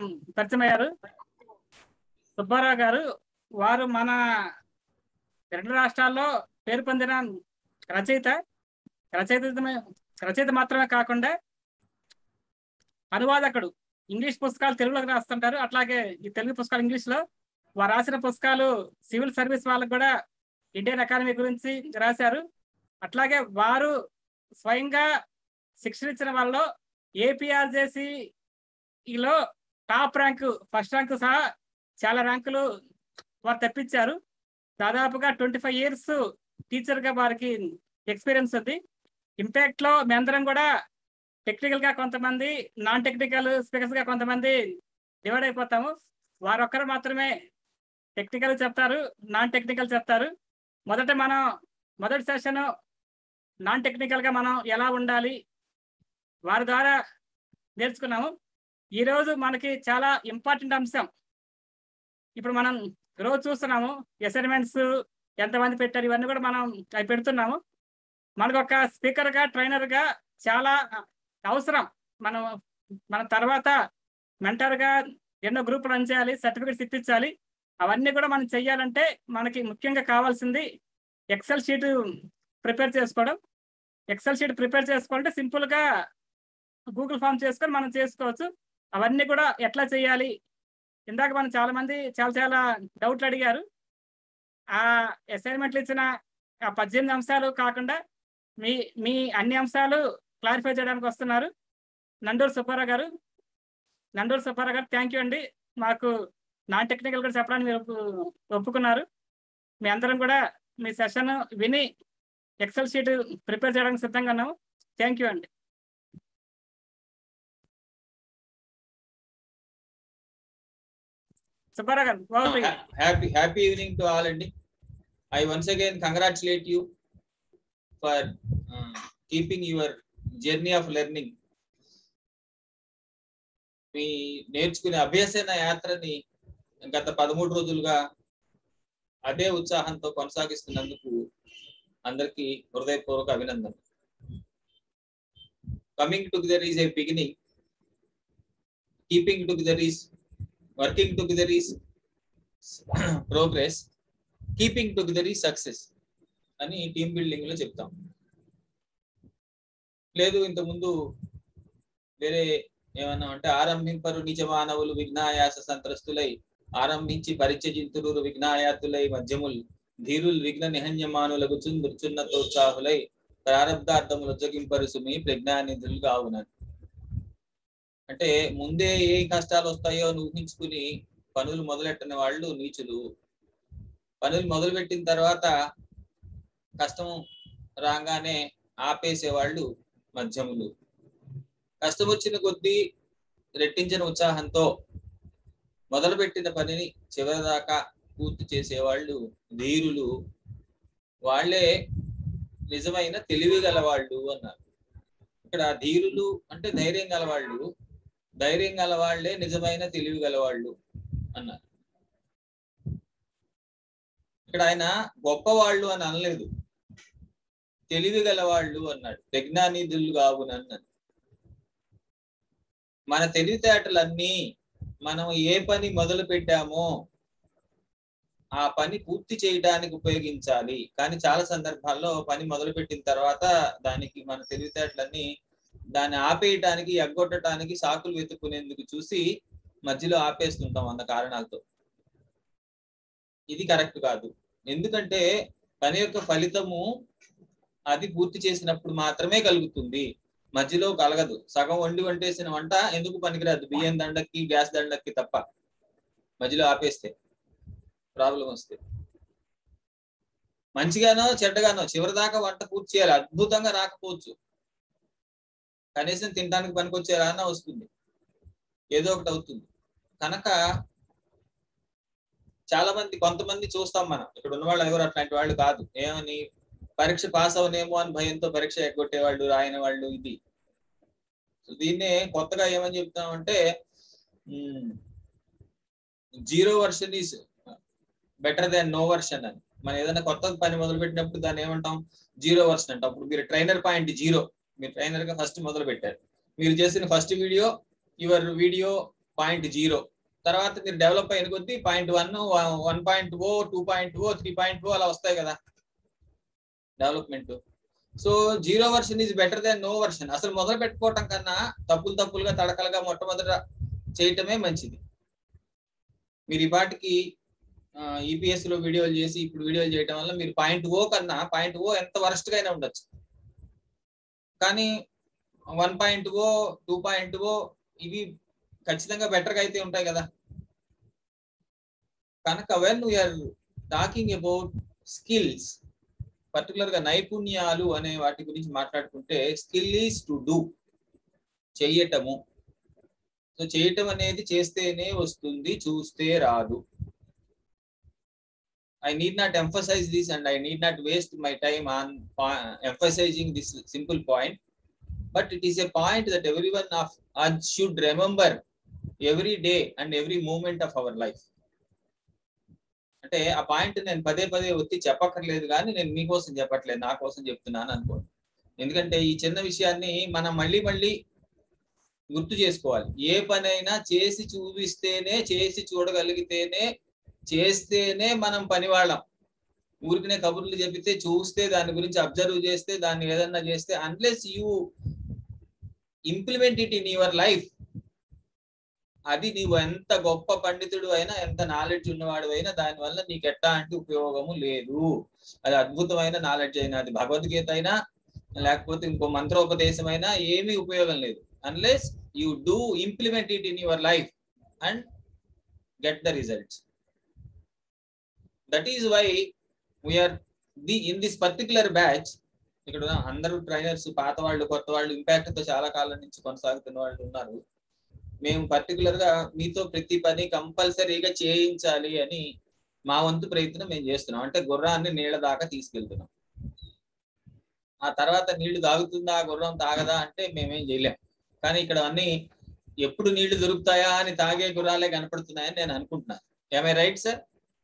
పరిచయం అయ్యారు సుబ్బారావు గారు వారు మన రెండు రాష్ట్రాల్లో పేరు పొందిన రచయిత రచయిత రచయిత మాత్రమే కాకుండా అనువాదకుడు ఇంగ్లీష్ పుస్తకాలు తెలుగులోకి రాస్తుంటారు అట్లాగే ఈ తెలుగు పుస్తకాలు ఇంగ్లీష్ లో వారు రాసిన పుస్తకాలు సివిల్ సర్వీస్ వాళ్ళకు కూడా ఇండియన్ అకాడమీ గురించి రాశారు అట్లాగే వారు స్వయంగా శిక్షణ ఇచ్చిన వాళ్ళలో ఏపీఆర్జేసి లో టాప్ ర్యాంకు ఫస్ట్ ర్యాంకు సహా చాలా ర్యాంకులు వారు తెప్పించారు దాదాపుగా ట్వంటీ ఫైవ్ ఇయర్స్ టీచర్ గా వారికి ఎక్స్పీరియన్స్ ఉంది ఇంపాక్ట్ లో మేమందరం కూడా టెక్నికల్ గా కొంతమంది నాన్ టెక్నికల్ స్పీకర్స్ గా కొంతమంది డివైడ్ అయిపోతాము వారొక్కరు మాత్రమే టెక్నికల్ చెప్తారు నాన్ టెక్నికల్ చెప్తారు మొదట మనం మొదటి సెషన్ నాన్ టెక్నికల్ గా మనం ఎలా ఉండాలి వారి ద్వారా నేర్చుకున్నాము ఈ రోజు మనకి చాలా ఇంపార్టెంట్ అంశం ఇప్పుడు మనం రోజు చూస్తున్నాము అసైన్మెంట్స్ ఎంతమంది పెట్టారు ఇవన్నీ కూడా మనం అవి పెడుతున్నాము మనకు ఒక స్పీకర్ గా ట్రైనర్ గా చాలా అవసరం మనం మన తర్వాత మెంటర్ గా ఎన్నో గ్రూప్ రన్ చేయాలి సర్టిఫికెట్స్ ఇప్పించాలి అవన్నీ కూడా మనం చెయ్యాలంటే మనకి ముఖ్యంగా కావాల్సింది ఎక్సెల్ షీట్ ప్రిపేర్ చేసుకోవడం ఎక్సెల్ షీట్ ప్రిపేర్ చేసుకోవాలంటే సింపుల్ గా గూగుల్ ఫామ్ చేసుకొని మనం చేసుకోవచ్చు అవన్నీ కూడా ఎట్లా చేయాలి ఇందాక మనం చాలా మంది చాలా చాలా డౌట్లు అడిగారు ఆ అసైన్మెంట్లు ఇచ్చిన ఆ పద్దెనిమిది అంశాలు కాకుండా మీ మీ అన్ని అంశాలు క్లారిఫై చేయడానికి వస్తున్నారు నండూరు సుబ్బారావు గారు నండూరు సుబ్బారావు గారు థ్యాంక్ యూ అండి మాకు నాన్ టెక్నికల్ కూడా చెప్పడానికి మీరు ఒప్పు- ఒప్పుకున్నారు మీ అందరం కూడా మీ సెషన్ విని ఎక్సెల్ షీట్ ప్రిపేర్ చేయడానికి సిద్ధంగా ఉన్నాము థ్యాంక్ యూ అండి సుబ్బారావు గారు over to you. Happy happy evening to all అండి I once again congratulate you for keeping your journey of learning మీ నేర్చుకునే అభ్యసన యాత్రని గత పదమూడు రోజులుగా అదే ఉత్సాహంతో కొనసాగిస్తున్నందుకు అందరికీ హృదయపూర్వక అభినందన coming together is a beginning keeping together is working together is progress keeping together is success అని టీమ్ బిల్డింగ్ లో చెప్తాం లేదు ఇంతకుముందు వేరే ఏమన్నా అంటే ఆరంభింపరు నిజ మానవులు విఘ్నాయాస సంత్రస్తులై ఆరంభించి పరిచయింతురు విఘ్నాయాతులై మధ్యముల్ ధీరుల్ విఘ్న నిహన్యమానులకు చున్నతోత్సాహులై ప్రారంధార్థములు ఉజ్జగింపరు సుమి ప్రజ్ఞానిధులు కావునని అంటే ముందే ఏ కష్టాలు వస్తాయో అని ఊహించుకుని పనులు మొదలెట్టని వాళ్ళు నీచులు పనులు మొదలుపెట్టిన తర్వాత కష్టం రాగానే ఆపేసే వాళ్ళు మధ్యములు కష్టం వచ్చిన కొద్దీ రెట్టించిన ఉత్సాహంతో మొదలుపెట్టిన పనిని చివరిదాకా పూర్తి చేసేవాళ్ళు ధీరులు వాళ్ళే నిజమైన తెలివి గలవాళ్ళు అన్నారు ఇక్కడ ధీరులు అంటే ధైర్యం గలవాళ్ళు ధైర్యం గలవాళ్లే నిజమైన తెలివి గలవాళ్ళు అన్నారు ఇక్కడ ఆయన గొప్పవాళ్ళు అని అనలేదు తెలివి గలవాళ్ళు అన్నాడు ప్రజ్ఞానిధులు కావున అన్నాడు మన తెలివితేటలన్నీ మనం ఏ పని మొదలు పెట్టామో ఆ పని పూర్తి చేయడానికి ఉపయోగించాలి కానీ చాలా సందర్భాల్లో పని మొదలు పెట్టిన తర్వాత దానికి మన తెలివితేటలన్నీ దాన్ని ఆపేయటానికి ఎగ్గొట్టడానికి సాకులు వెతుక్కునేందుకు చూసి మధ్యలో ఆపేస్తుంటాం వంద కారణాలతో ఇది కరెక్ట్ కాదు ఎందుకంటే పని యొక్క ఫలితము అది పూర్తి చేసినప్పుడు మాత్రమే కలుగుతుంది మధ్యలో కలగదు సగం వండి వంటేసిన వంట ఎందుకు పనికిరాదు బియ్యం దండకి గ్యాస్ దండకి తప్ప మధ్యలో ఆపేస్తే ప్రాబ్లం వస్తే మంచిగానో చెడ్డగానో చివరి దాకా వంట పూర్తి చేయాలి అద్భుతంగా రాకపోవచ్చు కనీసం తినడానికి పనికొచ్చేలా అన్న వస్తుంది ఏదో ఒకటి అవుతుంది కనుక చాలా మంది కొంతమంది చూస్తాం మనం ఇక్కడ ఉన్న వాళ్ళు ఎవరు అట్లాంటి వాళ్ళు కాదు ఏమని పరీక్ష పాస్ అవనేమో అని భయంతో పరీక్ష ఎగ్గొట్టే వాళ్ళు రాయని వాళ్ళు ఇది సో దీన్నే కొత్తగా ఏమని చెప్తామంటే zero version is better than no version అని మనం ఏదైనా కొత్త పని మొదలు పెట్టినప్పుడు దాన్ని ఏమంటాం జీరో వర్షన్ అంటాం అప్పుడు మీరు ట్రైనర్ పాయింట్ జీరో మీరు ట్రైనర్ గా ఫస్ట్ మొదలు పెట్టారు మీరు చేసిన first video your video point zero తర్వాత మీరు డెవలప్ అయిన కొద్దీ point one one point O two point O three point O అలా వస్తాయి కదా development so zero version is better then no version అసలు మొదలు పెట్టుకోవటం కన్నా తప్పులు తప్పులుగా తడకలుగా మొట్టమొదట చేయటమే మంచిది మీరు ఈ పాటికి ఈపీఎస్ లో వీడియోలు చేసి ఇప్పుడు వీడియోలు చేయడం వల్ల మీరు పాయింట్ ఓ కన్నా పాయింట్ ఓ ఎంత వరస్ట్ గా అయినా ఉండొచ్చు కానీ one point O two point O ఇవి ఖచ్చితంగా బెటర్ గా అయితే ఉంటాయి కదా కనుక when we're talking about skills particular గా నైపుణ్యాలు అనే వాటి గురించి మాట్లాడుకుంటే స్కిల్ ఈస్ టు డూ చెయ్యటము సో చేయటం అనేది చేస్తేనే వస్తుంది చూస్తే రాదు I need not emphasize this and I need not waste my time on po- emphasizing this simple point. But it is a point that everyone of us should remember every day and every moment of our life. అంటే ఆ point నేను పదే పదే ఒత్తి చెప్పక్కర్లేదు కానీ నేను మీకోసం చెప్పట్లేదు నా కోసం చెప్తున్నాను అనుకోండి ఎందుకంటే ఈ చిన్న విషయాన్ని మనం మళ్ళీ మళ్ళీ గుర్తు చేసుకోవాలి ఏ పనైనా చేసి చూపిస్తేనే చేసి చూడగలిగితేనే చేస్తేనే మనం పనివాళ్ళం ఊరికనే కబుర్లు చెబితే చూస్తే దాని గురించి అబ్జర్వ్ చేస్తే దాన్ని ఏదన్నా చేస్తే unless you implement it in your life అది నీవు ఎంత గొప్ప పండితుడు అయినా ఎంత నాలెడ్జ్ ఉన్నవాడు అయినా దాని వల్ల నీకు ఎట్లాంటి ఉపయోగము లేదు అది అద్భుతమైన నాలెడ్జ్ అయినా అది భగవద్గీత అయినా లేకపోతే ఇంకో మంత్రోపదేశం అయినా ఏమీ ఉపయోగం లేదు unless you do implement it in your life and get the results that is why we're the in this particular batch ఇక్కడ ఉన్న అందరూ ట్రైనర్స్ పాత వాళ్ళు కొత్త వాళ్ళు ఇంపాక్ట్ తో చాలా కాలం నుంచి కొనసాగుతున్న వాళ్ళు ఉన్నారు మేము పర్టికులర్ గా మీతో ప్రతి పని కంపల్సరీగా చేయించాలి అని మా వంతు ప్రయత్నం మేము చేస్తున్నాం అంటే గుర్రాన్ని నీళ్ళ దాకా తీసుకెళ్తున్నాం ఆ తర్వాత నీళ్లు తాగుతుందా గుర్రం తాగదా అంటే మేమేం చేయలేం కానీ ఇక్కడ అన్ని ఎప్పుడు నీళ్లు దొరుకుతాయా అని తాగే గుర్రాలే కనపడుతున్నాయని నేను అనుకుంటున్నాను ఏమై right sir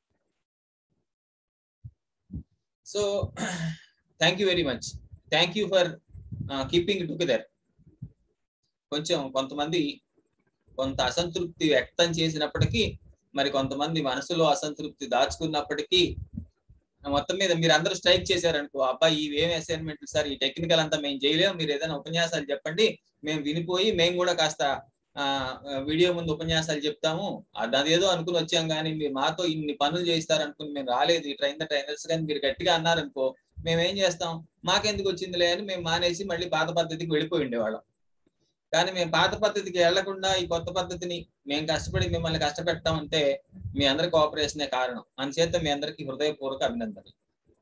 so thank you very much thank you for keeping together కొంచెం కొంతమంది కొంత అసంతృప్తి వ్యక్తం చేసినప్పటికీ మరి కొంతమంది మనసులో అసంతృప్తి దాచుకున్నప్పటికీ మొత్తం మీద మీరు అందరూ స్ట్రైక్ చేశారనుకో అబ్బాయి ఇవేమి అసైన్మెంట్లు సార్ ఈ టెక్నికల్ అంతా మేము చేయలేము మీరు ఏదైనా ఉపన్యాసాలు చెప్పండి మేము వినిపోయి మేము కూడా కాస్త ఆ వీడియో ముందు ఉపన్యాసాలు చెప్తాము అదేదో అనుకుని వచ్చాం కానీ మీరు మాతో ఇన్ని పనులు చేస్తారు అనుకుని మేము రాలేదు ఈ ట్రైన్ ట్రైనర్స్ కానీ మీరు గట్టిగా అన్నారనుకో మేము ఏం చేస్తాం మాకెందుకు వచ్చిందిలే అని మేము మానేసి మళ్ళీ పాత పద్ధతికి వెళ్ళిపోయి ఉండేవాళ్ళం కానీ మేము పాత పద్ధతికి వెళ్లకుండా ఈ కొత్త పద్ధతిని మేము కష్టపడి మిమ్మల్ని కష్టపెడతామంటే మీ అందరి కోఆపరేషనే కారణం అందుచేత మీ అందరికి హృదయపూర్వక అభినందనలు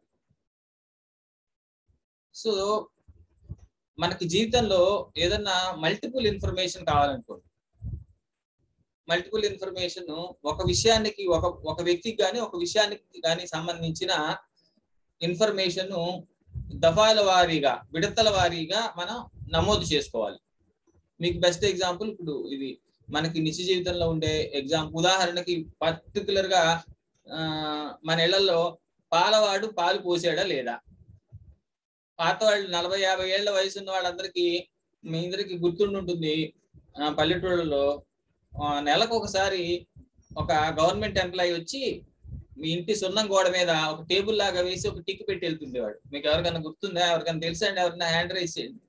సో మనకి జీవితంలో ఏదన్నా మల్టిపుల్ ఇన్ఫర్మేషన్ కావాలనుకోండి మల్టిపుల్ ఇన్ఫర్మేషన్ ఒక విషయానికి ఒక ఒక వ్యక్తికి కానీ ఒక విషయానికి కానీ సంబంధించిన ఇన్ఫర్మేషన్ దఫాల వారీగా విడతల వారీగా మనం నమోదు చేసుకోవాలి మీకు బెస్ట్ ఎగ్జాంపుల్ ఇప్పుడు ఇది మనకి నిత్య జీవితంలో ఉండే ఎగ్జామ్ ఉదాహరణకి పర్టికులర్ గా మన ఇళ్లలో పాలవాడు పాలు పోసాడా లేదా పాత వాళ్ళు నలభై యాభై ఏళ్ల వయసు ఉన్న వాళ్ళందరికీ మీ అందరికి గుర్తుండుంటుంది పల్లెటూళ్ళలో నెలకు ఒకసారి ఒక గవర్నమెంట్ ఎంప్లాయీ వచ్చి మీ ఇంటి సున్నం గోడ మీద ఒక టేబుల్ లాగా వేసి ఒక టిక్ పెట్టి వెళ్తుండేవాడు మీకు ఎవరికైనా గుర్తుందా ఎవరికైనా తెలుసా అండి ఎవరైనా హ్యాండ్ రైస్ చేయండి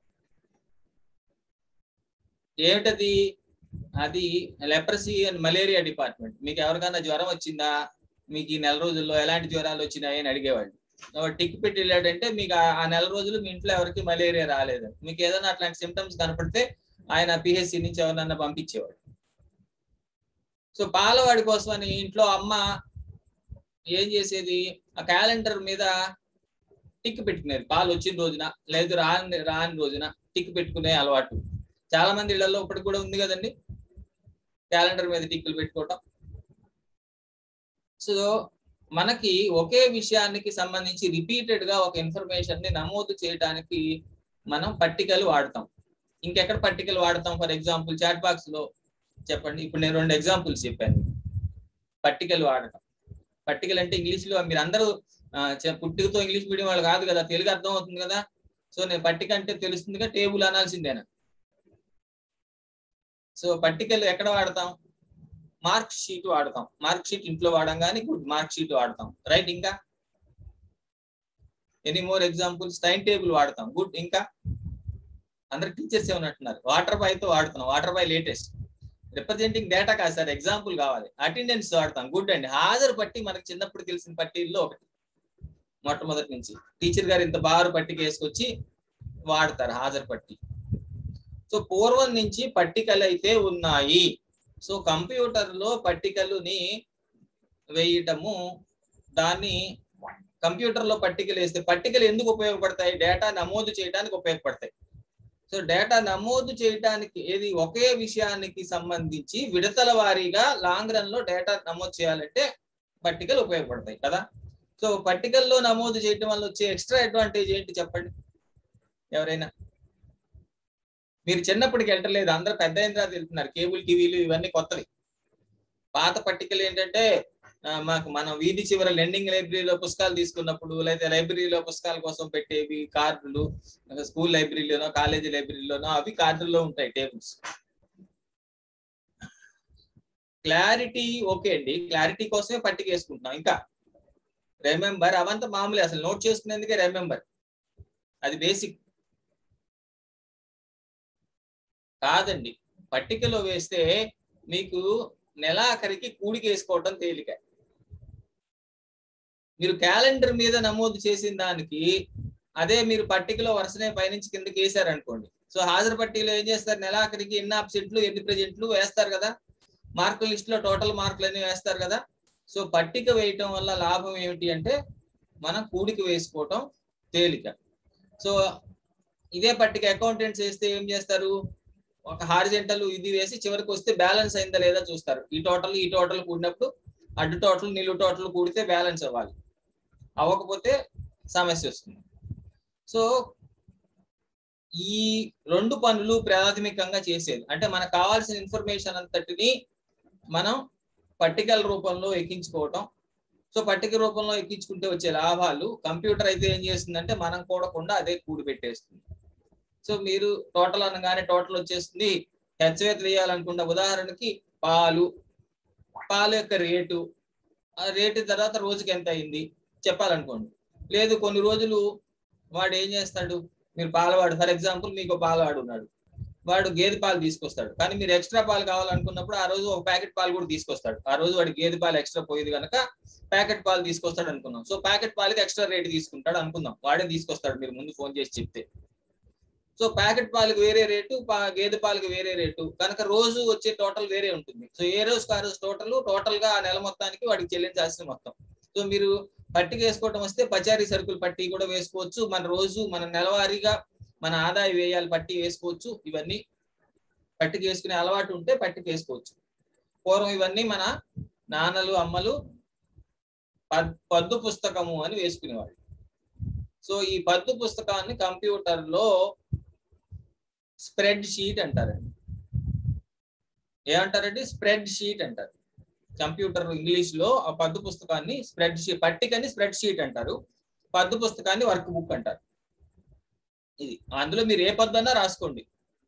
ఏమిటది అది లెప్రసీ అండ్ మలేరియా డిపార్ట్మెంట్ మీకు ఎవరికైనా జ్వరం వచ్చిందా మీకు ఈ నెల రోజుల్లో ఎలాంటి జ్వరాలు వచ్చినాయి అని అడిగేవాళ్ళు టిక్ పెట్టి వెళ్ళాడంటే మీకు ఆ నెల రోజులు మీ ఇంట్లో ఎవరికి మలేరియా రాలేదు మీకు ఏదైనా అట్లాంటి సిమ్టమ్స్ కనపడితే ఆయన పిహెచ్సి నుంచి ఎవరినన్నా పంపించేవాడు సో పాలవాడి కోసమని ఇంట్లో అమ్మ ఏం చేసేది ఆ క్యాలెండర్ మీద టిక్ పెట్టుకునేది పాలు వచ్చిన రోజున లేదు రాని రాని రోజున టిక్ పెట్టుకునే అలవాటు చాలా మంది ఇళ్లలో ఇప్పటికి కూడా ఉంది కదండి క్యాలెండర్ మీద టిక్కులు పెట్టుకోవటం సో మనకి ఒకే విషయానికి సంబంధించి రిపీటెడ్ గా ఒక ఇన్ఫర్మేషన్ ని నమోదు చేయడానికి మనం పట్టికలు వాడతాం ఇంకెక్కడ పట్టికలు వాడతాం ఫర్ ఎగ్జాంపుల్ చాట్ బాక్స్ లో చెప్పండి ఇప్పుడు నేను రెండు ఎగ్జాంపుల్స్ చెప్పాను పట్టికలు వాడటం పట్టికలు అంటే ఇంగ్లీష్ లో మీరు అందరూ పుట్టుకతో ఇంగ్లీష్ మీడియం వాళ్ళు కాదు కదా తెలుగు అర్థం అవుతుంది కదా సో నేను పట్టిక అంటే తెలుస్తుందిగా టేబుల్ అనాల్సిందేనా సో పట్టికలు ఎక్కడ వాడతాం మార్క్ షీట్ వాడతాం మార్క్ షీట్ ఇంట్లో వాడడం కానీ గుడ్ మార్క్ షీట్ వాడతాం రైట్ ఇంకా any more examples time table వాడతాం గుడ్ ఇంకా అందరు టీచర్స్ ఏమన్నట్టున్నారు వాటర్ బాయ్ తో వాడుతున్నాం water boy latest representing data కాదు సార్ ఎగ్జాంపుల్ కావాలి అటెండెన్స్ వాడతాం గుడ్ అండి హాజరు పట్టి మనకు చిన్నప్పుడు తెలిసిన పట్టీల్లో ఒకటి మొట్టమొదటి నుంచి టీచర్ గారు ఇంత బారు పట్టిక వేసుకొచ్చి వాడతారు హాజరు పట్టి సో పూర్వం నుంచి పట్టికలు అయితే ఉన్నాయి సో కంప్యూటర్ లో పట్టికలుని వేయటము దాన్ని కంప్యూటర్ లో పట్టికలు వేస్తే పట్టికలు ఎందుకు ఉపయోగపడతాయి డేటా నమోదు చేయడానికి ఉపయోగపడతాయి సో డేటా నమోదు చేయడానికి ఏది ఒకే విషయానికి సంబంధించి విడతల వారీగా లాంగ్ రన్ లో డేటా నమోదు చేయాలంటే పట్టికలు ఉపయోగపడతాయి కదా సో పట్టికల్లో నమోదు చేయడం వల్ల వచ్చే ఎక్స్ట్రా అడ్వాంటేజ్ ఏంటి చెప్పండి ఎవరైనా మీరు చిన్నప్పటికి వెళ్ళలేదు అందరూ పెద్ద అయిన తర్వాత వెళ్తున్నారు కేబుల్ టీవీలు ఇవన్నీ కొత్తవి పాత పట్టికలు ఏంటంటే ఆ, మాకు మనం వీధి చివర లెండింగ్ లైబ్రరీలో పుస్తకాలు తీసుకున్నప్పుడు లేదా లైబ్రరీలో పుస్తకాల కోసం పెట్టేవి కార్డులు స్కూల్ లైబ్రరీలోనో కాలేజీ లైబ్రరీలోనో అవి కార్డుల్లో ఉంటాయి టేబుల్స్ క్లారిటీ ఓకే అండి క్లారిటీ కోసమే పట్టిక వేసుకుంటున్నాం ఇంకా రిమెంబర్ అవంతా మామూలే అసలు నోట్ చేసుకునేందుకే రిమెంబర్ అది బేసిక్ కాదండి పట్టికలో వేస్తే మీకు నెలాఖరికి కూడికి వేసుకోవటం తేలిక మీరు క్యాలెండర్ మీద నమోదు చేసిన దానికి అదే మీరు పట్టికలో వరుసనే పైనుంచి కిందకి వేసారనుకోండి సో హాజరు పట్టికలో ఏం చేస్తారు నెలాఖరికి ఎన్ని ఆబ్సెంట్లు ఎన్ని ప్రజెంట్లు వేస్తారు కదా మార్కుల లిస్ట్ లో టోటల్ మార్కులు అన్ని వేస్తారు కదా సో పట్టిక వేయటం వల్ల లాభం ఏమిటి అంటే మనం కూడిక వేసుకోవటం తేలిక సో ఇదే పట్టిక అకౌంటెంట్స్ వేస్తే ఏం చేస్తారు ఒక హారిజెంటల్ ఇది వేసి చివరికి వస్తే బ్యాలెన్స్ అయిందా లేదా చూస్తారు ఈ టోటల్ ఈ టోటల్ కూడినప్పుడు అడ్డు టోటల్ నిలువు టోటల్ కూడితే బ్యాలెన్స్ అవ్వాలి అవ్వకపోతే సమస్య వస్తుంది సో ఈ రెండు పనులు ప్రాథమికంగా చేసేది అంటే మనకు కావాల్సిన ఇన్ఫర్మేషన్ అంతటిని మనం పట్టికల రూపంలో ఎక్కించుకోవటం సో పట్టిక రూపంలో ఎక్కించుకుంటే వచ్చే లాభాలు కంప్యూటర్ అయితే ఏం చేస్తుందంటే మనం కూడకుండా అదే కూడి పెట్టేస్తుంది సో మీరు టోటల్ అనగానే టోటల్ వచ్చేస్తుంది హెచ్చవేత వేయాలనుకున్న ఉదాహరణకి పాలు పాలు యొక్క రేటు ఆ రేటు తర్వాత రోజుకి ఎంత అయింది చెప్పాలనుకోండి లేదు కొన్ని రోజులు వాడు ఏం చేస్తాడు మీరు పాలవాడు ఫర్ ఎగ్జాంపుల్ మీకు పాలవాడు ఉన్నాడు వాడు గేదె పాలు తీసుకొస్తాడు కానీ మీరు ఎక్స్ట్రా పాలు కావాలనుకున్నప్పుడు ఆ రోజు ఒక ప్యాకెట్ పాలు కూడా తీసుకొస్తాడు ఆ రోజు వాడి గేదె పాలు ఎక్స్ట్రా పోయేది కనుక ప్యాకెట్ పాలు తీసుకొస్తాడు అనుకున్నాం సో ప్యాకెట్ పాలకి ఎక్స్ట్రా రేట్ తీసుకుంటాడు అనుకుందాం వాడే తీసుకొస్తాడు మీరు ముందు ఫోన్ చేసి చెప్తే సో ప్యాకెట్ పాలకు వేరే రేటు పా- గేదె పాలకు వేరే రేటు కనుక రోజు వచ్చే టోటల్ వేరే ఉంటుంది సో ఏ రోజు ఆ రోజు టోటల్ టోటల్ గా ఆ నెల మొత్తానికి వాడికి చెల్లించాల్సిన మొత్తం సో మీరు పట్టిక వేసుకోవటం వస్తే పచారీ సరుకులు పట్టి కూడా వేసుకోవచ్చు మన రోజు మన నెలవారీగా మన ఆదాయ వ్యయాలు పట్టి వేసుకోవచ్చు ఇవన్నీ పట్టిక వేసుకునే అలవాటు ఉంటే పట్టిక వేసుకోవచ్చు పూర్వం ఇవన్నీ మన నాన్నలు అమ్మలు పద్- పద్దు పుస్తకము అని వేసుకునేవాళ్ళు సో ఈ పద్దు పుస్తకాన్ని కంప్యూటర్ లో స్ప్రెడ్ షీట్ అంటారండి ఏమంటారండి స్ప్రెడ్ షీట్ అంటారు కంప్యూటర్ ఇంగ్లీష్ లో ఆ పద్దు పుస్తకాన్ని స్ప్రెడ్ షీట్ పట్టికని స్ప్రెడ్ షీట్ అంటారు పద్దు పుస్తకాన్ని వర్క్ బుక్ అంటారు ఇది అందులో మీరు ఏ పద్దు అన్నా రాసుకోండి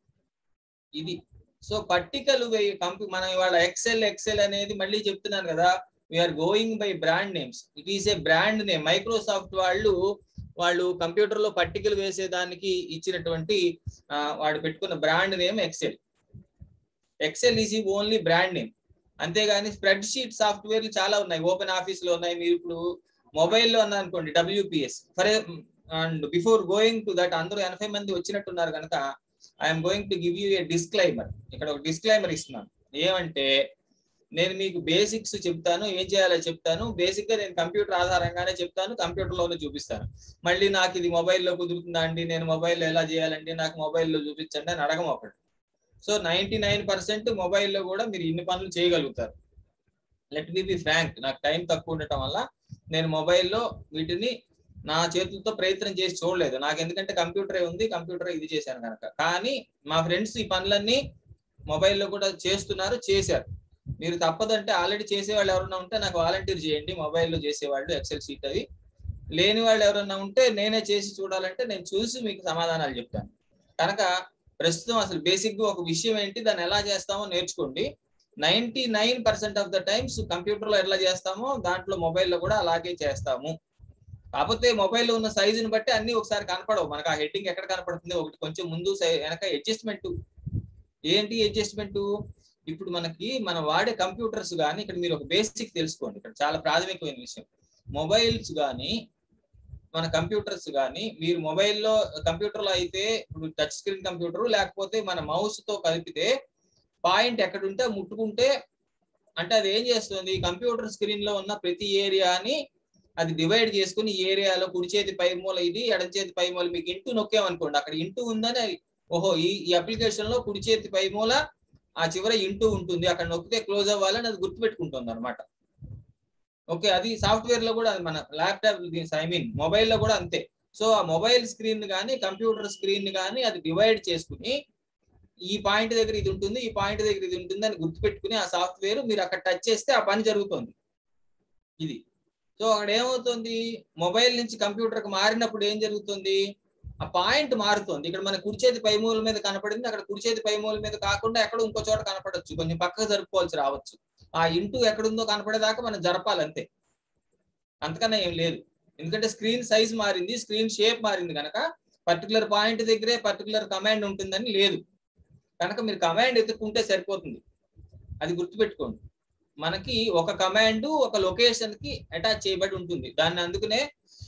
ఇది సో పట్టికలు వేయ కంప్యూ మనం ఇవాళ ఎక్సెల్ ఎక్సెల్ అనేది మళ్ళీ చెప్తున్నాను కదా we're going by brand names it is a brand name Microsoft వాళ్ళు వాళ్ళు కంప్యూటర్ లో పట్టికలు వేసేదానికి ఇచ్చినటువంటి ఆ, వాడు పెట్టుకున్న brand name Excel Excel is only brand name అంతేగాని స్ప్రెడ్ షీట్ సాఫ్ట్వేర్లు చాలా ఉన్నాయి ఓపెన్ ఆఫీస్ లో ఉన్నాయి మీరు ఇప్పుడు మొబైల్లో అన్న అనుకోండి WPS for and before going to that అందరూ ఎనభై మంది వచ్చినట్టున్నారు కనుక I'm going to give you a disclaimer ఇక్కడ ఒక డిస్క్లైమర్ ఇస్తున్నాను ఏమంటే నేను మీకు బేసిక్స్ చెప్తాను ఏం చేయాలో చెప్తాను బేసిక్ గా నేను కంప్యూటర్ ఆధారంగానే చెప్తాను కంప్యూటర్ లోనే చూపిస్తాను మళ్ళీ నాకు ఇది మొబైల్లో కుదురుతుందా అండి నేను మొబైల్లో ఎలా చేయాలండి నాకు మొబైల్లో చూపించండి అని అడగం ఒకటి సో నైన్టీ నైన్ పర్సెంట్ మొబైల్లో కూడా మీరు ఇన్ని పనులు చేయగలుగుతారు లెట్ మీ బి ఫ్రాంక్ నాకు టైం తక్కువ ఉండటం వల్ల నేను మొబైల్లో వీటిని నా చేతులతో ప్రయత్నం చేసి చూడలేదు నాకు ఎందుకంటే కంప్యూటరే ఉంది కంప్యూటర్ ఇది చేశాను కనుక కానీ మా ఫ్రెండ్స్ ఈ పనులన్నీ మొబైల్లో కూడా చేస్తున్నారు చేశారు మీరు తప్పదంటే ఆల్రెడీ చేసేవాళ్ళు ఎవరైనా ఉంటే నాకు వాలంటీర్ చేయండి మొబైల్లో చేసేవాళ్ళు ఎక్సెల్ షీట్ అవి లేని వాళ్ళు ఎవరైనా ఉంటే నేనే చేసి చూడాలంటే నేను చూసి మీకు సమాధానాలు చెప్తాను కనుక ప్రస్తుతం అసలు బేసిక్ గా ఒక విషయం ఏంటి దాన్ని ఎలా చేస్తామో నేర్చుకోండి ninety nine percent of the times computer లో ఎట్లా చేస్తామో దాంట్లో మొబైల్లో కూడా అలాగే చేస్తాము కాకపోతే మొబైల్లో ఉన్న సైజుని బట్టి అన్ని ఒకసారి కనపడవు మనకు ఆ హెడ్డింగ్ ఎక్కడ కనపడుతుంది ఒకటి కొంచెం ముందు సై- వెనక అడ్జస్ట్మెంట్ ఏంటి అడ్జస్ట్మెంట్ ఇప్పుడు మనకి మనం వాడే కంప్యూటర్స్ కానీ ఇక్కడ మీరు ఒక బేసిక్ తెలుసుకోండి ఇక్కడ చాలా ప్రాథమికమైన విషయం మొబైల్స్ కానీ మన కంప్యూటర్స్ కానీ మీరు మొబైల్లో కంప్యూటర్లో అయితే ఇప్పుడు టచ్ స్క్రీన్ కంప్యూటర్ లేకపోతే మన మౌస్ తో కలిపితే పాయింట్ ఎక్కడ ఉంటే ముట్టుకుంటే అంటే అది ఏం చేస్తుంది కంప్యూటర్ స్క్రీన్ లో ఉన్న ప్రతి ఏరియాని అది డివైడ్ చేసుకుని ఈ ఏరియాలో కుడి చేతి పై మూల ఇది ఎడం చేతి పై మూల మీకు ఇంటూ నొక్కామనుకోండి అక్కడ ఇంటూ ఉందని అది, ఓహో ఈ ఈ అప్లికేషన్ లో కుడి చేతి పై మూల ఆ చివర ఇంటూ ఉంటుంది అక్కడ నొక్కితే క్లోజ్ అవ్వాలని అది గుర్తుపెట్టుకుంటుంది అనమాట ఓకే అది సాఫ్ట్వేర్ లో కూడా అది మన ల్యాప్టాప్ ఐ మీన్ మొబైల్ లో కూడా అంతే సో ఆ మొబైల్ స్క్రీన్ కానీ కంప్యూటర్ స్క్రీన్ కానీ అది డివైడ్ చేసుకుని ఈ పాయింట్ దగ్గర ఇది ఉంటుంది ఈ పాయింట్ దగ్గర ఇది ఉంటుంది అని గుర్తుపెట్టుకుని ఆ సాఫ్ట్వేర్ మీరు అక్కడ టచ్ చేస్తే ఆ పని జరుగుతుంది ఇది సో అక్కడ ఏమవుతుంది మొబైల్ నుంచి కంప్యూటర్ కి మారినప్పుడు ఏం జరుగుతుంది ఆ పాయింట్ మారుతుంది ఇక్కడ మన కుడి చేతి పైమూల మీద కనపడింది అక్కడ కుడి చేతి పైమూల మీద కాకుండా ఎక్కడ ఇంకో చోట కనపడొచ్చు కొంచెం పక్కకు జరుపుకోవాల్సి రావచ్చు ఆ ఇంటూ ఎక్కడుందో కనపడేదాకా మనం జరపాలి అంతే అంతకన్నా ఏం లేదు ఎందుకంటే స్క్రీన్ సైజ్ మారింది స్క్రీన్ షేప్ మారింది కనుక పర్టికులర్ పాయింట్ దగ్గరే పర్టికులర్ కమాండ్ ఉంటుందని లేదు కనుక మీరు కమాండ్ ఎత్తుక్కుంటే సరిపోతుంది అది గుర్తుపెట్టుకోండి మనకి ఒక కమాండ్ ఒక లొకేషన్ కి అటాచ్ చేయబడి ఉంటుంది దాన్ని అందుకనే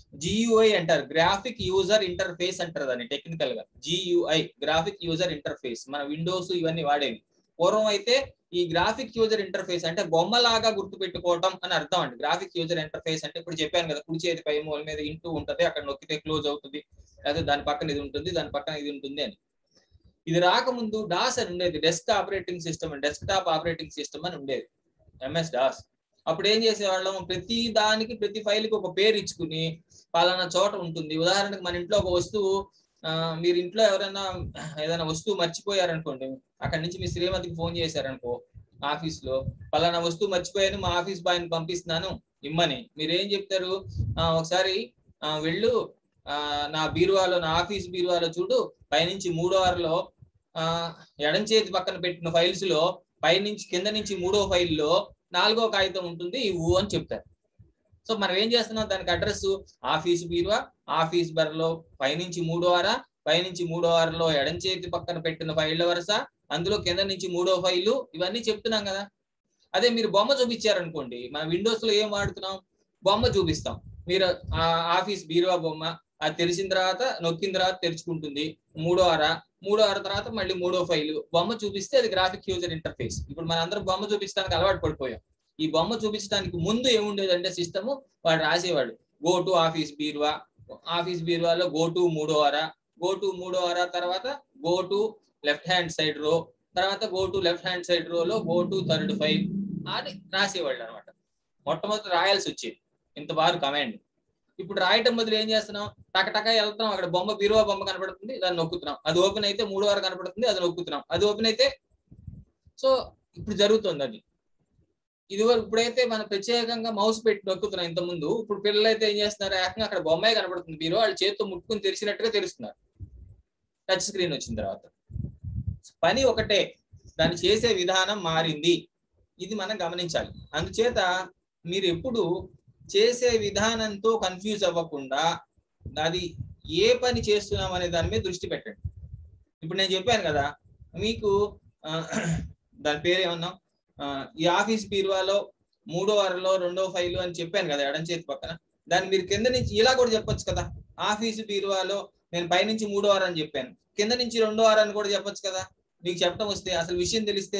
జియుఐ అంటారు గ్రాఫిక్ యూజర్ ఇంటర్ఫేస్ అంటారు దాన్ని టెక్నికల్ గా జియుఐ గ్రాఫిక్ యూజర్ ఇంటర్ఫేస్ మన విండోస్ ఇవన్నీ వాడేవి పూర్వం అయితే ఈ గ్రాఫిక్ యూజర్ ఇంటర్ఫేస్ అంటే బొమ్మలాగా గుర్తుపెట్టుకోవటం అని అర్థం అండి గ్రాఫిక్ యూజర్ ఇంటర్ఫేస్ అంటే ఇప్పుడు చెప్పాను కదా కుడి చేతి పై మూల మీద ఇంటూ ఉంటది అక్కడ నొక్కితే క్లోజ్ అవుతుంది లేదా దాని పక్కన ఇది ఉంటుంది దాని పక్కన ఇది ఉంటుంది అని ఇది రాకముందు డాస్ అని ఉండేది desk operating system desktop operating system అని ఉండేది ఎంఎస్ డాస్ అప్పుడు ఏం చేసేవాళ్ళం ప్రతి దానికి ప్రతి ఫైల్కి ఒక పేరు ఇచ్చుకుని పలానా చోట ఉంటుంది ఉదాహరణకు మన ఇంట్లో ఒక వస్తువు ఆ, మీరు ఇంట్లో ఎవరైనా ఏదైనా వస్తువు మర్చిపోయారనుకోండి అక్కడి నుంచి మీ శ్రీమతికి ఫోన్ చేశారనుకో ఆఫీస్ లో పలానా వస్తువు మర్చిపోయాను మా ఆఫీస్ బాయ్ని పంపిస్తున్నాను ఇమ్మని మీరు ఏం చెప్తారు "ఆ, ఒకసారి ఆ, వెళ్ళు ఆ, నా బీరువాలో నా ఆఫీస్ బీరువాలో చూడు పైనుంచి మూడో వారిలో ఆ ఎడం చేతి పక్కన పెట్టిన ఫైల్స్ లో పైనుంచి కింద నుంచి మూడో ఫైల్లో నాలుగో కాగితం ఉంటుంది ఇవ్వు అని చెప్తారు సో మనం ఏం చేస్తున్నాం దానికి అడ్రస్ ఆఫీస్ బీరువా ఆఫీస్ బర్లో పైనుంచి మూడో వార పైనుంచి మూడో వారలో ఎడం చేతి పక్కన పెట్టిన ఫైళ్ళ వరుస అందులో కింద నుంచి మూడో ఫైలు ఇవన్నీ చెప్తున్నాం కదా అదే మీరు బొమ్మ చూపించారనుకోండి మన విండోస్ లో ఏం వాడుతున్నాం బొమ్మ చూపిస్తాం మీరు ఆ ఆఫీస్ బీరువా బొమ్మ అది తెరిచిన తర్వాత నొక్కిన తర్వాత తెరుచుకుంటుంది మూడో అర మూడో అర తర్వాత మళ్ళీ మూడో ఫైల్ బొమ్మ చూపిస్తే అది గ్రాఫిక్ యూజర్ ఇంటర్ఫేస్ ఇప్పుడు మన అందరం బొమ్మ చూపించడానికి అలవాటు పడిపోయాం ఈ బొమ్మ చూపించడానికి ముందు ఏముండేదంటే సిస్టమ్ వాడు రాసేవాడు గో టు ఆఫీస్ బీరువా ఆఫీస్ బీరువాలో గో టు మూడో అర గో టు మూడో అర తర్వాత go to left hand side row తర్వాత go to left hand side రోలో గో టు థర్డ్ ఫైవ్ అని రాసేవాళ్ళు అనమాట మొట్టమొదటి రాయాల్సి వచ్చేది ఇంత బారు కమాండ్ ఇప్పుడు రాయటం బదులు ఏం చేస్తున్నాం టకటక వెళ్తున్నాం అక్కడ బొమ్మ బీరువా బొమ్మ కనపడుతుంది దాన్ని నొక్కుతున్నాం అది ఓపెన్ అయితే మూడు వారు కనపడుతుంది అది నొక్కుతున్నాం అది ఓపెన్ అయితే సో ఇప్పుడు జరుగుతుంది అది ఇది వరకు ఇప్పుడైతే మనం ప్రత్యేకంగా మౌస్ పెట్టి నొక్కుతున్నాం ఇంత ముందు ఇప్పుడు పిల్లలు అయితే ఏం చేస్తున్నారు ఏకంగా అక్కడ బొమ్మే కనపడుతుంది బీరువా వాళ్ళు చేతితో ముట్టుకుని తెరిచినట్టుగా తెరుస్తున్నారు టచ్ స్క్రీన్ వచ్చిన తర్వాత పని ఒకటే దాన్ని చేసే విధానం మారింది ఇది మనం గమనించాలి అందుచేత మీరు ఎప్పుడు చేసే విధానంతో కన్ఫ్యూజ్ అవ్వకుండా అది ఏ పని చేస్తున్నాం అనే దాని మీద దృష్టి పెట్టండి ఇప్పుడు నేను చెప్పాను కదా మీకు ఆ, దాని పేరు ఏమన్నాం ఆ, ఈ ఆఫీస్ బీరువాలో మూడో వారంలో రెండో ఫైలు అని చెప్పాను కదా ఎడం చేతి పక్కన దాన్ని మీరు కింద నుంచి ఇలా కూడా చెప్పొచ్చు కదా ఆఫీసు బీరువాలో నేను పైనుంచి మూడో వారం అని చెప్పాను కింద నుంచి రెండో వారాన్ని కూడా చెప్పొచ్చు కదా మీకు చెప్పడం వస్తే అసలు విషయం తెలిస్తే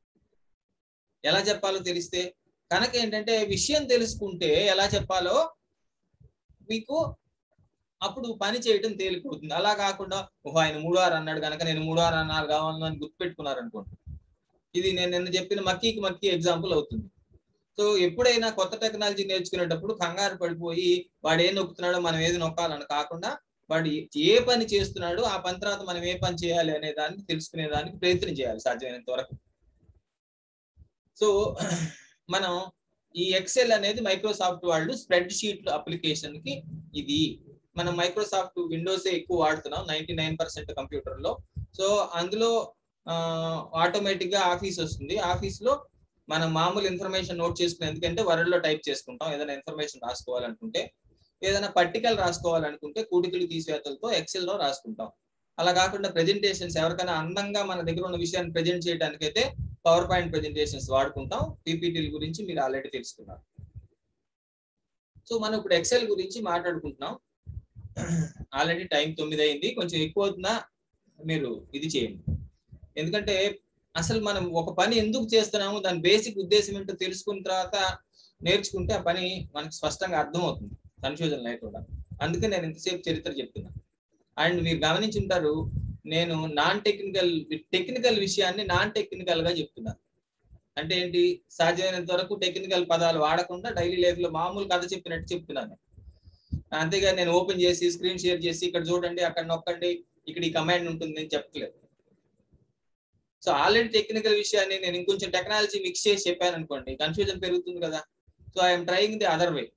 ఎలా చెప్పాలో తెలిస్తే కనుక ఏంటంటే విషయం తెలుసుకుంటే ఎలా చెప్పాలో మీకు అప్పుడు పని చేయటం తేలిపోతుంది అలా కాకుండా ఓహో ఆయన మూడో ఆరు అన్నాడు కనుక నేను మూడో ఆరు అన్నారు కావాలని అని గుర్తుపెట్టుకున్నారు అనుకోండి ఇది నేను నిన్న చెప్పిన మక్కీకి మక్కీ ఎగ్జాంపుల్ అవుతుంది సో ఎప్పుడైనా కొత్త టెక్నాలజీ నేర్చుకునేటప్పుడు కంగారు పడిపోయి వాడు ఏం నొక్కుతున్నాడో మనం ఏది నొక్కాలని కాకుండా వాడు ఏ పని చేస్తున్నాడో ఆ పని తర్వాత మనం ఏ పని చేయాలి అనే దాన్ని తెలుసుకునే దానికి ప్రయత్నం చేయాలి సాధ్యమైనంత వరకు సో మనం ఈ ఎక్సెల్ అనేది మైక్రోసాఫ్ట్ వాళ్ళు స్ప్రెడ్ షీట్ అప్లికేషన్ కి ఇది మనం మైక్రోసాఫ్ట్ విండోస్ ఎక్కువ వాడుతున్నాం నైన్టీ నైన్ పర్సెంట్ కంప్యూటర్ లో సో అందులో ఆటోమేటిక్ గా ఆఫీస్ వస్తుంది ఆఫీస్ లో మనం మామూలు ఇన్ఫర్మేషన్ నోట్ చేసుకునే ఎందుకంటే వర్డ్ లో టైప్ చేసుకుంటాం ఏదైనా ఇన్ఫర్మేషన్ రాసుకోవాలనుకుంటే ఏదైనా పట్టికలు రాసుకోవాలనుకుంటే కూడికలు తీసివేతలతో ఎక్సెల్ లో రాసుకుంటాం అలా కాకుండా ప్రెజెంటేషన్స్ ఎవరికైనా అందంగా మన దగ్గర ఉన్న విషయాన్ని ప్రజెంట్ చేయడానికి అయితే పవర్ పాయింట్ ప్రెజెంటేషన్స్ వాడుకుంటాం పీపీటీల గురించి మీరు ఆల్రెడీ తెలుసుకున్నారు సో మనం ఇప్పుడు ఎక్సెల్ గురించి మాట్లాడుకుంటున్నాం ఆల్రెడీ టైం తొమ్మిది అయింది కొంచెం ఎక్కువ అవుతున్నా మీరు ఇది చేయండి ఎందుకంటే అసలు మనం ఒక పని ఎందుకు చేస్తున్నాము దాని బేసిక్ ఉద్దేశం ఏంటో తెలుసుకున్న తర్వాత నేర్చుకుంటే ఆ పని మనకు స్పష్టంగా అర్థమవుతుంది కన్ఫ్యూజన్ లేకుండా అందుకే నేను ఇంతసేపు చరిత్ర చెప్తున్నా అండ్ మీరు గమనించుంటారు నేను నాన్ టెక్నికల్ టెక్నికల్ విషయాన్ని నాన్ టెక్నికల్ గా చెప్తున్నాను అంటే ఏంటి సాధ్యమైనంత వరకు టెక్నికల్ పదాలు వాడకుండా డైలీ లైఫ్ లో మామూలు కథ చెప్పినట్టు చెప్తున్నాను అంతేగా నేను ఓపెన్ చేసి స్క్రీన్ షేర్ చేసి ఇక్కడ చూడండి అక్కడ నొక్కండి ఇక్కడ ఈ కమాండ్ ఉంటుంది అని చెప్పట్లేదు సో ఆల్రెడీ టెక్నికల్ విషయాన్ని నేను ఇంకొంచెం టెక్నాలజీ మిక్స్ చేసి చెప్పాను అనుకోండి కన్ఫ్యూజన్ పెరుగుతుంది కదా so I'm trying the other way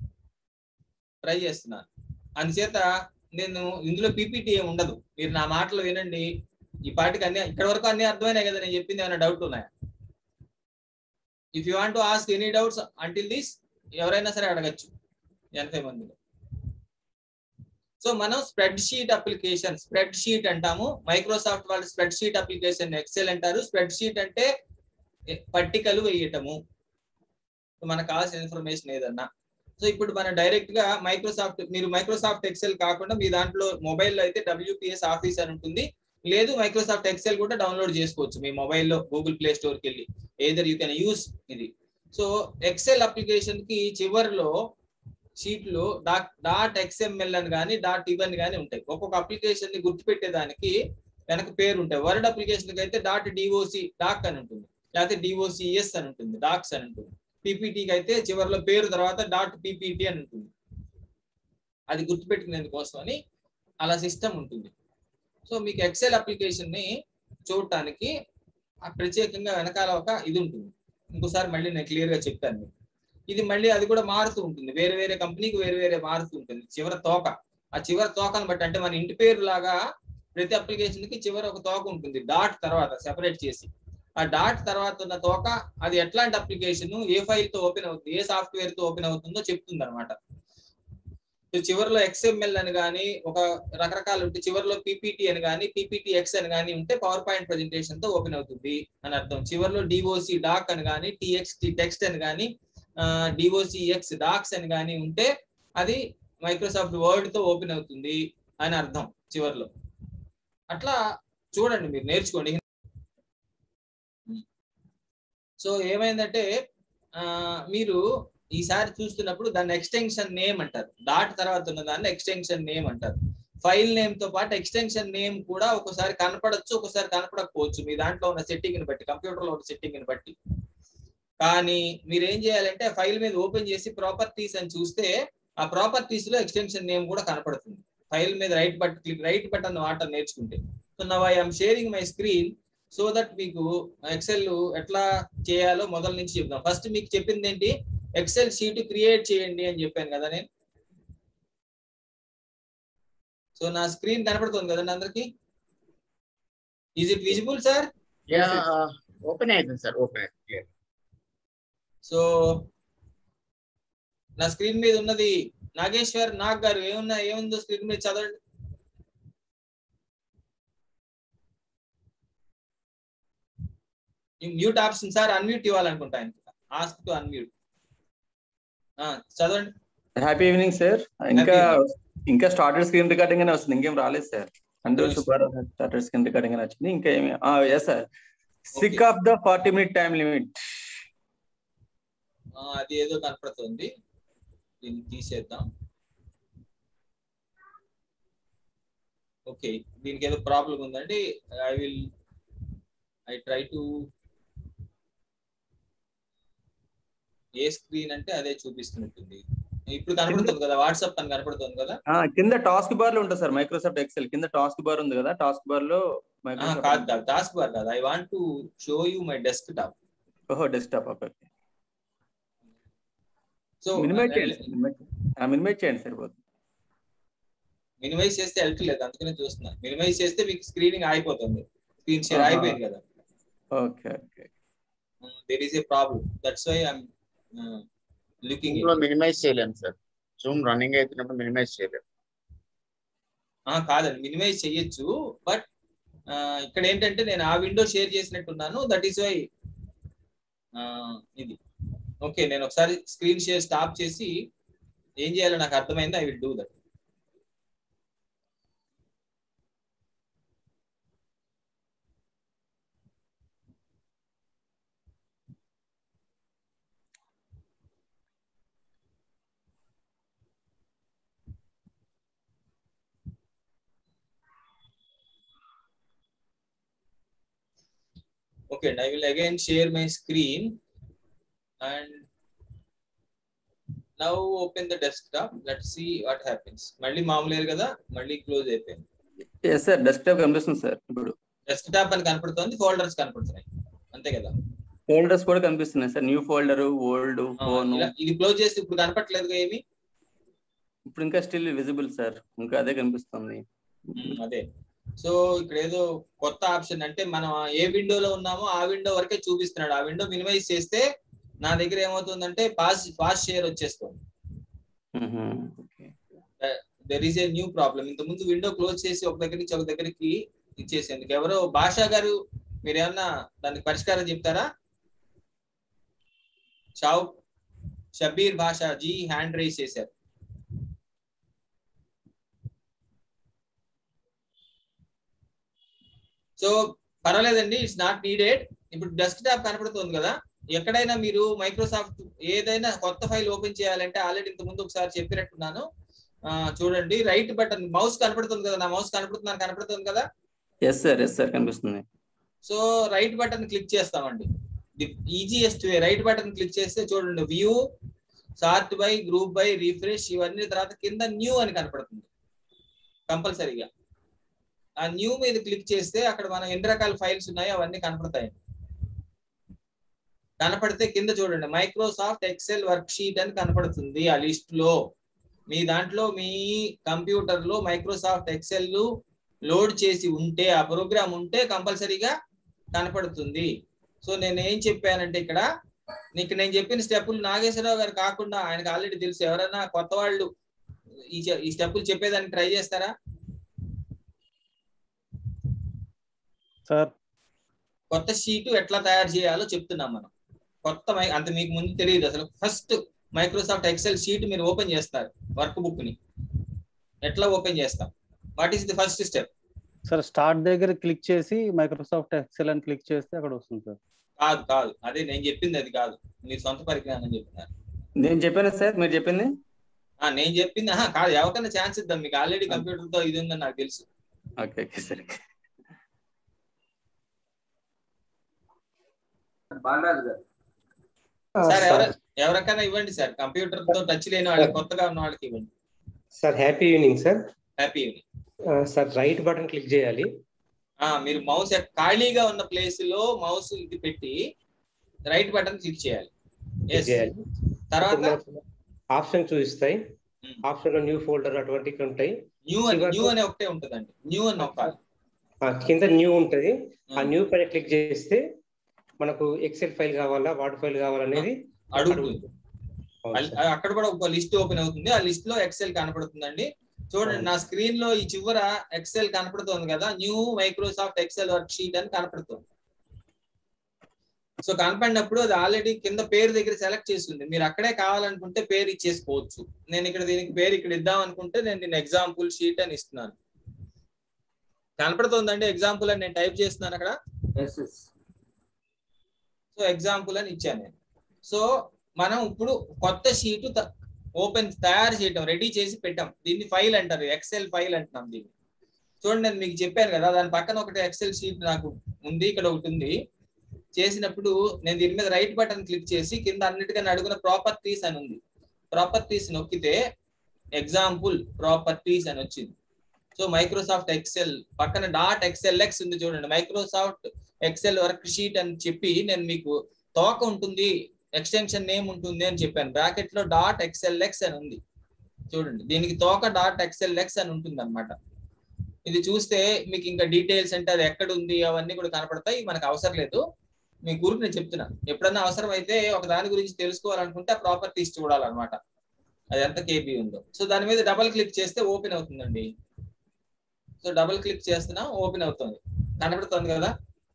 try చేస్తున్నాను అందుచేత నేను ఇందులో పీపీటీ ఏమి ఉండదు మీరు నా మాటలు వినండి ఈ పాటికి అన్ని ఇక్కడ వరకు అన్ని అర్థమైనాయి కదా నేను చెప్పింది ఏమైనా డౌట్ ఉన్నాయా if you want ask any doubts until this ఎవరైనా సరే అడగచ్చు ఎనభై మందిలో సో మనం spreadsheet application spreadsheet అంటాము మైక్రోసాఫ్ట్ వాళ్ళు స్ప్రెడ్ షీట్ అప్లికేషన్ ఎక్సెల్ అంటారు స్ప్రెడ్ షీట్ అంటే పట్టికలు వేయటము మనకు కావాల్సిన ఇన్ఫర్మేషన్ ఏదన్నా సో ఇప్పుడు మనం డైరెక్ట్ గా మైక్రోసాఫ్ట్ మీరు మైక్రోసాఫ్ట్ ఎక్సెల్ కాకుండా మీ దాంట్లో మొబైల్లో అయితే డబ్ల్యూపిఎస్ ఆఫీస్ అని ఉంటుంది లేదు మైక్రోసాఫ్ట్ ఎక్సెల్ కూడా డౌన్లోడ్ చేసుకోవచ్చు మీ మొబైల్లో గూగుల్ ప్లే స్టోర్ కి వెళ్ళి ఏదర్ యూ కెన్ యూస్ ఇది సో ఎక్సెల్ అప్లికేషన్ కి చివరిలో షీట్లు డాట్ డాట్ ఎక్స్ఎంఎల్ అని కానీ డాట్ ఇవన్నీ కానీ ఉంటాయి ఒక్కొక్క అప్లికేషన్ ని గుర్తుపెట్టేదానికి వెనక పేరు ఉంటాయి వర్డ్ అప్లికేషన్ కి అయితే డాట్ డిఓసి డాక్ అని ఉంటుంది లేకపోతే డిఓసిఎస్ అని ఉంటుంది డాక్స్ అని ఉంటుంది పీపీటీకి అయితే చివరిలో పేరు తర్వాత డాట్ పీపీటీ అని ఉంటుంది అది గుర్తుపెట్టుకునేందుకోసం అని అలా సిస్టమ్ ఉంటుంది సో మీకు ఎక్సెల్ అప్లికేషన్ ని చూడటానికి ప్రత్యేకంగా వెనకాల ఒక ఇది ఉంటుంది ఇంకోసారి మళ్ళీ నేను క్లియర్ గా చెప్తాను మీకు ఇది మళ్ళీ అది కూడా మారుతూ ఉంటుంది వేరే వేరే కంపెనీకి వేరే వేరే మారుతూ ఉంటుంది చివరి తోక ఆ చివరి తోకను బట్టి అంటే మన ఇంటి పేరు లాగా ప్రతి అప్లికేషన్ కి చివరి ఒక తోక ఉంటుంది డాట్ తర్వాత సెపరేట్ చేసి ఆ డాట్ తర్వాత ఉన్న తోక అది ఎట్లాంటి అప్లికేషన్ ఏ ఫైల్ తో ఓపెన్ అవుతుంది ఏ సాఫ్ట్వేర్ తో ఓపెన్ అవుతుందో చెప్తుంది అనమాట చివరిలో ఎక్స్ఎంఎల్ అని కానీ ఒక రకరకాలు ఉంటే చివరిలో పీపీటీ అని కానీ పీపీటీ ఎక్స్ అని కానీ ఉంటే పవర్ పాయింట్ ప్రెజెంటేషన్ తో ఓపెన్ అవుతుంది అని అర్థం చివరిలో డిఓసి డాక్ అని కానీ టిఎక్స్టి టెక్స్ట్ అని కానీ డిఓసి ఎక్స్ డాక్స్ అని కానీ ఉంటే అది మైక్రోసాఫ్ట్ వర్డ్ తో ఓపెన్ అవుతుంది అని అర్థం చివరిలో అట్లా చూడండి మీరు నేర్చుకోండి సో ఏమైందంటే మీరు ఈసారి చూస్తున్నప్పుడు దాన్ని ఎక్స్టెన్షన్ నేమ్ అంటారు డాట్ తర్వాత ఉన్న దాన్ని ఎక్స్టెన్షన్ నేమ్ అంటారు ఫైల్ నేమ్ తో పాటు ఎక్స్టెన్షన్ నేమ్ కూడా ఒకసారి కనపడచ్చు ఒకసారి కనపడకపోవచ్చు మీ దాంట్లో ఉన్న సెట్టింగ్ ని బట్టి కంప్యూటర్ లో ఉన్న సెట్టింగ్ ని బట్టి కానీ మీరు ఏం చేయాలంటే ఫైల్ మీద ఓపెన్ చేసి ప్రాపర్టీస్ అని చూస్తే ఆ ప్రాపర్టీస్ లో ఎక్స్టెన్షన్ నేమ్ కూడా కనపడుతుంది ఫైల్ మీద right but click right button వాటర్ నేర్చుకుంటే so now I'm sharing my screen so that మీకు ఎక్సెల్ ఎట్లా చేయాలో మొదల నుంచి చెప్తాం ఫస్ట్ మీకు చెప్పింది ఏంటి ఎక్సెల్ షీట్ క్రియేట్ చేయండి అని చెప్పాను కదా నేను సో నా స్క్రీన్ కనపడుతుంది కదండి అందరికి is it visible sir open అవుతుంది సార్ ఓపెన్ అవుతుంది సో నా స్క్రీన్ మీద ఉన్నది నాగేశ్వర్ నాగ్ గారు ఏమున్నా ఏముందో స్క్రీన్ మీద చదవండి మ్యూట్ ఆప్షన్ సార్ అన్మ్యూట్ ఇవ్వాలనుకుంటా ఆయన ఆస్క్ టు అన్మ్యూట్ చదవండి హ్యాపీ ఈవినింగ్ సార్ ఇంకా ఇంకా స్టార్టెడ్ స్క్రీన్ రికార్డింగ్ అనే వస్తుంది ఇంకేం రాలేదు సార్ అంటే సూపర్ స్టార్టెడ్ స్క్రీన్ రికార్డింగ్ అని వచ్చింది ఇంకా ఏమి yes sir sick of the forty minute time limit అది ఏదో కనపడుతుంది దీన్ని తీసేద్దాం ఓకే దీనికి ఏదో ప్రాబ్లం ఉందండి I will I try to a screen అంటే అదే చూపిస్తున్నట్టుంది ఇప్పుడు కనపడుతుంది కదా వాట్సాప్ అని కనపడుతుంది కదా కింద టాస్క్ బార్ లో ఉంటుంది సార్ మైక్రోసాఫ్ట్ ఎక్సెల్ కింద టాస్క్ బార్ ఉంది కదా టాస్క్ బార్ లో కాదు కాదు టాస్క్ బార్ కాదు I want to show you my desktop ఓహో డెస్క్టాప్ ఓకే సో మినిమైజ్ చేయండి మినిమైజ్ చేయండి సరిపోతుంది మినిమైజ్ చేస్తే వెళ్ళట్లేదు అందుకనే చూస్తున్నా మినిమైజ్ చేస్తే మీకు స్క్రీనింగ్ ఆగిపోతుంది స్క్రీన్ షేర్ అయిపోయింది కదా okay okay there is a problem that's why I'm looking Zoom లో మినిమైజ్ చేయలేము సార్ జూమ్ రన్నింగ్ అవుతున్నప్పుడు మినిమైజ్ చేయలేము కాదండి మినిమైజ్ చెయ్యొచ్చు బట్ ఇక్కడ ఏంటంటే నేను ఆ విండో షేర్ చేసినట్టున్నాను దట్ ఈస్ వై ఇది ఓకే నేను ఒకసారి స్క్రీన్ షేర్ స్టాప్ చేసి ఏం చేయాలో నాకు అర్థమైంది I will do that okay and i will again share my screen and now open the desktop let's see what happens మళ్ళీ మామూలు కదా మళ్ళీ క్లోజ్ అయిపోయింది ఎస్ సార్ డెస్క్టాప్ కనిపిస్తుంది సార్ ఇప్పుడు డెస్క్టాప్ అని కనపడుతుంది ఫోల్డర్స్ కనపడుతున్నాయి అంతే కదా ఫోల్డర్స్ కూడా కనిపిస్తున్నాయి సార్ న్యూ ఫోల్డర్ ఓల్డ్ ఆ, ఫోన్ ఇలా ఇది క్లోజ్ చేస్తే ఇప్పుడు కనపట్లేదు ఏమి ఇప్పుడు ఇంకా స్టిల్ విజిబుల్ సార్ ఇంకా అదే కనిపిస్తుంది ఉమ్, అదే సో ఇక్కడ ఏదో కొత్త ఆప్షన్ అంటే మనం ఏ విండోలో ఉన్నామో ఆ విండో వరకే చూపిస్తున్నాడు ఆ విండో మినిమైజ్ చేస్తే నా దగ్గర ఏమవుతుందంటే పాస్ పాస్ షేర్ వచ్చేస్తుంది okay there is a new problem ఇంత ముందు విండో క్లోజ్ చేసి ఒక దగ్గర నుంచి ఒక దగ్గరికి ఇచ్చేసేందుకు ఎవరో భాషా గారు మీరు ఏమన్నా దానికి పరిష్కారం చెప్తారా షావ్ షబీర్ భాషా జీ హ్యాండ్ రైజ్ చేశారు సో పర్వాలేదండి ఇట్స్ నాట్ నీడెడ్ ఇప్పుడు డెస్క్టాప్ కనపడుతుంది కదా ఎక్కడైనా మీరు మైక్రోసాఫ్ట్ ఏదైనా కొత్త ఫైల్ ఓపెన్ చేయాలంటే ఆల్రెడీ ఇంత ముందు ఒకసారి చెప్పినట్టున్నాను ఆ, చూడండి రైట్ బటన్ మౌస్ కనపడుతుంది కదా నా మౌస్ కనపడుతున్నాను కనపడుతుంది కదా ఎస్ సార్ ఎస్ సార్ కనిపిస్తుంది సో రైట్ బటన్ క్లిక్ చేస్తామండి easiest way right button click చేస్తే చూడండి view sort by group by refresh ఇవన్నీ తర్వాత కింద న్యూ అని కనపడుతుంది కంపల్సరీగా ఆ న్యూ మీద క్లిక్ చేస్తే అక్కడ మనం ఎన్ని రకాల ఫైల్స్ ఉన్నాయో అవన్నీ కనపడతాయి కనపడితే కింద చూడండి మైక్రోసాఫ్ట్ ఎక్సెల్ వర్క్ షీట్ అని కనపడుతుంది ఆ లిస్ట్ లో మీ దాంట్లో మీ కంప్యూటర్ లో మైక్రోసాఫ్ట్ ఎక్సెల్ లోడ్ చేసి ఉంటే ఆ ప్రోగ్రామ్ ఉంటే కంపల్సరీగా కనపడుతుంది సో నేను ఏం చెప్పానంటే ఇక్కడ నీకు నేను చెప్పిన స్టెప్పులు నాగేశ్వరరావు గారు కాకుండా ఆయనకు ఆల్రెడీ తెలుసు ఎవరైనా కొత్త వాళ్ళు ఈ చె- ఈ స్టెప్పులు చెప్పేదానికి ట్రై చేస్తారా సార్ కొత్త షీట్ ఎట్లా తయారు చేయాలో చెప్తున్నాం మనం కొత్త మై అంత మీకు ముందు తెలియదు అసలు ఫస్ట్ మైక్రోసాఫ్ట్ ఎక్సెల్ షీట్ మీరు ఓపెన్ చేస్తారు వర్క్ బుక్ ని ఎట్లా ఓపెన్ చేస్తాం what is the first step sir start దగ్గర క్లిక్ చేసి మైక్రోసాఫ్ట్ ఎక్సెల్ అని క్లిక్ చేస్తే అక్కడ వస్తుంది సార్ కాదు కాదు అదే నేను చెప్పింది అది కాదు మీరు సొంత పరిజ్ఞానం చెప్తున్నారు నేను చెప్పాను సార్ మీరు చెప్పింది ఆ, నేను చెప్పింది ఆహా, కాదు ఎవరికైనా ఛాన్స్ ఇద్దాం మీకు ఆల్రెడీ కంప్యూటర్ తో ఇది ఉందని నాకు తెలుసు ఓకే ఓకే సార్ బాలరాజు గారు సార్ ఎవర ఎవరికైనా ఇవ్వండి సార్ కంప్యూటర్ తో టచ్ లేని వాళ్ళకి కొత్తగా ఉన్న వాళ్ళకి ఇవ్వండి sir happy evening sir happy evening sir right button click చేయాలి ఆ, మీరు మౌస్ ఖాళీగా ఉన్న ప్లేస్ లో మౌస్ ఇది పెట్టి రైట్ బటన్ క్లిక్ చేయాలి క్లిక్ Yes. చేయాలి తర్వాత ఆప్షన్ చూపిస్తాయి Hmm. ఆప్షన్ లో న్యూ ఫోల్డర్ అటువంటివి ఉంటాయి న్యూ అని చివరకు- న్యూ అనే ఒకటే ఉంటదండి న్యూ అని నొక్కాలి ఆ, కింద న్యూ ఉంటది ఆ Hmm. న్యూ పైన క్లిక్ చేస్తే మనకు ఎక్సెల్ ఫైల్ కావాలా వర్డ్ ఫైల్ కావాలనేది అడుగుతుంది అడుగుతుంది. అవును అల్- సార్. అక్కడ కూడా ఒక లిస్ట్ ఓపెన్ అవుతుంది ఆ లిస్ట్ లో ఎక్సెల్ కనపడుతుందండి చూడండి నా స్క్రీన్ లో ఈ చివర ఎక్సెల్ కనపడుతుంది కదా new Microsoft Excel worksheet అని కనపడుతుంది సో కనపడినప్పుడు అది ఆల్రెడీ కింద పేరు దగ్గర సెలెక్ట్ చేస్తుంది మీరు అక్కడే కావాలనుకుంటే పేరు ఇచ్చేసుకోవచ్చు నేను ఇక్కడ దీనికి పేరు ఇక్కడ ఇద్దాం అనుకుంటే నేను దీని ఎగ్జాంపుల్ షీట్ అని ఇస్తున్నాను కనపడుతుందండి ఎగ్జాంపుల్ అని నేను టైప్ చేస్తున్నాను అక్కడ ఎస్ ఎస్ సో ఎగ్జాంపుల్ అని ఇచ్చాను నేను సో మనం ఇప్పుడు కొత్త షీట్ ఓపెన్ తయారు చేయటం రెడీ చేసి పెట్టాం దీన్ని ఫైల్ అంటారు ఎక్సెల్ ఫైల్ అంటున్నాం దీన్ని చూడండి నేను మీకు చెప్పాను కదా దాని పక్కన ఒకటి ఎక్సెల్ షీట్ నాకు ఉంది ఇక్కడ ఒకటి ఉంది చేసినప్పుడు నేను దీని మీద రైట్ బటన్ క్లిక్ చేసి కింద అన్నిటికన్నా అడుగున ప్రాపర్టీస్ అని ఉంది ప్రాపర్టీస్ నొక్కితే ఎగ్జాంపుల్ ప్రాపర్టీస్ అని వచ్చింది సో మైక్రోసాఫ్ట్ ఎక్సెల్ పక్కన డాట్ ఎక్సెల్ ఎక్స్ ఉంది చూడండి మైక్రోసాఫ్ట్ ఎక్సెల్ వర్క్ షీట్ అని చెప్పి నేను మీకు తోక ఉంటుంది ఎక్స్టెన్షన్ నేమ్ ఉంటుంది అని చెప్పాను బ్రాకెట్ లో డాట్ ఎక్సెల్ ఎక్స్ అని ఉంది చూడండి దీనికి తోక డాట్ ఎక్సెల్ ఎక్స్ అని ఉంటుంది అనమాట ఇది చూస్తే మీకు ఇంకా డీటెయిల్స్ అంటే అది ఎక్కడ ఉంది అవన్నీ కూడా కనపడతాయి మనకు అవసరం లేదు మీ గురికి నేను చెప్తున్నా ఎప్పుడన్నా అవసరం అయితే ఒక దాని గురించి తెలుసుకోవాలనుకుంటే ఆ ప్రాపర్టీస్ చూడాలన్నమాట అది ఎంత కేబీ ఉందో సో దాని మీద డబల్ క్లిక్ చేస్తే ఓపెన్ అవుతుందండి సో డబల్ క్లిక్ చేస్తున్నా ఓపెన్ అవుతుంది కనబడుతుంది కదా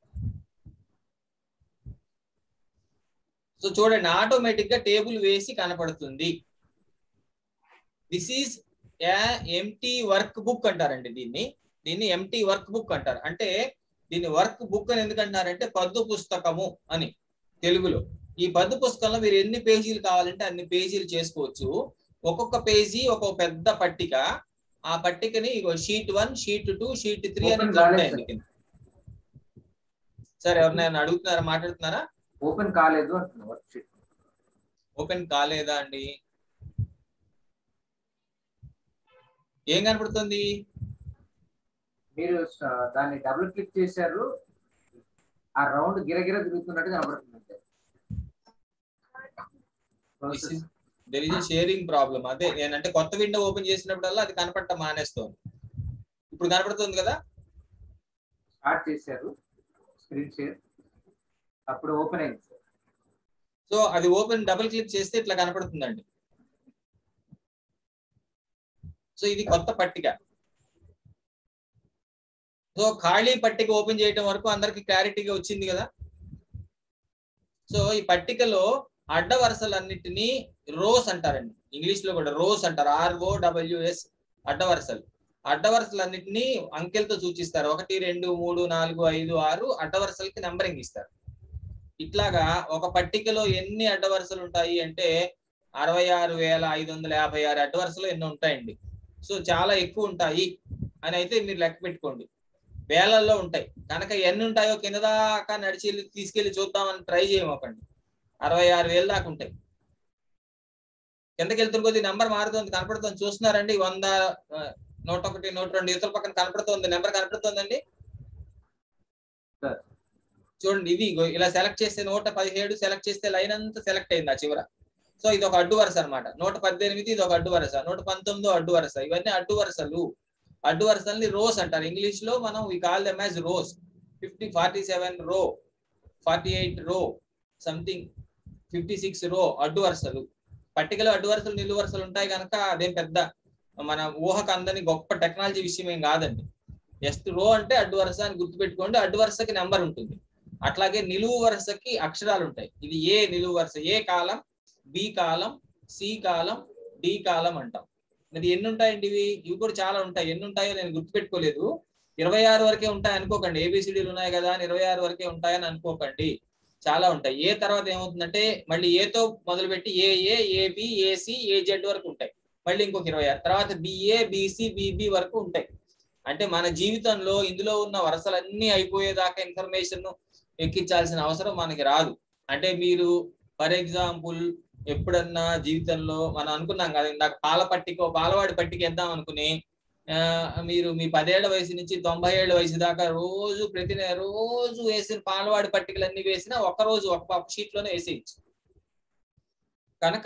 సో చూడండి ఆటోమేటిక్ గా టేబుల్ వేసి కనపడుతుంది this is empty workbook అంటారండి దీన్ని దీన్ని ఎంటీ వర్క్ బుక్ అంటారు అంటే దీన్ని వర్క్ బుక్ అని ఎందుకంటారంటే పద్దు పుస్తకము అని తెలుగులో ఈ పద్దు పుస్తకంలో మీరు ఎన్ని పేజీలు కావాలంటే అన్ని పేజీలు చేసుకోవచ్చు ఒక్కొక్క పేజీ ఒక్కొక్క పెద్ద పట్టిక ఆ పట్టికని ఇగో sheet one sheet two sheet three అని Open ఇట్లా కాలేదు ఉంటాయండి కింద. సార్ ఎవరినైనా అడుగుతున్నారా మాట్లాడుతున్నారా ఓపెన్ కాలేదు అంటున్నా వర్క్ షీట్ ఓపెన్ కాలేదా అండి ఏం కనపడుతుంది మీరు స- దాన్ని డబుల్ క్లిక్ చేశారు ఆ రౌండ్ గిరగిర తిరుగుతున్నట్టు కనబడుతుంది అంతే. Process. There is sharing problem అదే నేనంటే కొత్త విండో ఓపెన్ చేసినప్పుడల్లా అది కనపడటం మానేస్తుంది ఇప్పుడు కనపడుతుంది కదా స్టార్ట్ చేశారు స్క్రీన్ షేర్ అప్పుడు ఓపెన్ అయింది సార్ సో అది ఓపెన్ డబుల్ క్లిక్ చేస్తే ఇట్లా కనపడుతుందండి సో ఇది కొత్త పట్టిక సో ఖాళీ పట్టిక ఓపెన్ చేయడం వరకు అందరికి క్లారిటీగా వచ్చింది కదా సో ఈ పట్టికలో అడ్డ వరుసలన్నిటినీ రోస్ అంటారండి ఇంగ్లీష్ లో కూడా రోస్ అంటారు ఆర్ఓ డబ్ల్యూఎస్ అడ్డ వరుసలు అడ్డ వరుసలన్నిటినీ అంకెలతో సూచిస్తారు ఒకటి రెండు మూడు నాలుగు ఐదు ఆరు అడ్డ వరుసలకి నంబరింగ్ ఇస్తారు ఇట్లాగా ఒక పట్టికలో ఎన్ని అడ్డ వరుసలు ఉంటాయి అంటే అరవై ఆరు వేల ఐదు వందల యాభై ఆరు అడ్డ వరుసలు ఎన్నో ఉంటాయండి సో చాలా ఎక్కువ ఉంటాయి అని అయితే మీరు లెక్క పెట్టుకోండి వేలల్లో ఉంటాయి కనుక ఎన్ని ఉంటాయో కింద దాకా నడిచి వెళ్ళి తీసుకెళ్లి చూద్దామని ట్రై చేయమోకండి అరవై ఆరు వేలు దాకా ఉంటాయి కిందకి వెళ్తున్న కొద్ది నెంబర్ మారుతుంది కనపడుతుంది చూస్తున్నారండి వంద ఆ, నూట ఒకటి నూట రెండు యువతల పక్కన కనపడుతుంది నెంబర్ కనపడుతుందండి Sir. చూడండి ఇది ఇగో ఇలా సెలెక్ట్ చేస్తే నూట పదిహేడు సెలెక్ట్ చేస్తే లైన్ అంతా సెలెక్ట్ అయింది ఆ చివర సో ఇది ఒక అడ్డు వరుస అన్నమాట నూట పద్దెనిమిది ఇది ఒక అడ్డు వరుస నూట పంతొమ్మిదో అడ్డు వరుస ఇవన్నీ అడ్డు వరుసలు అడ్డు వరుసల్ని రోస్ అంటారు ఇంగ్లీష్ లో మనం we call them as rows fifty forty seven row forty eight row something fifty six row అడ్డు వరుసలు పట్టికలో అడ్డు వరుసలు నిలువు వరుసలు ఉంటాయి కనుక అదేం పెద్ద మన ఊహకు అందని గొప్ప టెక్నాలజీ విషయం ఏం కాదండి జస్ట్ రో అంటే అడ్డు వరుస అని గుర్తుపెట్టుకోండి అడ్డు వరుసకి నెంబర్ ఉంటుంది అట్లాగే నిలువు వరుసకి అక్షరాలు ఉంటాయి ఇది ఏ నిలువు వరుస A column B column C column D column అంటాం మరి ఎన్ని ఉంటాయండి ఇవి ఇవి కూడా చాలా ఉంటాయి ఎన్ని ఉంటాయో నేను గుర్తుపెట్టుకోలేదు ఇరవై ఆరు వరకే ఉంటాయి అనుకోకండి ఏబిసిడీలు ఉన్నాయి కదా అని ఇరవై ఆరు వరకే ఉంటాయని అనుకోకండి చాలా ఉంటాయి ఏ తర్వాత ఏమవుతుందంటే మళ్ళీ ఏతో మొదలుపెట్టి ఏఏ ఏబి ఏసి ఏజెడ్ వరకు ఉంటాయి మళ్ళీ ఇంకొక ఇరవై ఆరు తర్వాత బిఏ బిసి బిబి వరకు ఉంటాయి అంటే మన జీవితంలో ఇందులో ఉన్న వరుసలన్నీ అయిపోయేదాకా ఇన్ఫర్మేషన్ ఎక్కించాల్సిన అవసరం మనకి రాదు అంటే మీరు ఫర్ ఎగ్జాంపుల్ ఎప్పుడన్నా జీవితంలో మనం అనుకున్నాం కదా ఇందాక పాల పట్టిక పాలవాడి పట్టిక వేద్దాం అనుకుని ఆ, మీరు మీ పదేళ్ల వయసు నుంచి తొంభై ఏళ్ల వయసు దాకా రోజు ప్రతి నె- రోజు వేసిన పాలవాడి పట్టికలన్నీ వేసినా ఒక్క రోజు ఒక ఒక షీట్ లోనే వేసేయచ్చు కనుక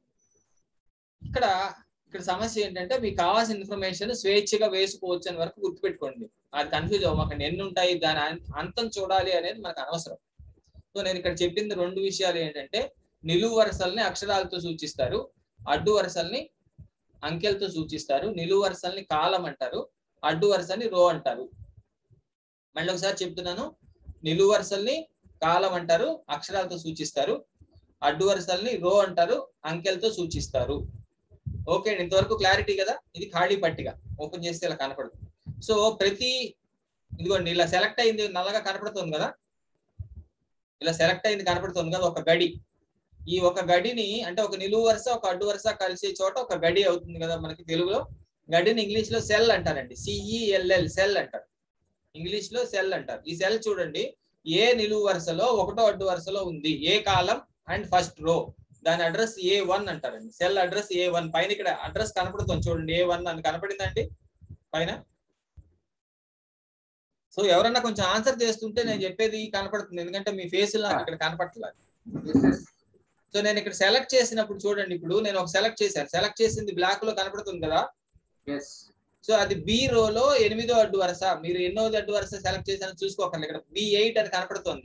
ఇక్కడ ఇక్కడ సమస్య ఏంటంటే మీకు కావాల్సిన ఇన్ఫర్మేషన్ స్వేచ్ఛగా వేసుకోవచ్చు అని వరకు గుర్తుపెట్టుకోండి అది కన్ఫ్యూజ్ అవ్వకండి ఎన్ని ఉంటాయి దాని అం- అంతం చూడాలి అనేది మనకు అనవసరం సో నేను ఇక్కడ చెప్పింది రెండు విషయాలు ఏంటంటే నిలువు వరుసల్ని అక్షరాలతో సూచిస్తారు అడ్డు వరుసల్ని అంకెలతో సూచిస్తారు నిలువు వరుసల్ని కాలం అంటారు అడ్డు వరుసని రో అంటారు మళ్ళీ ఒకసారి చెప్తున్నాను నిలువు వరుసల్ని కాలం అంటారు అక్షరాలతో సూచిస్తారు అడ్డు వరుసల్ని రో అంటారు అంకెలతో సూచిస్తారు ఓకే అండి ఇంతవరకు క్లారిటీ కదా ఇది ఖాళీ పట్టిక ఓపెన్ చేస్తే ఇలా కనపడుతుంది సో ప్రతి ఇదిగోండి ఇలా సెలెక్ట్ అయింది నల్లగా కనపడుతుంది కదా ఇలా సెలెక్ట్ అయింది కనపడుతుంది కదా ఒక గడి ఈ ఒక గడిని అంటే ఒక నిలువు వరుస ఒక అడ్డు వరుస కలిసే చోట ఒక గడి అవుతుంది కదా మనకి తెలుగులో గడిని ఇంగ్లీష్ లో సెల్ అంటారండి సిఈఎల్ఎల్ సెల్ అంటారు ఇంగ్లీష్ లో సెల్ అంటారు ఈ సెల్ చూడండి ఏ నిలువు వరుసలో ఒకటో అడ్డు వరుసలో ఉంది ఏ కాలం అండ్ ఫస్ట్ రో దాని అడ్రస్ ఏ వన్ అంటారండి సెల్ అడ్రస్ ఏ వన్ పైన ఇక్కడ అడ్రస్ కనపడుతుంది చూడండి ఏ వన్ అని కనపడిందండి పైన సో ఎవరన్నా కొంచెం ఆన్సర్ చేస్తుంటే నేను చెప్పేది కనపడుతుంది ఎందుకంటే మీ ఫేస్ నాకు ఇక్కడ కనపడట్లేదు Yes, yes. సో నేను ఇక్కడ సెలెక్ట్ చేసినప్పుడు చూడండి ఇప్పుడు నేను ఒక సెలెక్ట్ చేశాను సెలెక్ట్ చేసింది బ్లాక్ లో కనపడుతుంది కదా Yes. సో అది బి రోలో ఎనిమిదో అడ్డు వరుస మీరు ఎన్నో అడ్డు వరుస సెలెక్ట్ చేశారని చూసుకోకండి ఇక్కడ బి ఎయిట్ అని కనపడుతుంది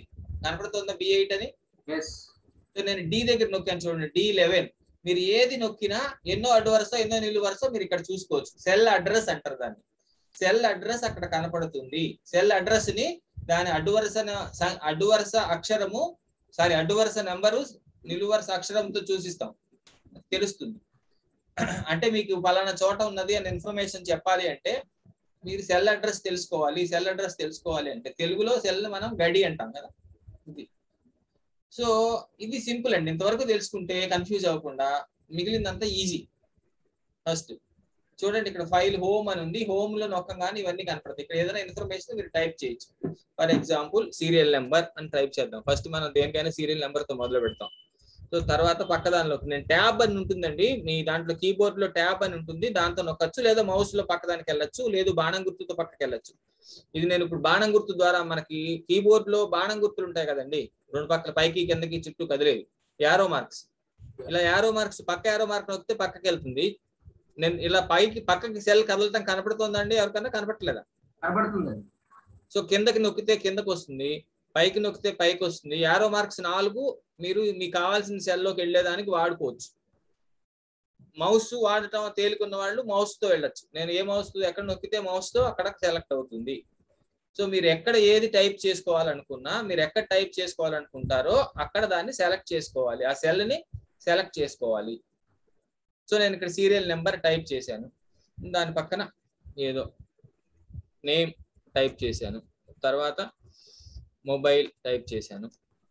కనపడుతుందా బి ఎయిట్ అని ఎస్ సో నేను డి దగ్గర నొక్కాను చూడండి డి లెవెన్ మీరు ఏది నొక్కినా ఎన్నో అడ్డు వరుస ఎన్నో నిలువు వరుస మీరు ఇక్కడ చూసుకోవచ్చు సెల్ అడ్రస్ అంటారు దాన్ని సెల్ అడ్రస్ అక్కడ కనపడుతుంది సెల్ అడ్రస్ ని దాని అడ్డు వరుస న- అడ్డు వరుస అక్షరము సారీ అడ్డు వరుస నెంబరు నిలువు వరుస అక్షరంతో చూసిస్తాం తెలుస్తుంది అంటే మీకు ఫలానా చోట ఉన్నది అని ఇన్ఫర్మేషన్ చెప్పాలి అంటే మీరు సెల్ అడ్రస్ తెలుసుకోవాలి సెల్ అడ్రస్ తెలుసుకోవాలి అంటే తెలుగులో సెల్ మనం గడి అంటాం కదా ఇది సో ఇది సింపుల్ అండి ఇంతవరకు తెలుసుకుంటే కన్ఫ్యూజ్ అవ్వకుండా మిగిలిందంతా ఈజీ ఫస్ట్ చూడండి ఇక్కడ ఫైల్ హోమ్ అని ఉంది హోమ్ లో నొక్కగానే ఇవన్నీ కనపడతాయి ఇక్కడ ఏదైనా ఇన్ఫర్మేషన్ మీరు టైప్ చేయొచ్చు ఫర్ ఎగ్జాంపుల్ సీరియల్ నెంబర్ అని టైప్ చేద్దాం ఫస్ట్ మనం దేనికైనా సీరియల్ నెంబర్ తో మొదలు పెడతాం సో తర్వాత పక్క దానిలో నేను ట్యాబ్ అని ఉంటుందండి మీ దాంట్లో కీబోర్డ్ లో ట్యాబ్ అని ఉంటుంది దాంతో నొక్కచ్చు లేదా మౌస్ లో పక్క దానికి వెళ్ళొచ్చు లేదు బాణం గుర్తుతో పక్కకి వెళ్ళొచ్చు ఇది నేను ఇప్పుడు బాణం గుర్తు ద్వారా మనకి కీబోర్డ్ లో బాణం గుర్తులు ఉంటాయి కదండి రెండు పక్కల పైకి కిందకి చుట్టూ కదిలేవి యారో మార్క్స్ ఇలా యారో మార్క్స్ పక్క యారో మార్క్ నొక్కితే పక్కకి వెళ్తుంది నేను ఇలా పైకి పక్కకి సెల్ కదలటం కనపడుతుందండి ఎవరికన్నా కనపడట్లేదా కనబడుతుందండి సో కిందకి నొక్కితే కిందకి వస్తుంది పైకి నొక్కితే పైకి వస్తుంది యారో మార్క్స్ నాలుగు మీరు మీకు కావాల్సిన సెల్లోకి వెళ్ళేదానికి వాడుకోవచ్చు మౌస్ వాడటం తేలికున్న వాళ్ళు మౌస్ తో వెళ్ళొచ్చు నేను ఏ మౌస్ ఎక్కడ నొక్కితే మౌస్ తో అక్కడ సెలెక్ట్ అవుతుంది సో మీరు ఎక్కడ ఏది టైప్ చేసుకోవాలనుకున్నా మీరు ఎక్కడ టైప్ చేసుకోవాలనుకుంటారో అక్కడ దాన్ని సెలెక్ట్ చేసుకోవాలి ఆ సెల్ ని సెలెక్ట్ చేసుకోవాలి సో నేను ఇక్కడ సీరియల్ నెంబర్ టైప్ చేశాను దాని పక్కన ఏదో నేమ్ టైప్ చేశాను తర్వాత మొబైల్ టైప్ చేశాను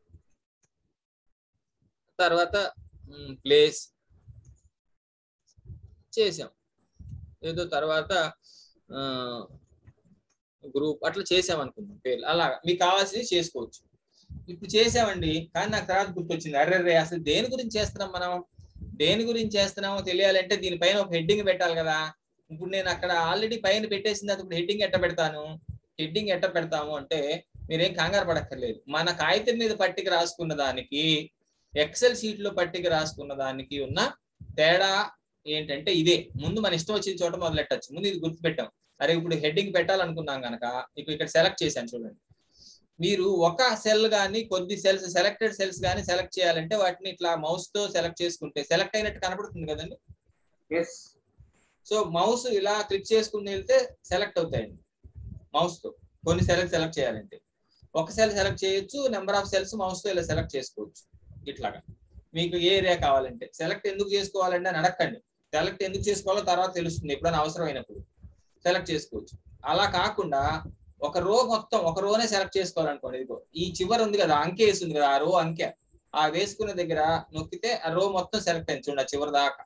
తర్వాత ప్లేస్ చేసాం ఏదో తర్వాత గ్రూప్ అట్లా చేసాం అనుకుందాం పేర్లు అలా మీకు కావాల్సింది చేసుకోవచ్చు ఇప్పుడు చేసామండి కానీ నాకు తర్వాత గుర్తొచ్చింది అర్రెర్రే అసలు దేని గురించి చేస్తున్నాం మనం దేని గురించి చేస్తున్నామో తెలియాలంటే దీనిపైన ఒక హెడ్డింగ్ పెట్టాలి కదా ఇప్పుడు నేను అక్కడ ఆల్రెడీ పైన పెట్టేసింది అది ఇప్పుడు హెడ్డింగ్ ఎట్ట పెడతాను హెడ్డింగ్ ఎట్ట పెడతాము అంటే మీరేం కంగారు పడక్కర్లేదు మన కాగితం మీద పట్టిక రాసుకున్న దానికి ఎక్సెల్ షీట్ లో పట్టిక రాసుకున్న దానికి ఉన్న తేడా ఏంటంటే ఇదే ముందు మన ఇష్టం వచ్చిన చోట మొదలెట్టచ్చు ముందు ఇది గుర్తుపెట్టాం అరే ఇప్పుడు హెడ్డింగ్ పెట్టాలనుకున్నాం కనుక ఇప్పుడు ఇక్కడ సెలెక్ట్ చేశాను చూడండి మీరు ఒక సెల్ గాని కొద్ది సెల్స్ సెలెక్టెడ్ సెల్స్ గాని సెలెక్ట్ చేయాలంటే వాటిని ఇట్లా మౌస్ తో సెలెక్ట్ చేసుకుంటే సెలెక్ట్ అయినట్టు కనబడుతుంది కదండి ఎస్ సో మౌస్ ఇలా క్లిక్ చేసుకుని వెళ్తే సెలెక్ట్ అవుతాయండి మౌస్ తో కొన్ని సెలెక్ట్ సెలెక్ట్ చేయాలంటే ఒక సెల్ సెలెక్ట్ చేయొచ్చు నెంబర్ ఆఫ్ సెల్స్ మౌస్ తో ఇలా సెలెక్ట్ చేసుకోవచ్చు ఇట్లాగా మీకు ఏ ఏరియా కావాలంటే సెలెక్ట్ ఎందుకు చేసుకోవాలంటే అని అడగండి సెలెక్ట్ ఎందుకు చేసుకోవాలో తర్వాత తెలుస్తుంది ఎప్పుడైనా అవసరమైనప్పుడు సెలెక్ట్ చేసుకోవచ్చు అలా కాకుండా ఒక రో మొత్తం ఒక రోనే సెలెక్ట్ చేసుకోవాలనుకోండి ఇదిగో ఈ చివరి ఉంది కదా అంకె వేసి ఉంది కదా ఆ రో అంకె ఆ వేసుకున్న దగ్గర నొక్కితే ఆ రో మొత్తం సెలెక్ట్ అయింది చూడండి ఆ చివరి దాకా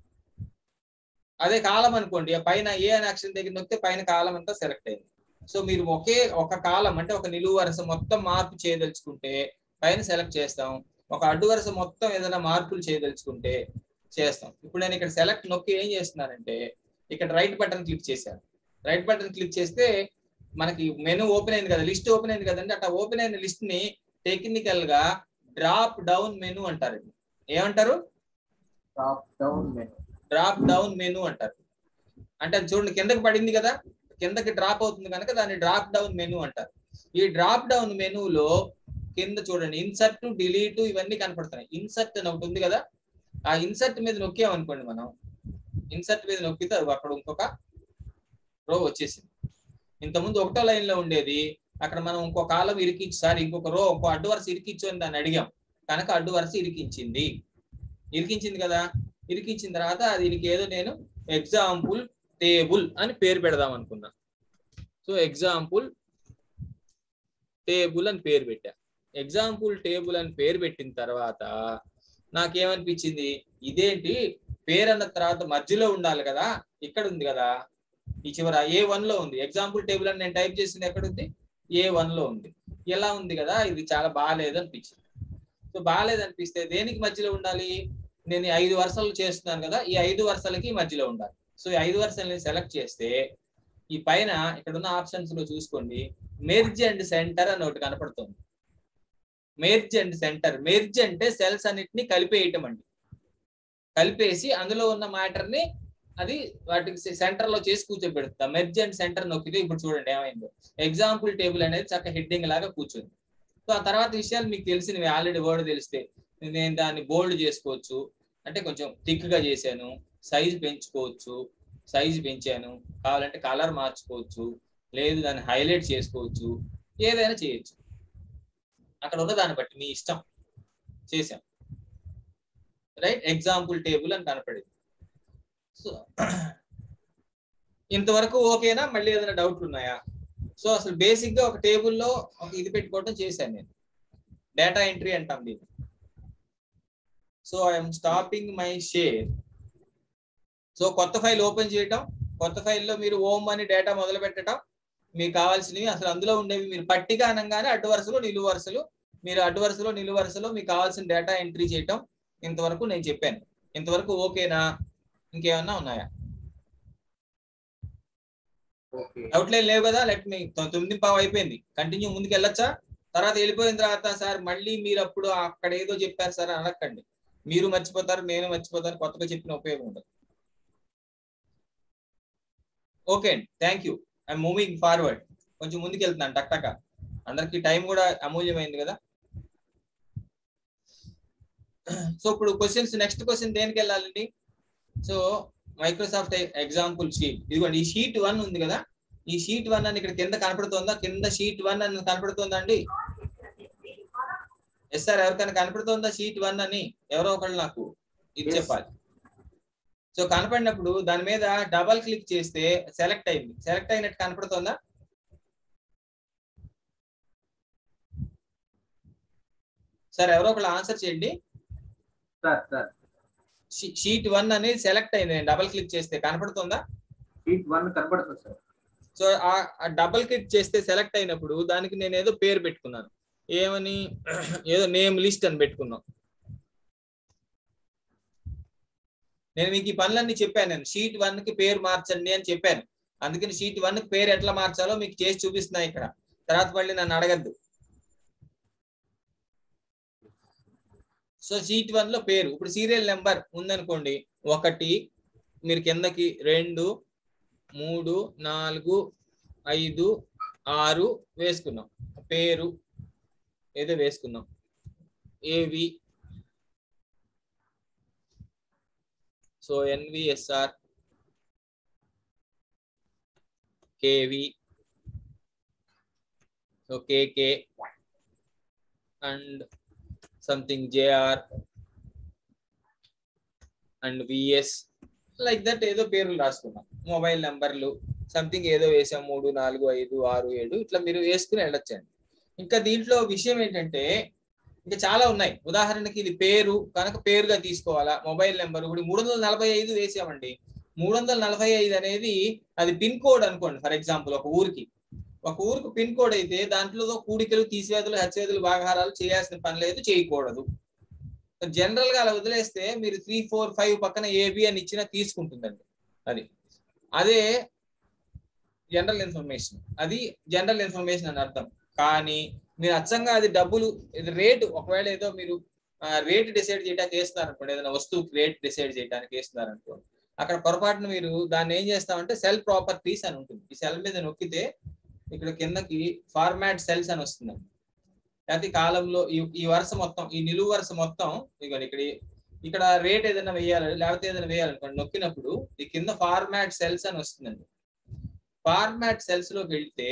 అదే కాలం అనుకోండి ఆ పైన ఏ అనే అక్షరం దగ్గర నొక్కితే పైన కాలం అంతా సెలెక్ట్ అయింది సో మీరు ఒకే ఒక కాలం అంటే ఒక నిలువు వరుస మొత్తం మార్పు చేయదలుచుకుంటే పైన సెలెక్ట్ చేస్తాం ఒక అడ్డు వరుస మొత్తం ఏదైనా మార్పులు చేయదలుచుకుంటే చేస్తాం ఇప్పుడు నేను ఇక్కడ సెలెక్ట్ నొక్కి ఏం చేస్తున్నానంటే ఇక్కడ రైట్ బటన్ క్లిక్ చేశాను రైట్ బటన్ క్లిక్ చేస్తే మనకి మెనూ ఓపెన్ అయింది కదా లిస్ట్ ఓపెన్ అయింది కదండి అట్లా ఓపెన్ అయిన లిస్ట్ ని టెక్నికల్ గా డ్రాప్ డౌన్ మెనూ అంటారు ఏమంటారు top down menu drop down menu అంటారు అంటే అది చూడండి కిందకి పడింది కదా కిందకి డ్రాప్ అవుతుంది కనుక దాన్ని డ్రాప్ డౌన్ మెనూ అంటారు ఈ డ్రాప్ డౌన్ మెనూలో కింద చూడండి ఇన్సర్ట్ డిలీట్ ఇవన్నీ కనపడుతున్నాయి ఇన్సర్ట్ అని ఒకటి ఉంది కదా ఆ ఇన్సర్ట్ మీద నొక్కామనుకోండి మనం ఇన్సర్ట్ మీద నొక్కితే అది అక్కడ ఇంకొక రో వచ్చేసింది ఇంతకుముందు ఒకటో లైన్ లో ఉండేది అక్కడ మనం ఇంకో కాలం ఇరికించి సార్ ఇంకొక రో ఇంకో అడ్డు వరుస ఇరికించు అని దాన్ని అడిగాం కనుక అడ్డు వరుస ఇరికించింది ఇరికించింది కదా ఇరికించిన తర్వాత దీనికి ఏదో నేను ఎగ్జాంపుల్ టేబుల్ అని పేరు పెడదాం అనుకున్నా సో ఎగ్జాంపుల్ టేబుల్ అని పేరు పెట్టా ఎగ్జాంపుల్ టేబుల్ అని పేరు పెట్టిన తర్వాత నాకేమనిపించింది ఇదేంటి పేరు అన్న తర్వాత మధ్యలో ఉండాలి కదా ఇక్కడ ఉంది కదా ఈ చివర ఏ వన్ లో ఉంది ఎగ్జాంపుల్ టేబుల్ అని నేను టైప్ చేసింది ఎక్కడ ఉంది ఏ వన్ లో ఉంది ఎలా ఉంది కదా ఇది చాలా బాగాలేదు అనిపించింది సో బాగాలేదు అనిపిస్తే దేనికి మధ్యలో ఉండాలి నేను ఈ ఐదు వరుసలు చేస్తున్నాను కదా ఈ ఐదు వరుసలకి మధ్యలో ఉండాలి సో ఈ ఐదు వరుసలని సెలెక్ట్ చేస్తే ఈ పైన ఇక్కడ ఉన్న ఆప్షన్స్ లో చూసుకోండి మెర్జ్ అండ్ సెంటర్ అని ఒకటి కనపడుతుంది మెర్జ్ అండ్ సెంటర్ మెర్జ్ అంటే సెల్స్ అన్నిటిని కలిపేయటం అండి కలిపేసి అందులో ఉన్న మ్యాటర్ ని అది వాటికి సెంటర్ లో చేసి కూర్చోబెడుతా మెర్జ్ అండ్ సెంటర్ నొక్కితే ఇప్పుడు చూడండి ఏమైందో ఎగ్జాంపుల్ టేబుల్ అనేది చక్క హెడ్డింగ్ లాగా కూర్చుంది సో ఆ తర్వాత విషయాలు మీకు తెలిసినవి ఆల్రెడీ వర్డ్ తెలిస్తే నేను దాన్ని బోల్డ్ చేసుకోవచ్చు అంటే కొంచెం థిక్ గా చేశాను సైజ్ పెంచుకోవచ్చు సైజ్ పెంచాను కావాలంటే కలర్ మార్చుకోవచ్చు లేదు దాన్ని హైలైట్ చేసుకోవచ్చు ఏదైనా చేయొచ్చు అక్కడ ఉన్న దాన్ని బట్టి మీ ఇష్టం చేసాం రైట్ ఎగ్జాంపుల్ టేబుల్ అని కనపడేది సో ఇంతవరకు ఓకేనా మళ్ళీ ఏదైనా డౌట్లు ఉన్నాయా సో అసలు బేసిక్ గా ఒక టేబుల్లో ఒక ఇది పెట్టుకోవడం చేశాను నేను డేటా ఎంట్రీ అంటాం దీన్ని so I'm stopping my share so కొత్త ఫైల్ ఓపెన్ చేయటం కొత్త ఫైల్లో మీరు ఓమ్ అని డేటా మొదలు పెట్టడం మీకు కావాల్సినవి అసలు అందులో ఉండేవి మీరు పట్టిక అనగానే అడ్డు వరుసలు నిలువు వరుసలు మీరు అడ్డు వరుసలో నిలువు వరుసలో మీకు కావాల్సిన డేటా ఎంట్రీ చేయటం ఇంతవరకు నేను చెప్పాను ఇంతవరకు ఓకేనా ఇంకేమన్నా ఉన్నాయా ఓకే అవుట్లైన్ లేవు కదా లెట్ మీ తొమ్మిది పావు అయిపోయింది కంటిన్యూ ముందుకు వెళ్ళొచ్చా తర్వాత వెళ్ళిపోయిన తర్వాత సార్ మళ్ళీ మీరు అప్పుడు అక్కడ ఏదో చెప్పారు సార్ అని అనకండి మీరు మర్చిపోతారు నేను మర్చిపోతాను కొత్తగా చెప్పిన ఉపయోగం ఉండదు ఓకే అండి thank you I'm moving forward కొంచెం ముందుకు వెళ్తున్నాను టక్ టక అందరికి టైం కూడా అమూల్యమైంది కదా సో ఇప్పుడు క్వశ్చన్స్ నెక్స్ట్ క్వశ్చన్ దేనికి వెళ్ళాలండి సో మైక్రోసాఫ్ట్ ఎగ్జాంపుల్ షీట్ ఇదిగోండి ఈ షీట్ వన్ ఉంది కదా ఈ షీట్ వన్ అని ఇక్కడ కింద కనపడుతుందా కింద షీట్ వన్ అని కనపడుతుందా అండి ఎస్ సార్ ఎవరికైనా కనపడుతుందా షీట్ వన్ అని ఎవరో ఒకళ్ళు నాకు ఇది Yes. చెప్పాలి సో కనపడినప్పుడు దాని మీద డబల్ క్లిక్ చేస్తే సెలెక్ట్ అయింది సెలెక్ట్ అయినట్టు కనపడుతుందా సార్ ఎవరో ఒకళ్ళు ఆన్సర్ చేయండి సార్ సార్ షీట్ వన్ అనేది సెలెక్ట్ అయింది డబల్ క్లిక్ చేస్తే కనపడుతుందా షీట్ వన్ కనపడుతుంది సార్ సో ఆ డబల్ క్లిక్ చేస్తే సెలెక్ట్ అయినప్పుడు దానికి నేను ఏదో పేరు పెట్టుకున్నాను ఏమని ఏదో నేమ్ లిస్ట్ అని పెట్టుకున్నాం నేను మీకు ఈ పనులన్నీ చెప్పాను నేను షీట్ వన్ కి పేరు మార్చండి అని చెప్పాను అందుకని షీట్ వన్ కి పేరు ఎట్లా మార్చాలో మీకు చేసి చూపిస్తున్నా ఇక్కడ తర్వాత మళ్ళీ నన్ను అడగద్దు సో షీట్ వన్ లో పేరు ఇప్పుడు సీరియల్ నెంబర్ ఉందనుకోండి ఒకటి మీరు కిందకి రెండు మూడు నాలుగు ఐదు ఆరు వేసుకున్నాం పేరు ఏదో వేసుకున్నాం ఏవి so N V S R K V so K K and something J R and V S like that ఏదో పేర్లు రాసుకున్నాం మొబైల్ నెంబర్లు సంథింగ్ ఏదో వేసాం మూడు నాలుగు ఐదు ఆరు ఏడు ఇట్లా మీరు వేసుకుని వెళ్ళొచ్చండి ఇంకా దీంట్లో విషయం ఏంటంటే ఇంకా చాలా ఉన్నాయి ఉదాహరణకి ఇది పేరు కనుక పేరుగా తీసుకోవాలా మొబైల్ నెంబర్ ఇప్పుడు మూడు వందల నలభై ఐదు వేసామండి మూడు వందల నలభై ఐదు అనేది అది పిన్ కోడ్ అనుకోండి ఫర్ ఎగ్జాంపుల్ ఒక ఊరికి ఒక ఊరికి పిన్ కోడ్ అయితే దాంట్లో కూడికలు తీసివేతలు హత్యవేతలు భాగాహారాలు చేయాల్సిన పని లేదు చేయకూడదు జనరల్ గా అలా వదిలేస్తే మీరు త్రీ ఫోర్ ఫైవ్ పక్కన ఏబి అని ఇచ్చినా తీసుకుంటుందండి అది అదే జనరల్ ఇన్ఫర్మేషన్ అది జనరల్ ఇన్ఫర్మేషన్ అని అర్థం కానీ మీరు అచ్చంగా అది డబ్బులు ఇది రేటు ఒకవేళ ఏదో మీరు రేట్ డిసైడ్ చేయడానికి వేస్తున్నారు అనుకోండి ఏదైనా వస్తువుకి రేట్ డిసైడ్ చేయడానికి వేస్తున్నారు అనుకోండి అక్కడ పొరపాటున మీరు దాన్ని ఏం చేస్తామంటే సెల్ ప్రాపర్టీస్ అని ఉంటుంది ఈ సెల్ మీద నొక్కితే ఇక్కడ కిందకి ఫార్మాట్ సెల్స్ అని వస్తుందండి లేకపోతే ఈ కాలంలో ఈ ఈ వరుస మొత్తం ఈ నిలువు వరుస మొత్తం ఇదిగోండి ఇక్కడ ఇక్కడ రేట్ ఏదైనా వేయాలి లేకపోతే ఏదైనా వేయాలనుకోండి నొక్కినప్పుడు ఈ కింద ఫార్మాట్ సెల్స్ అని వస్తుందండి ఫార్మాట్ సెల్స్ లోకి వెళ్తే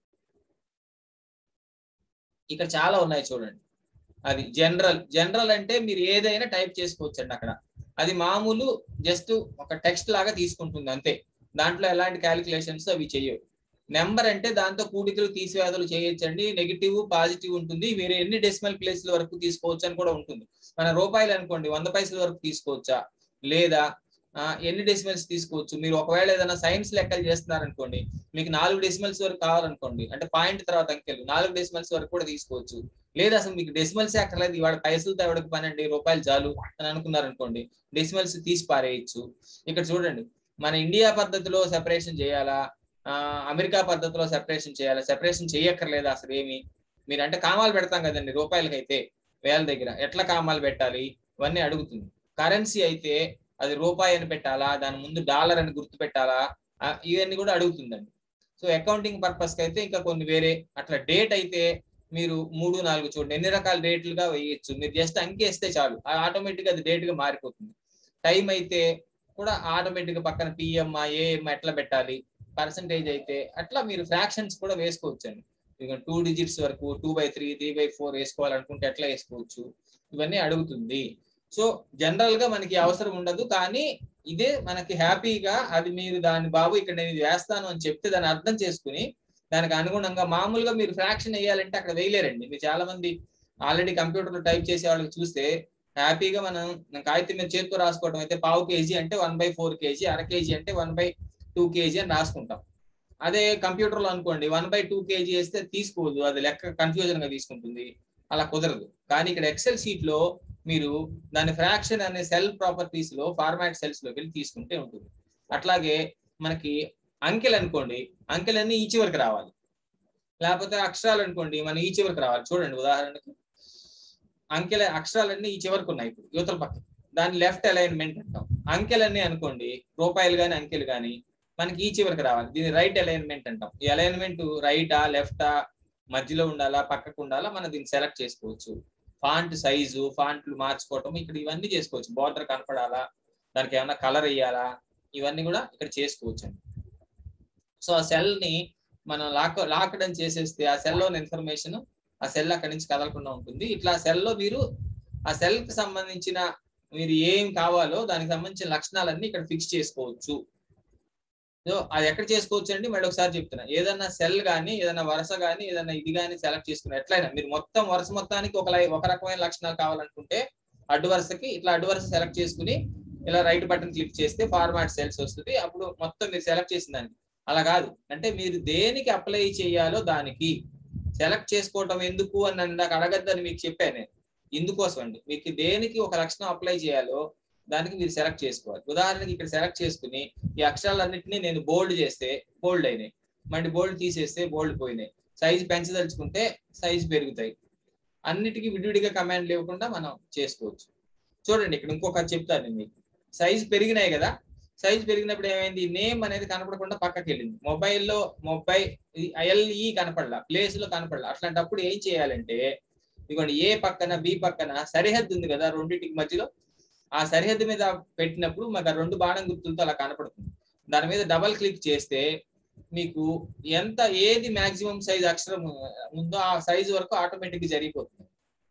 ఇక్కడ చాలా ఉన్నాయి చూడండి అది జనరల్ జనరల్ అంటే మీరు ఏదైనా టైప్ చేసుకోవచ్చు అండి అక్కడ అది మామూలు జస్ట్ ఒక టెక్స్ట్ లాగా తీసుకుంటుంది అంతే దాంట్లో ఎలాంటి క్యాలిక్యులేషన్స్ అవి చేయవు నెంబర్ అంటే దాంతో కూడికలు తీసివేతలు చేయొచ్చండి నెగిటివ్ పాజిటివ్ ఉంటుంది మీరు ఎన్ని డెసిమల్ ప్లేస్ల వరకు తీసుకోవచ్చు అని కూడా ఉంటుంది మన రూపాయలు అనుకోండి వంద పైసల వరకు తీసుకోవచ్చా లేదా ఎన్ని డెసిమల్స్ తీసుకోవచ్చు మీరు ఒకవేళ ఏదైనా సైన్స్ లెక్కలు చేస్తున్నారనుకోండి మీకు నాలుగు డెసిమల్స్ వరకు కావాలనుకోండి అంటే పాయింట్ తర్వాత అంకెలు నాలుగు డెసిమల్స్ వరకు కూడా తీసుకోవచ్చు లేదా అసలు మీకు డెసిమల్స్ ఎక్కర్లేదు ఇవాళ పైసలతో ఎవరికి పనండి రూపాయలు చాలు అని అనుకున్నారనుకోండి డెసిమల్స్ తీసి పారేయచ్చు ఇక్కడ చూడండి మన ఇండియా పద్ధతిలో సెపరేషన్ చేయాలా అమెరికా పద్ధతిలో సెపరేషన్ చేయాలా సెపరేషన్ చేయక్కర్లేదా అసలు ఏమి మీరు అంటే కామాలు పెడతాం కదండి రూపాయలకైతే వేల దగ్గర ఎట్లా కామాలు పెట్టాలి ఇవన్నీ అడుగుతుంది కరెన్సీ అయితే అది రూపాయి అని పెట్టాలా దాని ముందు డాలర్ అని గుర్తు పెట్టాలా ఇవన్నీ కూడా అడుగుతుందండి సో అకౌంటింగ్ పర్పస్ కి అయితే ఇంకా కొన్ని వేరే అట్లా డేట్ అయితే మీరు మూడు నాలుగు చూడండి ఎన్ని రకాల డేట్లుగా వేయచ్చు మీరు జస్ట్ అంకి వేస్తే చాలు ఆటోమేటిక్ అది డేట్ గా మారిపోతుంది టైం అయితే కూడా ఆటోమేటిక్ గా పక్కన పిఎం ఏఎం ఎట్లా పెట్టాలి పర్సంటేజ్ అయితే అట్లా మీరు ఫ్రాక్షన్స్ కూడా వేసుకోవచ్చండి ఇక టూ డిజిట్స్ వరకు two by three three by four వేసుకోవాలనుకుంటే ఎట్లా వేసుకోవచ్చు ఇవన్నీ అడుగుతుంది సో జనరల్ గా మనకి అవసరం ఉండదు కానీ ఇదే మనకి హ్యాపీగా అది మీరు దాని బాబు ఇక్కడ నేను ఇది వేస్తాను అని చెప్తే దాన్ని అర్థం చేసుకుని దానికి అనుగుణంగా మామూలుగా మీరు ఫ్రాక్షన్ వేయాలంటే అక్కడ వేయలేరండి మీరు చాలా మంది ఆల్రెడీ కంప్యూటర్ లో టైప్ చేసే వాళ్ళకి చూస్తే హ్యాపీగా మనం కాగితం మీద చేతితో రాసుకోవడం అయితే పావు కేజీ అంటే వన్ బై ఫోర్ కేజీ అర కేజీ అంటే వన్ బై టూ కేజీ అని రాసుకుంటాం అదే కంప్యూటర్ లో అనుకోండి వన్ బై టూ కేజీ వేస్తే తీసుకోదు అది లెక్క కన్ఫ్యూజన్ గా తీసుకుంటుంది అలా కుదరదు కానీ ఇక్కడ ఎక్సెల్ షీట్ లో మీరు దాని ఫ్రాక్షన్ అనే సెల్ ప్రాపర్టీస్ లో ఫార్మాట్ సెల్స్ లోకి వెళ్ళి తీసుకుంటే ఉంటుంది అట్లాగే మనకి అంకెలు అనుకోండి అంకెలన్నీ ఈ చివరికి రావాలి లేకపోతే అక్షరాలు అనుకోండి మన ఈ చివరికి రావాలి చూడండి ఉదాహరణకి అంకెల అక్షరాలన్నీ ఈ చివరికి ఉన్నాయి ఇప్పుడు యువతల పక్క దాని లెఫ్ట్ అలైన్మెంట్ అంటాం అంకెలన్నీ అనుకోండి రూపాయలు కానీ అంకెలు కానీ మనకి ఈ చివరికి రావాలి దీని రైట్ అలైన్మెంట్ అంటాం ఈ అలైన్మెంట్ రైటా లెఫ్టా మధ్యలో ఉండాలా పక్కకు ఉండాలా మనం దీన్ని సెలెక్ట్ చేసుకోవచ్చు ఫాంట్ సైజు ఫాంట్లు మార్చుకోవటం ఇక్కడ ఇవన్నీ చేసుకోవచ్చు బార్డర్ కనపడాలా దానికి ఏమైనా కలర్ వేయాలా ఇవన్నీ కూడా ఇక్కడ చేసుకోవచ్చు అండి సో ఆ సెల్ ని మనం లాక్ లాక్డౌన్ చేసేస్తే ఆ సెల్ లోని ఇన్ఫర్మేషన్ ఆ సెల్ అక్కడి నుంచి కదలకుండా ఉంటుంది ఇట్లా సెల్ లో మీరు ఆ సెల్ కి సంబంధించిన మీరు ఏం కావాలో దానికి సంబంధించిన లక్షణాలన్నీ ఇక్కడ ఫిక్స్ చేసుకోవచ్చు సో అది ఎక్కడ చేసుకోవచ్చు అండి మళ్ళీ ఒకసారి చెప్తున్నా ఏదైనా సెల్ కానీ ఏదైనా వరుస కానీ ఏదైనా ఇది కానీ సెలెక్ట్ చేసుకుని ఎట్లయినా మీరు మొత్తం వరుస మొత్తానికి ఒక లై- ఒక రకమైన లక్షణాలు కావాలనుకుంటే అడ్డు వరుసకి ఇట్లా అడ్డు వరుస సెలెక్ట్ చేసుకుని ఇలా రైట్ బటన్ క్లిక్ చేస్తే ఫార్మాట్ సెల్స్ వస్తుంది అప్పుడు మొత్తం మీరు సెలెక్ట్ చేసిన దానికి అలా కాదు అంటే మీరు దేనికి అప్లై చేయాలో దానికి సెలెక్ట్ చేసుకోవటం ఎందుకు అని నన్ను నాకు అడగద్దని మీకు చెప్పాను నేను ఇందుకోసం అండి మీకు దేనికి ఒక లక్షణం అప్లై చేయాలో దానికి మీరు సెలెక్ట్ చేసుకోవాలి ఉదాహరణకి ఇక్కడ సెలెక్ట్ చేసుకుని ఈ అక్షరాలన్నింటినీ నేను బోల్డ్ చేస్తే బోల్డ్ అయినాయి మళ్ళీ బోల్డ్ తీసేస్తే బోల్డ్ పోయినాయి సైజ్ పెంచదలుచుకుంటే సైజ్ పెరుగుతాయి అన్నిటికీ విడివిడిగా కమాండ్ లేకుండా మనం చేసుకోవచ్చు చూడండి ఇక్కడ ఇంకొక చెప్తాను నేను మీకు సైజ్ పెరిగినాయి కదా సైజ్ పెరిగినప్పుడు ఏమైంది నేమ్ అనేది కనపడకుండా పక్కకి వెళ్ళింది మొబైల్లో మొబైల్ ఐఎల్ఈ కనపడలా ప్లేస్ లో కనపడలా అట్లాంటప్పుడు ఏం చేయాలంటే ఇదిగోండి ఏ పక్కన బి పక్కన సరిహద్దు ఉంది కదా రెండింటికి మధ్యలో ఆ సరిహద్దు మీద పెట్టినప్పుడు మాకు ఆ రెండు బాణం గుర్తులతో అలా కనపడుతుంది దాని మీద డబల్ క్లిక్ చేస్తే మీకు ఎంత ఏది మాక్సిమం సైజ్ అక్షరం ఉందో ఆ సైజ్ వరకు ఆటోమేటిక్ గా జరిగిపోతుంది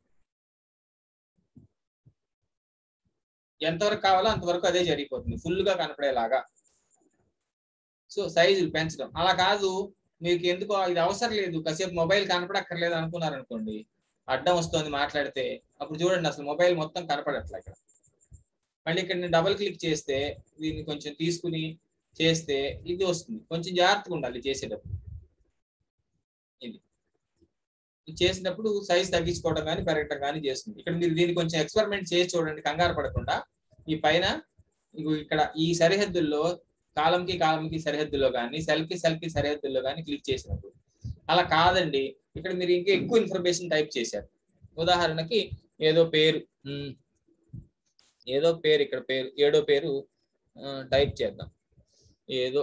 ఎంతవరకు కావాలో అంతవరకు అదే జరిగిపోతుంది ఫుల్ గా కనపడేలాగా సో సైజులు పెంచడం అలా కాదు మీకు ఎందుకో ఇది అవసరం లేదు కాసేపు మొబైల్ కనపడక్కర్లేదు అనుకున్నారు అనుకోండి అడ్డం వస్తుంది మాట్లాడితే అప్పుడు చూడండి అసలు మొబైల్ మొత్తం కనపడట్లే ఇక్కడ మళ్ళీ ఇక్కడ నేను డబుల్ క్లిక్ చేస్తే దీన్ని కొంచెం తీసుకుని చేస్తే ఇది వస్తుంది కొంచెం జాగ్రత్తగా ఉండాలి చేసేటప్పుడు ఇది ఇది చేసినప్పుడు సైజ్ తగ్గించుకోవడం కానీ పెరగటం కానీ చేస్తుంది ఇక్కడ మీరు దీన్ని కొంచెం ఎక్స్పెరిమెంట్ చేసి చూడండి కంగారు పడకుండా ఈ పైన ఇగో ఇక్కడ ఈ సరిహద్దుల్లో కాలంకి కాలంకి సరిహద్దుల్లో కానీ సెల్ కి సెల్ కి సరిహద్దుల్లో కానీ క్లిక్ చేసినప్పుడు అలా కాదండి ఇక్కడ మీరు ఇంకా ఎక్కువ ఇన్ఫర్మేషన్ టైప్ చేశారు ఉదాహరణకి ఏదో పేరు ఉమ్, ఏదో పేరు ఇక్కడ పేరు ఏడో పేరు టైప్ చేద్దాం ఏదో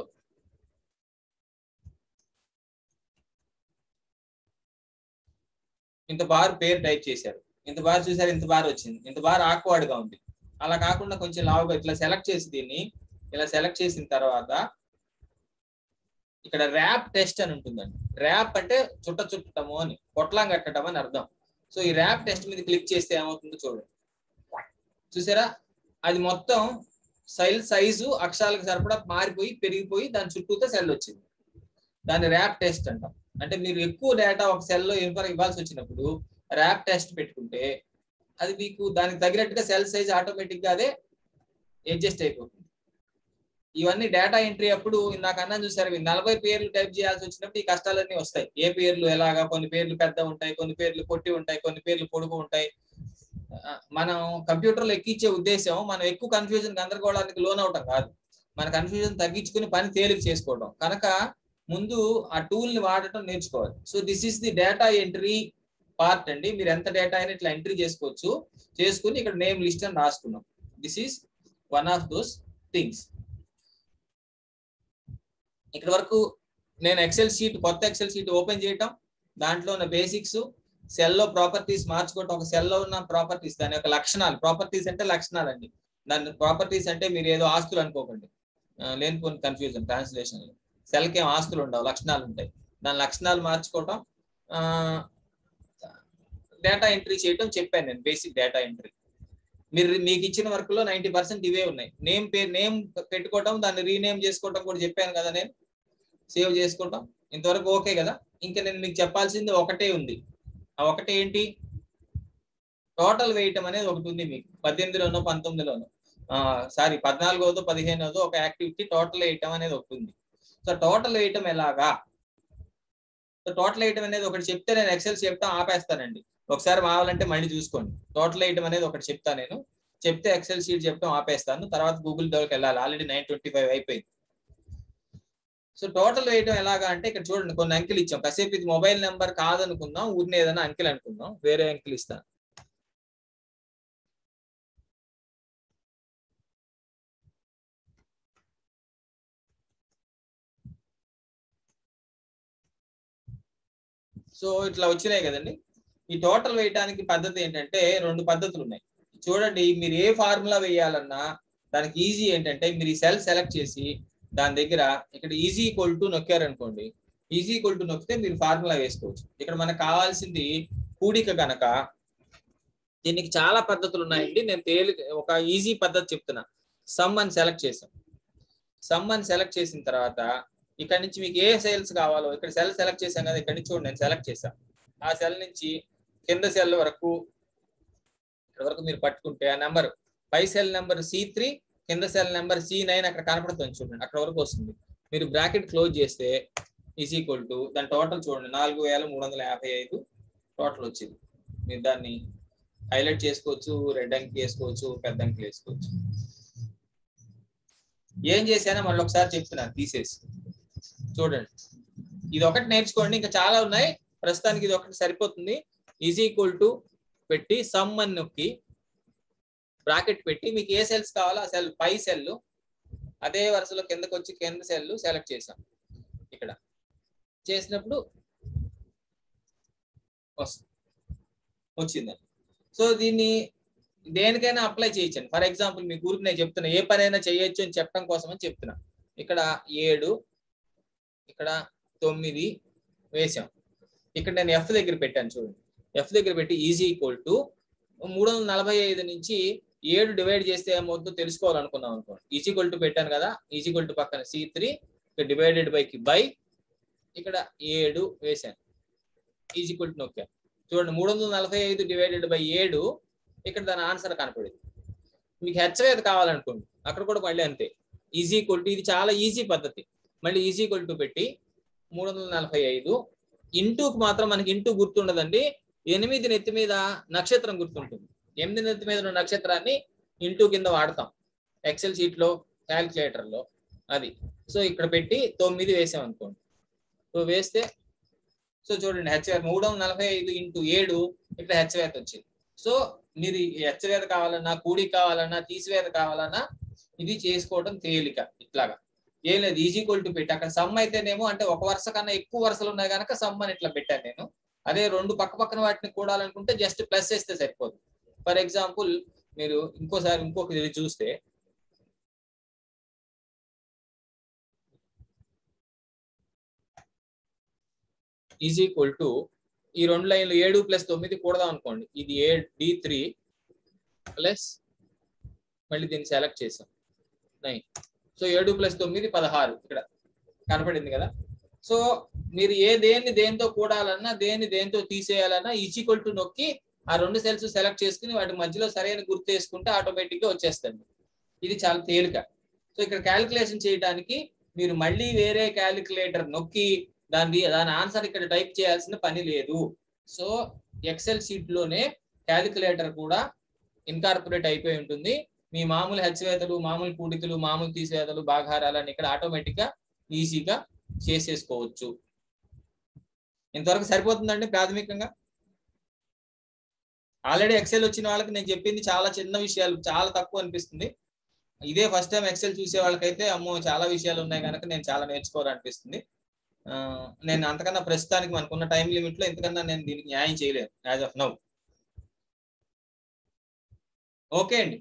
ఇంత బార్ పేరు టైప్ చేశారు ఇంత బార్ చూసారు ఇంత బార్ వచ్చింది ఇంత బార్ awkward గా ఉంది అలా కాకుండా కొంచెం లావుగా ఇట్లా సెలెక్ట్ చేసి దీన్ని ఇలా సెలెక్ట్ చేసిన తర్వాత ఇక్కడ ర్యాప్ టెస్ట్ అని ఉంటుందండి ర్యాప్ అంటే చుట్ట చుట్టటము అని పొట్లం కట్టడం అని అర్థం సో ఈ ర్యాప్ టెస్ట్ మీద క్లిక్ చేస్తే ఏమవుతుందో చూడండి చూసారా అది మొత్తం సైల్ సైజు అక్షరాలకు సరిపడా మారిపోయి పెరిగిపోయి దాని చుట్టూతో సెల్ వచ్చింది దాన్ని ర్యాప్ టెస్ట్ అంటాం అంటే మీరు ఎక్కువ డేటా ఒక సెల్లో ఇన్ఫర్ ఇవ్వాల్సి వచ్చినప్పుడు ర్యాప్ టెస్ట్ పెట్టుకుంటే అది మీకు దానికి తగినట్టుగా సెల్ సైజ్ ఆటోమేటిక్ గా అదే అడ్జస్ట్ అయిపోతుంది ఇవన్నీ డేటా ఎంట్రీ అప్పుడు ఇందాక అన్నా చూసారు మీరు నలభై పేర్లు టైప్ చేయాల్సి వచ్చినప్పుడు ఈ కష్టాలన్నీ వస్తాయి ఏ పేర్లు ఎలాగా కొన్ని పేర్లు పెద్ద ఉంటాయి కొన్ని పేర్లు పొట్టి ఉంటాయి కొన్ని పేర్లు పొడుగు ఉంటాయి ఆ, మనం కంప్యూటర్ లో ఎక్కించే ఉద్దేశం మనం ఎక్కువ కన్ఫ్యూజన్ గందరగోళానికి లోన్ అవటం కాదు మన కన్ఫ్యూజన్ తగ్గించుకుని పని తేలిక చేసుకోవడం కనుక ముందు ఆ టూల్ ని వాడటం నేర్చుకోవాలి so this is the data entry part అండి మీరు ఎంత డేటా అయినా ఇట్లా ఎంట్రీ చేసుకోవచ్చు చేసుకుని ఇక్కడ నేమ్ లిస్ట్ అని రాసుకున్నాం this is one of those things ఇక్కడ వరకు నేను ఎక్సెల్ షీట్ కొత్త ఎక్సెల్ షీట్ ఓపెన్ చేయటం దాంట్లో ఉన్న బేసిక్స్ సెల్ లో ప్రాపర్టీస్ మార్చుకోవటం ఒక సెల్ లో ఉన్న ప్రాపర్టీస్ దాని యొక్క లక్షణాలు ప్రాపర్టీస్ అంటే లక్షణాలు అండి దాని ప్రాపర్టీస్ అంటే మీరు ఏదో ఆస్తులు అనుకోకండి ఆ, లేనిపోని కన్ఫ్యూజన్ ట్రాన్స్లేషన్ సెల్ కి ఏం ఆస్తులు ఉండవు లక్షణాలు ఉంటాయి దాని లక్షణాలు మార్చుకోవటం డేటా ఎంట్రీ చేయటం చెప్పాను నేను బేసిక్ డేటా ఎంట్రీ మీరు మీకు ఇచ్చిన వర్క్ లో నైన్టీ పర్సెంట్ ఇవే ఉన్నాయి నేమ్ పేరు నేమ్ పెట్టుకోవటం దాన్ని రీనేమ్ చేసుకోవటం కూడా చెప్పాను కదా నేను సేవ్ చేసుకోవటం ఇంతవరకు ఓకే కదా ఇంకా నేను మీకు చెప్పాల్సింది ఒకటే ఉంది ఆ ఒకటే ఏంటి టోటల్ వేయటం అనేది ఒకటి ఉంది మీకు పద్దెనిమిదిలోనో పంతొమ్మిదిలోనో సారీ పద్నాలుగోదో పదిహేనోదో ఒక యాక్టివిటీ టోటల్ వేయటం అనేది ఒకటి ఉంది సో టోటల్ వేయటం ఎలాగా సో టోటల్ వేయటం అనేది ఒకటి చెప్తే నేను ఎక్సెల్ చెప్తాం ఆపేస్తానండి ఒకసారి కావాలంటే మళ్ళీ చూసుకోండి టోటల్ వేయటం అనేది ఒకటి చెప్తా నేను చెప్తే ఎక్సెల్ షీట్ చెప్తాం ఆపేస్తాను తర్వాత గూగుల్ దగ్గరికి వెళ్ళాలి ఆల్రెడీ నైన్ ట్వంటీ ఫైవ్ అయిపోయింది సో టోటల్ వేయటం ఎలాగా అంటే ఇక్కడ చూడండి కొన్ని అంకెలు ఇచ్చాం కాసేపు ఇది మొబైల్ నెంబర్ కాదనుకుందాం ఊరిని ఏదైనా అంకెలు అనుకుందాం వేరే అంకెలు ఇస్తాను సో ఇట్లా వచ్చినాయి కదండి ఈ టోటల్ వేయడానికి పద్ధతి ఏంటంటే రెండు పద్ధతులు ఉన్నాయి చూడండి మీరు ఏ ఫార్ములా వేయాలన్నా దానికి ఈజీ ఏంటంటే మీరు ఈ సెల్ సెలెక్ట్ చేసి దాని దగ్గర ఇక్కడ ఈజీ ఈక్వల్ టు నొక్కారనుకోండి ఈజీ ఈక్వల్ టు నొక్కితే మీరు ఫార్ములా వేసుకోవచ్చు ఇక్కడ మనకు కావాల్సింది కూడిక కనుక దీనికి చాలా పద్ధతులు ఉన్నాయండి నేను తేలి ఒక ఈజీ పద్ధతి చెప్తున్నా సమ్ అని సెలెక్ట్ చేసాం సమ్ అని సెలెక్ట్ చేసిన తర్వాత ఇక్కడ నుంచి మీకు ఏ సెల్స్ కావాలో ఇక్కడ సెల్ సెలెక్ట్ చేశాం కదా ఇక్కడ నుంచి చూడండి నేను సెలెక్ట్ చేశాను ఆ సెల్ నుంచి కింద సెల్ వరకు ఇక్కడ వరకు మీరు పట్టుకుంటే ఆ నెంబర్ పై సెల్ నెంబర్ సి త్రీ కింద సెల్ నెంబర్ సి నైన్ అక్కడ కనపడుతుంది చూడండి అక్కడ వరకు వస్తుంది మీరు బ్రాకెట్ క్లోజ్ చేస్తే ఈజ్ ఈక్వల్ టు దాని టోటల్ చూడండి నాలుగు వేల మూడు వందల యాభై ఐదు టోటల్ వచ్చింది మీరు దాన్ని హైలైట్ చేసుకోవచ్చు రెడ్ అంకి వేసుకోవచ్చు పెద్ద అంకి వేసుకోవచ్చు ఏం చేశానో మళ్ళీ ఒకసారి చెప్తున్నాను తీసేసి చూడండి ఇది ఒకటి నేర్చుకోండి ఇంకా చాలా ఉన్నాయి ప్రస్తుతానికి ఇది ఒకటి సరిపోతుంది ఈజ్ ఈక్వల్ టు పెట్టి సమ్ అని నొక్కి బ్రాకెట్ పెట్టి మీకు ఏ సెల్స్ కావాలో ఆ సెల్ పై సెల్ అదే వరుసలో కిందకు వచ్చి కింద సెల్ సెలెక్ట్ చేసాం ఇక్కడ చేసినప్పుడు వస్తుంది వచ్చిందండి సో దీన్ని దేనికైనా అప్లై చేయొచ్చండి ఫర్ ఎగ్జాంపుల్ మీ ఊరికి నేను చెప్తున్నా ఏ పనైనా చేయొచ్చు అని చెప్పడం కోసం అని చెప్తున్నా ఇక్కడ ఏడు ఇక్కడ తొమ్మిది వేసాం ఇక్కడ నేను ఎఫ్ దగ్గర పెట్టాను చూడండి ఎఫ్ దగ్గర పెట్టి ఈజీ ఈక్వల్ టు మూడు వందల నలభై ఐదు నుంచి ఏడు డివైడ్ చేస్తే ఏమవుతుందో తెలుసుకోవాలనుకున్నాం అనుకోండి ఈజీ ఈక్వల్ టు పెట్టాను కదా ఈజీ ఈక్వల్ టు పక్కన సి త్రీ ఇక్కడ డివైడెడ్ బై కి బై ఇక్కడ ఏడు వేసాను ఈజీ ఈక్వల్ టు నొక్కాను చూడండి మూడు వందల నలభై ఐదు డివైడెడ్ బై ఏడు ఇక్కడ దాని ఆన్సర్ కనపడింది మీకు హెచ్చవేత కావాలనుకోండి అక్కడ కూడా మళ్ళీ అంతే ఈజీ ఈక్వల్ టు ఇది చాలా ఈజీ పద్ధతి మళ్ళీ ఈజీ ఈక్వల్ టు పెట్టి మూడు వందల నలభై ఐదు ఇంటూకి మాత్రం మనకి ఇంటూ గుర్తుండదండి ఎనిమిది నెత్తి మీద నక్షత్రం గుర్తుంటుంది ఎనిమిది నెత్తి మీద ఉన్న నక్షత్రాన్ని ఇంటూ కింద వాడతాం ఎక్సెల్ షీట్ లో క్యాలిక్యులేటర్ లో అది సో ఇక్కడ పెట్టి తొమ్మిది వేసాం అనుకోండి సో వేస్తే సో చూడండి హెచ్వేత మూడు వందల నలభై ఐదు ఇంటూ ఏడు ఇక్కడ హెచ్వేత వచ్చింది సో మీరు హెచ్చవేత కావాలన్నా కూడి కావాలన్నా తీసివేత కావాలన్నా ఇది చేసుకోవడం తేలిక ఇట్లాగా ఏం లేదు ఈజీ టు పెట్టి అక్కడ సమ్ అయితేనేమో అంటే ఒక వరుస కన్నా ఎక్కువ వరుసలు ఉన్నాయి కనుక సమ్ అని ఇట్లా పెట్టాను నేను అదే రెండు పక్క పక్కన వాటిని కూడాలనుకుంటే జస్ట్ ప్లస్ చేస్తే సరిపోదు ఫర్ ఎగ్జాంపుల్ మీరు ఇంకోసారి ఇంకొక ఇది చూస్తే ఈజ్ ఈక్వల్ టు ఈ రెండు లైన్లు ఏడు ప్లస్ తొమ్మిది కూడదాం అనుకోండి ఇది ఏ డి త్రీ ప్లస్ మళ్ళీ దీన్ని సెలెక్ట్ చేసాం నైన్ సో ఏడు ప్లస్ తొమ్మిది పదహారు ఇక్కడ కనపడింది కదా సో మీరు ఏ దేన్ని దేంతో కూడాలన్నా దేన్ని దేంతో తీసేయాలన్నా ఈక్వల్ టు నొక్కి ఆ రెండు సెల్స్ సెలెక్ట్ చేసుకుని వాటి మధ్యలో సరైన గుర్తు వేసుకుంటే ఆటోమేటిక్ గా వచ్చేస్తుంది ఇది చాలా తేలిక సో ఇక్కడ క్యాలిక్యులేషన్ చేయడానికి మీరు మళ్ళీ వేరే క్యాలిక్యులేటర్ నొక్కి దాని దాని ఆన్సర్ ఇక్కడ టైప్ చేయాల్సిన పని లేదు సో ఎక్సెల్ షీట్ లోనే క్యాలిక్యులేటర్ కూడా ఇన్కార్పొరేట్ అయిపోయి ఉంటుంది మీ మామూలు హెచ్చవేతలు మామూలు కూడికలు మామూలు తీసేతలు భాగారాలని ఇక్కడ ఆటోమేటిక్ గా ఈజీగా చేసేసుకోవచ్చు ఇంతవరకు సరిపోతుందండి ప్రాథమికంగా ఆల్రెడీ ఎక్సెల్ వచ్చిన వాళ్ళకి నేను చెప్పింది చాలా చిన్న విషయాలు చాలా తక్కువ అనిపిస్తుంది ఇదే ఫస్ట్ టైం ఎక్సెల్ చూసే వాళ్ళకైతే అమ్మో చాలా విషయాలు ఉన్నాయి కనుక నేను చాలా నేర్చుకోవాలనిపిస్తుంది ఆ, నేను అంతకన్నా ప్రస్తుతానికి మనకున్న టైం లిమిట్ లో ఇంతకన్నా నేను దీనికి న్యాయం చేయలేను యాజ్ ఆఫ్ నౌ ఓకే అండి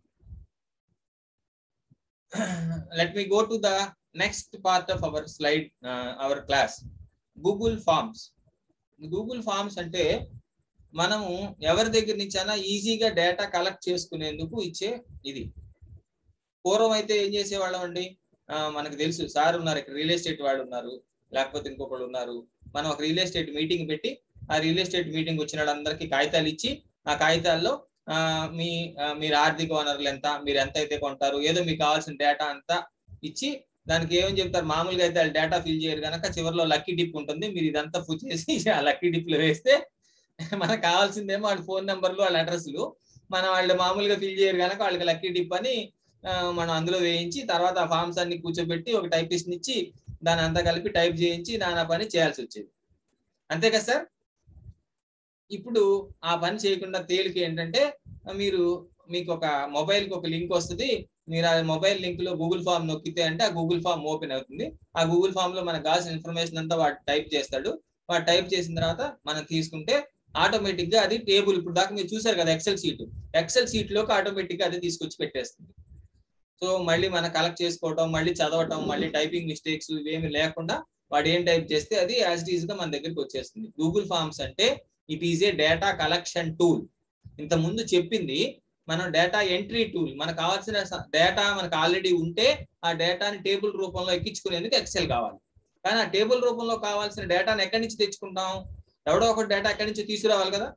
let me go to the next part of our slide our class Google forms Google forms అంటే మనము ఎవరి దగ్గర నుంచి అయినా ఈజీగా డేటా కలెక్ట్ చేసుకునేందుకు ఇచ్చే ఇది పూర్వం అయితే ఏం చేసేవాళ్ళం అండి ఆ, మనకు తెలుసు సార్ ఉన్నారు ఇక్కడ రియల్ ఎస్టేట్ వాళ్ళు ఉన్నారు లేకపోతే ఇంకొకళ్ళు ఉన్నారు మనం ఒక రియల్ ఎస్టేట్ మీటింగ్ పెట్టి ఆ రియల్ ఎస్టేట్ మీటింగ్ వచ్చిన వాళ్ళందరికీ కాగితాలు ఇచ్చి ఆ కాగితాల్లో ఆ, మీ ఆ, మీరు ఆర్థిక వనరులు ఎంత మీరు ఎంత అయితే కొంటారు ఏదో మీకు కావాల్సిన డేటా అంతా ఇచ్చి దానికి ఏమని చెప్తారు మామూలుగా అయితే వాళ్ళు డేటా ఫిల్ చేయరు కనుక చివరిలో లక్కీ డిప్ ఉంటుంది మీరు ఇదంతా ఫుల్ చేసి ఆ లక్కీ డిప్ లో వేస్తే మనకు కావాల్సిందేమో వాళ్ళ ఫోన్ నెంబర్లు వాళ్ళ అడ్రస్లు మనం వాళ్ళు మామూలుగా ఫిల్ చేయరు కనుక వాళ్ళకి లక్కీ డిప్ అని ఆ, మనం అందులో వేయించి తర్వాత ఆ ఫామ్స్ అన్ని కూర్చోబెట్టి ఒక టైపిస్ట్ ఇచ్చి దాని అంతా కలిపి టైప్ చేయించి నానా పని చేయాల్సి వచ్చేది అంతే కదా సార్ ఇప్పుడు ఆ పని చేయకుండా తేలిక ఏంటంటే మీరు మీకు ఒక మొబైల్ కి ఒక లింక్ వస్తుంది మీరు ఆ మొబైల్ లింక్ లో గూగుల్ ఫామ్ నొక్కితే అంటే ఆ గూగుల్ ఫామ్ ఓపెన్ అవుతుంది ఆ గూగుల్ ఫామ్ లో మనకు కావాల్సిన ఇన్ఫర్మేషన్ అంతా వాడు టైప్ చేస్తాడు వాడు టైప్ చేసిన తర్వాత మనం తీసుకుంటే ఆటోమేటిక్ గా అది టేబుల్ ఇప్పుడు దాకా మీరు చూసారు కదా ఎక్సెల్ షీట్ ఎక్సెల్ షీట్ లోకి ఆటోమేటిక్ గా అది తీసుకొచ్చి పెట్టేస్తుంది సో మళ్ళీ మనం కలెక్ట్ చేసుకోవటం మళ్ళీ చదవటం మళ్ళీ టైపింగ్ మిస్టేక్స్ ఇవేమి లేకుండా వాడు ఏం టైప్ చేస్తే అది యాజ్ ఈజ్ గా మన దగ్గరికి వచ్చేస్తుంది గూగుల్ ఫార్మ్స్ అంటే it is a data collection tool ఇంత ముందు చెప్పింది మనం డేటా ఎంట్రీ టూల్ మనకు కావాల్సిన డేటా మనకు ఆల్రెడీ ఉంటే ఆ డేటాని టేబుల్ రూపంలో ఎక్కించుకునేందుకు ఎక్సెల్ కావాలి కానీ ఆ టేబుల్ రూపంలో కావాల్సిన డేటాని ఎక్కడి నుంచి తెచ్చుకుంటాం ఎవడో ఒక డేటా ఎక్కడి నుంచి తీసుకురావాలి కదా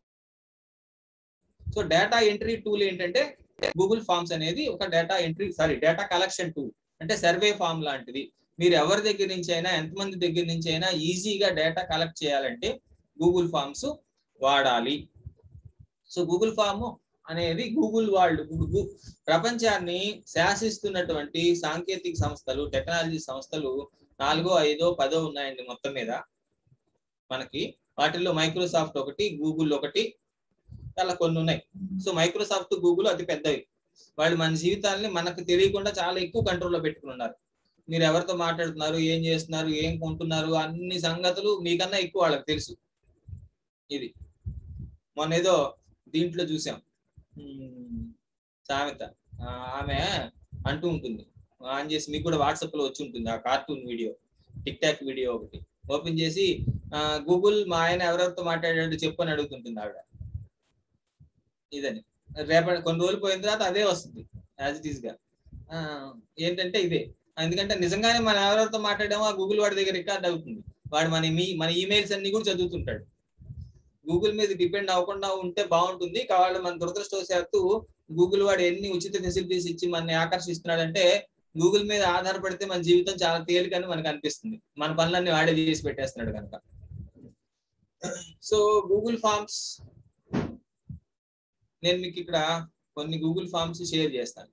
సో డేటా ఎంట్రీ టూల్ ఏంటంటే గూగుల్ ఫార్మ్స్ అనేది ఒక data entry sorry data collection tool అంటే సర్వే ఫామ్ లాంటిది మీరు ఎవరి దగ్గర నుంచి అయినా ఎంతమంది దగ్గర నుంచి అయినా ఈజీగా డేటా కలెక్ట్ చేయాలంటే గూగుల్ ఫార్మ్స్ వాడాలి సో గూగుల్ ఫామ్ అనేది గూగుల్ వాళ్ళు గు- ప్రపంచాన్ని శాసిస్తున్నటువంటి సాంకేతిక సంస్థలు టెక్నాలజీ సంస్థలు నాలుగో ఐదో పదో ఉన్నాయండి మొత్తం మీద మనకి వాటిల్లో మైక్రోసాఫ్ట్ ఒకటి గూగుల్ ఒకటి అలా కొన్ని ఉన్నాయి సో మైక్రోసాఫ్ట్ గూగుల్ అతి పెద్దవి వాళ్ళు మన జీవితాలని మనకు తెలియకుండా చాలా ఎక్కువ కంట్రోల్లో పెట్టుకుని ఉన్నారు మీరు ఎవరితో మాట్లాడుతున్నారు ఏం చేస్తున్నారు ఏం కొంటున్నారు అన్ని సంగతులు మీకన్నా ఎక్కువ వాళ్ళకి తెలుసు ఇది మొన్న ఏదో దీంట్లో చూసాం ఉమ్, సామెత ఆ, ఆమె అంటూ ఉంటుంది ఆన్ చేసి మీకు కూడా వాట్సాప్ లో వచ్చి ఉంటుంది ఆ cartoon video TikTok video ఒకటి ఓపెన్ చేసి గూగుల్ మా ఆయన ఎవరెవరితో మాట్లాడాడు చెప్పు అని అడుగుతుంటుంది ఆవిడ ఇదని రేపటి కొన్ని రోజులు పోయిన తర్వాత అదే వస్తుంది యాజ్ ఇట్ ఈస్ గా ఆ, ఏంటంటే ఇదే ఎందుకంటే నిజంగానే మనం ఎవరెవరితో మాట్లాడామో ఆ గూగుల్ వాడి దగ్గర రికార్డ్ అవుతుంది వాడు మన మీ మన ఈమెయిల్స్ అన్ని కూడా చదువుతుంటాడు గూగుల్ మీద డిపెండ్ అవ్వకుండా ఉంటే బాగుంటుంది కావాలి మన దురదృష్టవశాత్తు గూగుల్ వాడు ఎన్ని ఉచిత ఫెసిలిటీస్ ఇచ్చి మనని ఆకర్షిస్తున్నాడంటే గూగుల్ మీద ఆధారపడితే మన జీవితం చాలా తేలికని మనకు అనిపిస్తుంది మన పనులన్నీ వాడే చేసి పెట్టేస్తున్నాడు కనుక సో గూగుల్ ఫార్మ్స్ నేను మీకు ఇక్కడ కొన్ని గూగుల్ ఫార్మ్స్ షేర్ చేస్తాను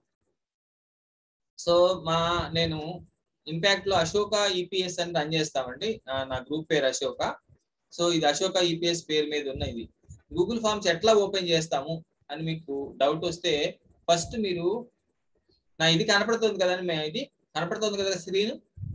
సో మా నేను ఇంపాక్ట్ లో అశోక ఈపీఎస్ అని రన్ చేస్తామండి ఆ, నా గ్రూప్ పేరు అశోక సో ఇది అశోక ఈపీఎస్ పేరు మీద ఉన్న ఇది గూగుల్ ఫార్మ్స్ ఎట్లా ఓపెన్ చేస్తాము అని మీకు డౌట్ వస్తే ఫస్ట్ మీరు నా ఇది కనపడుతుంది కదండి మే ఇది కనపడుతుంది కదా screen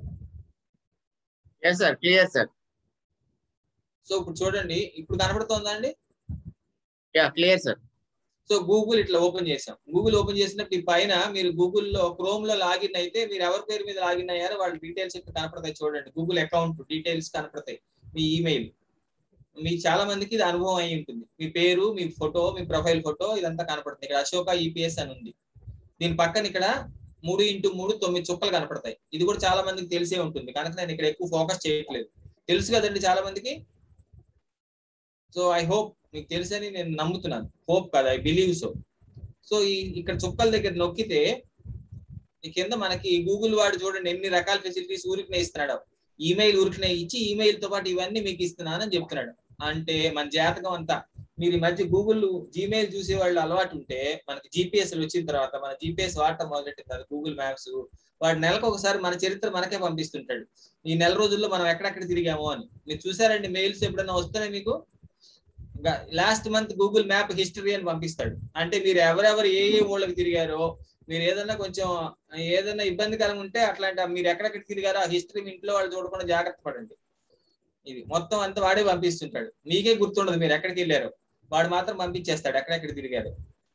yes sir clear sir so ఇప్పుడు చూడండి ఇప్పుడు కనపడుతుందా అండి yeah clear sir so Google ఇట్లా ఓపెన్ చేసాం గూగుల్ ఓపెన్ చేసినప్పుడు ఈ పైన మీరు గూగుల్లో క్రోమ్ లో లాగిన్ అయితే మీరు ఎవరి పేరు మీద లాగిన్ అయ్యారో వాళ్ళ డీటెయిల్స్ ఇక్కడ కనపడతాయి చూడండి గూగుల్ అకౌంట్ డీటెయిల్స్ కనపడతాయి మీ ఈమెయిల్ మీకు చాలా మందికి ఇది అనుభవం అయి ఉంటుంది మీ పేరు మీ ఫోటో మీ ప్రొఫైల్ ఫోటో ఇదంతా కనపడుతుంది ఇక్కడ అశోక ఈపీఎస్ అని ఉంది దీని పక్కన ఇక్కడ మూడు ఇంటూ మూడు తొమ్మిది చుక్కలు కనపడతాయి ఇది కూడా చాలా మందికి తెలిసే ఉంటుంది కనుక నేను ఇక్కడ ఎక్కువ ఫోకస్ చేయట్లేదు తెలుసు కదండి చాలా మందికి సో ఐ హోప్ మీకు తెలుసని నేను నమ్ముతున్నాను హోప్ కాదు ఐ బిలీవ్ సో సో ఈ ఇక్కడ చుక్కల దగ్గర నొక్కితే ఈ కింద మనకి గూగుల్ వాడు చూడండి ఎన్ని రకాల ఫెసిలిటీస్ ఊరికనే ఇస్తున్నాడు ఈమెయిల్ ఊరికనే ఇచ్చి ఈమెయిల్ తో పాటు ఇవన్నీ మీకు ఇస్తున్నానని చెప్తున్నాడు అంటే మన జాతకం అంతా మీరు ఈ మధ్య గూగుల్ జీమెయిల్ చూసే వాళ్ళు అలవాటు ఉంటే మనకి జీపీఎస్ వచ్చిన తర్వాత మన జీపీఎస్ వాడటం మొదలెట్టిన తర్వాత గూగుల్ మ్యాప్స్ వాడు నెలకు ఒకసారి మన చరిత్ర మనకే పంపిస్తుంటాడు ఈ నెల రోజుల్లో మనం ఎక్కడెక్కడ తిరిగామో అని మీరు చూసారండి మెయిల్స్ ఎప్పుడైనా వస్తున్నాయి మీకు last month Google map history అని పంపిస్తాడు అంటే మీరు ఎవరెవరు ఏ ఏ ఊళ్ళకి తిరిగారో మీరు ఏదన్నా కొంచెం ఏదన్నా ఇబ్బందికరంగా ఉంటే అట్లాంటి మీరు ఎక్కడెక్కడ తిరిగారో ఆ హిస్టరీ మీ ఇంట్లో వాళ్ళు చూడకుండా జాగ్రత్త పడండి ఇది మొత్తం అంతా వాడే పంపిస్తుంటాడు మీకే గుర్తుండదు మీరు ఎక్కడికి వెళ్ళారు వాడు మాత్రం పంపించేస్తాడు ఎక్కడెక్కడ తిరిగారు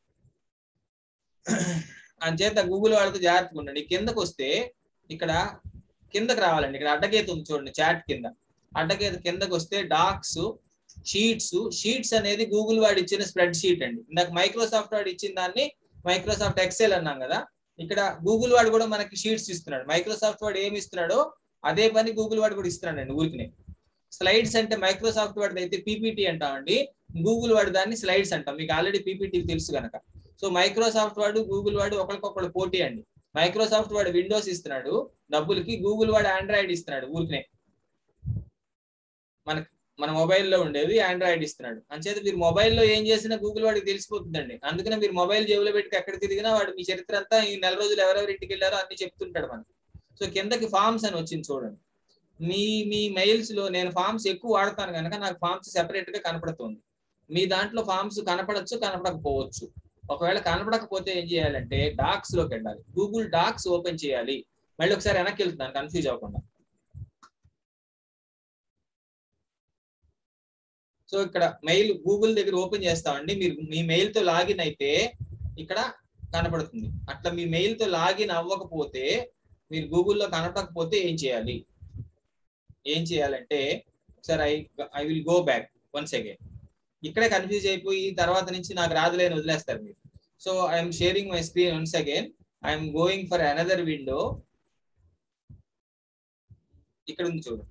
అంచేత గూగుల్ వాళ్ళతో జాగ్రత్తగా ఉండండి కిందకు వస్తే ఇక్కడ కిందకి రావాలండి ఇక్కడ అడ్డగీత ఉంది చూడండి చాట్ కింద అడ్డగీత కిందకు వస్తే డాక్స్ షీట్స్ షీట్స్ అనేది గూగుల్ వాడు ఇచ్చిన స్ప్రెడ్ షీట్ అండి ఇందాక మైక్రోసాఫ్ట్ వాడు ఇచ్చిన దాన్ని మైక్రోసాఫ్ట్ ఎక్సెల్ అన్నాం కదా ఇక్కడ గూగుల్ వాడు కూడా మనకి షీట్స్ ఇస్తున్నాడు మైక్రోసాఫ్ట్ వాడు ఏమి ఇస్తున్నాడో అదే పని గూగుల్ వాడు కూడా ఇస్తున్నాడండి ఊరికి స్లైడ్స్ అంటే మైక్రోసాఫ్ట్ వాడిది అయితే పీపీటీ అంటామండి గూగుల్ వాడు దాన్ని స్లైడ్స్ అంటాం మీకు ఆల్రెడీ పీపీటీ తెలుసు కనుక సో మైక్రోసాఫ్ట్ వాడు గూగుల్ వాడు ఒకరికొకరు పోటీ అండి మైక్రోసాఫ్ట్ వాడు విండోస్ ఇస్తున్నాడు డబ్బులకి గూగుల్ వాడు ఆండ్రాయిడ్ ఇస్తున్నాడు ఊరికనే మనకి మన మొబైల్లో ఉండేది ఆండ్రాయిడ్ ఇస్తున్నాడు అంచేత మీరు మొబైల్లో ఏం చేసినా గూగుల్ వాడికి తెలిసిపోతుందండి అందుకనే మీరు మొబైల్ జేబులో పెట్టి ఎక్కడ తిరిగినా వాడు మీ చరిత్ర అంతా ఈ నెల రోజులు ఎవరెవరి ఇంటికి వెళ్ళారో అన్ని చెప్తుంటాడు మనకి సో కిందకి ఫామ్స్ అని వచ్చింది చూడండి మీ మీ మెయిల్స్ లో నేను ఫామ్స్ ఎక్కువ వాడతాను కనుక నాకు ఫామ్స్ సెపరేట్ గా కనపడుతుంది మీ దాంట్లో ఫామ్స్ కనపడచ్చు కనపడకపోవచ్చు ఒకవేళ కనపడకపోతే ఏం చేయాలంటే డాక్స్ లోకి వెళ్ళాలి గూగుల్ డాక్స్ ఓపెన్ చేయాలి మళ్ళీ ఒకసారి వెనక్కి వెళ్తున్నాను కన్ఫ్యూజ్ అవ్వకుండా సో ఇక్కడ మెయిల్ గూగుల్ దగ్గర ఓపెన్ చేస్తామండి మీరు మీ మెయిల్ తో లాగిన్ అయితే ఇక్కడ కనపడుతుంది అట్లా మీ మెయిల్ తో లాగిన్ అవ్వకపోతే మీరు గూగుల్లో కనపడకపోతే ఏం చేయాలి ఏం చేయాలంటే ఒకసారి I I will go back once again ఇక్కడే కన్ఫ్యూజ్ అయిపోయి తర్వాత నుంచి నాకు రాదులేని వదిలేస్తారు మీరు so I'm sharing my screen once again I'm going for another window ఇక్కడ ఉంది చూడండి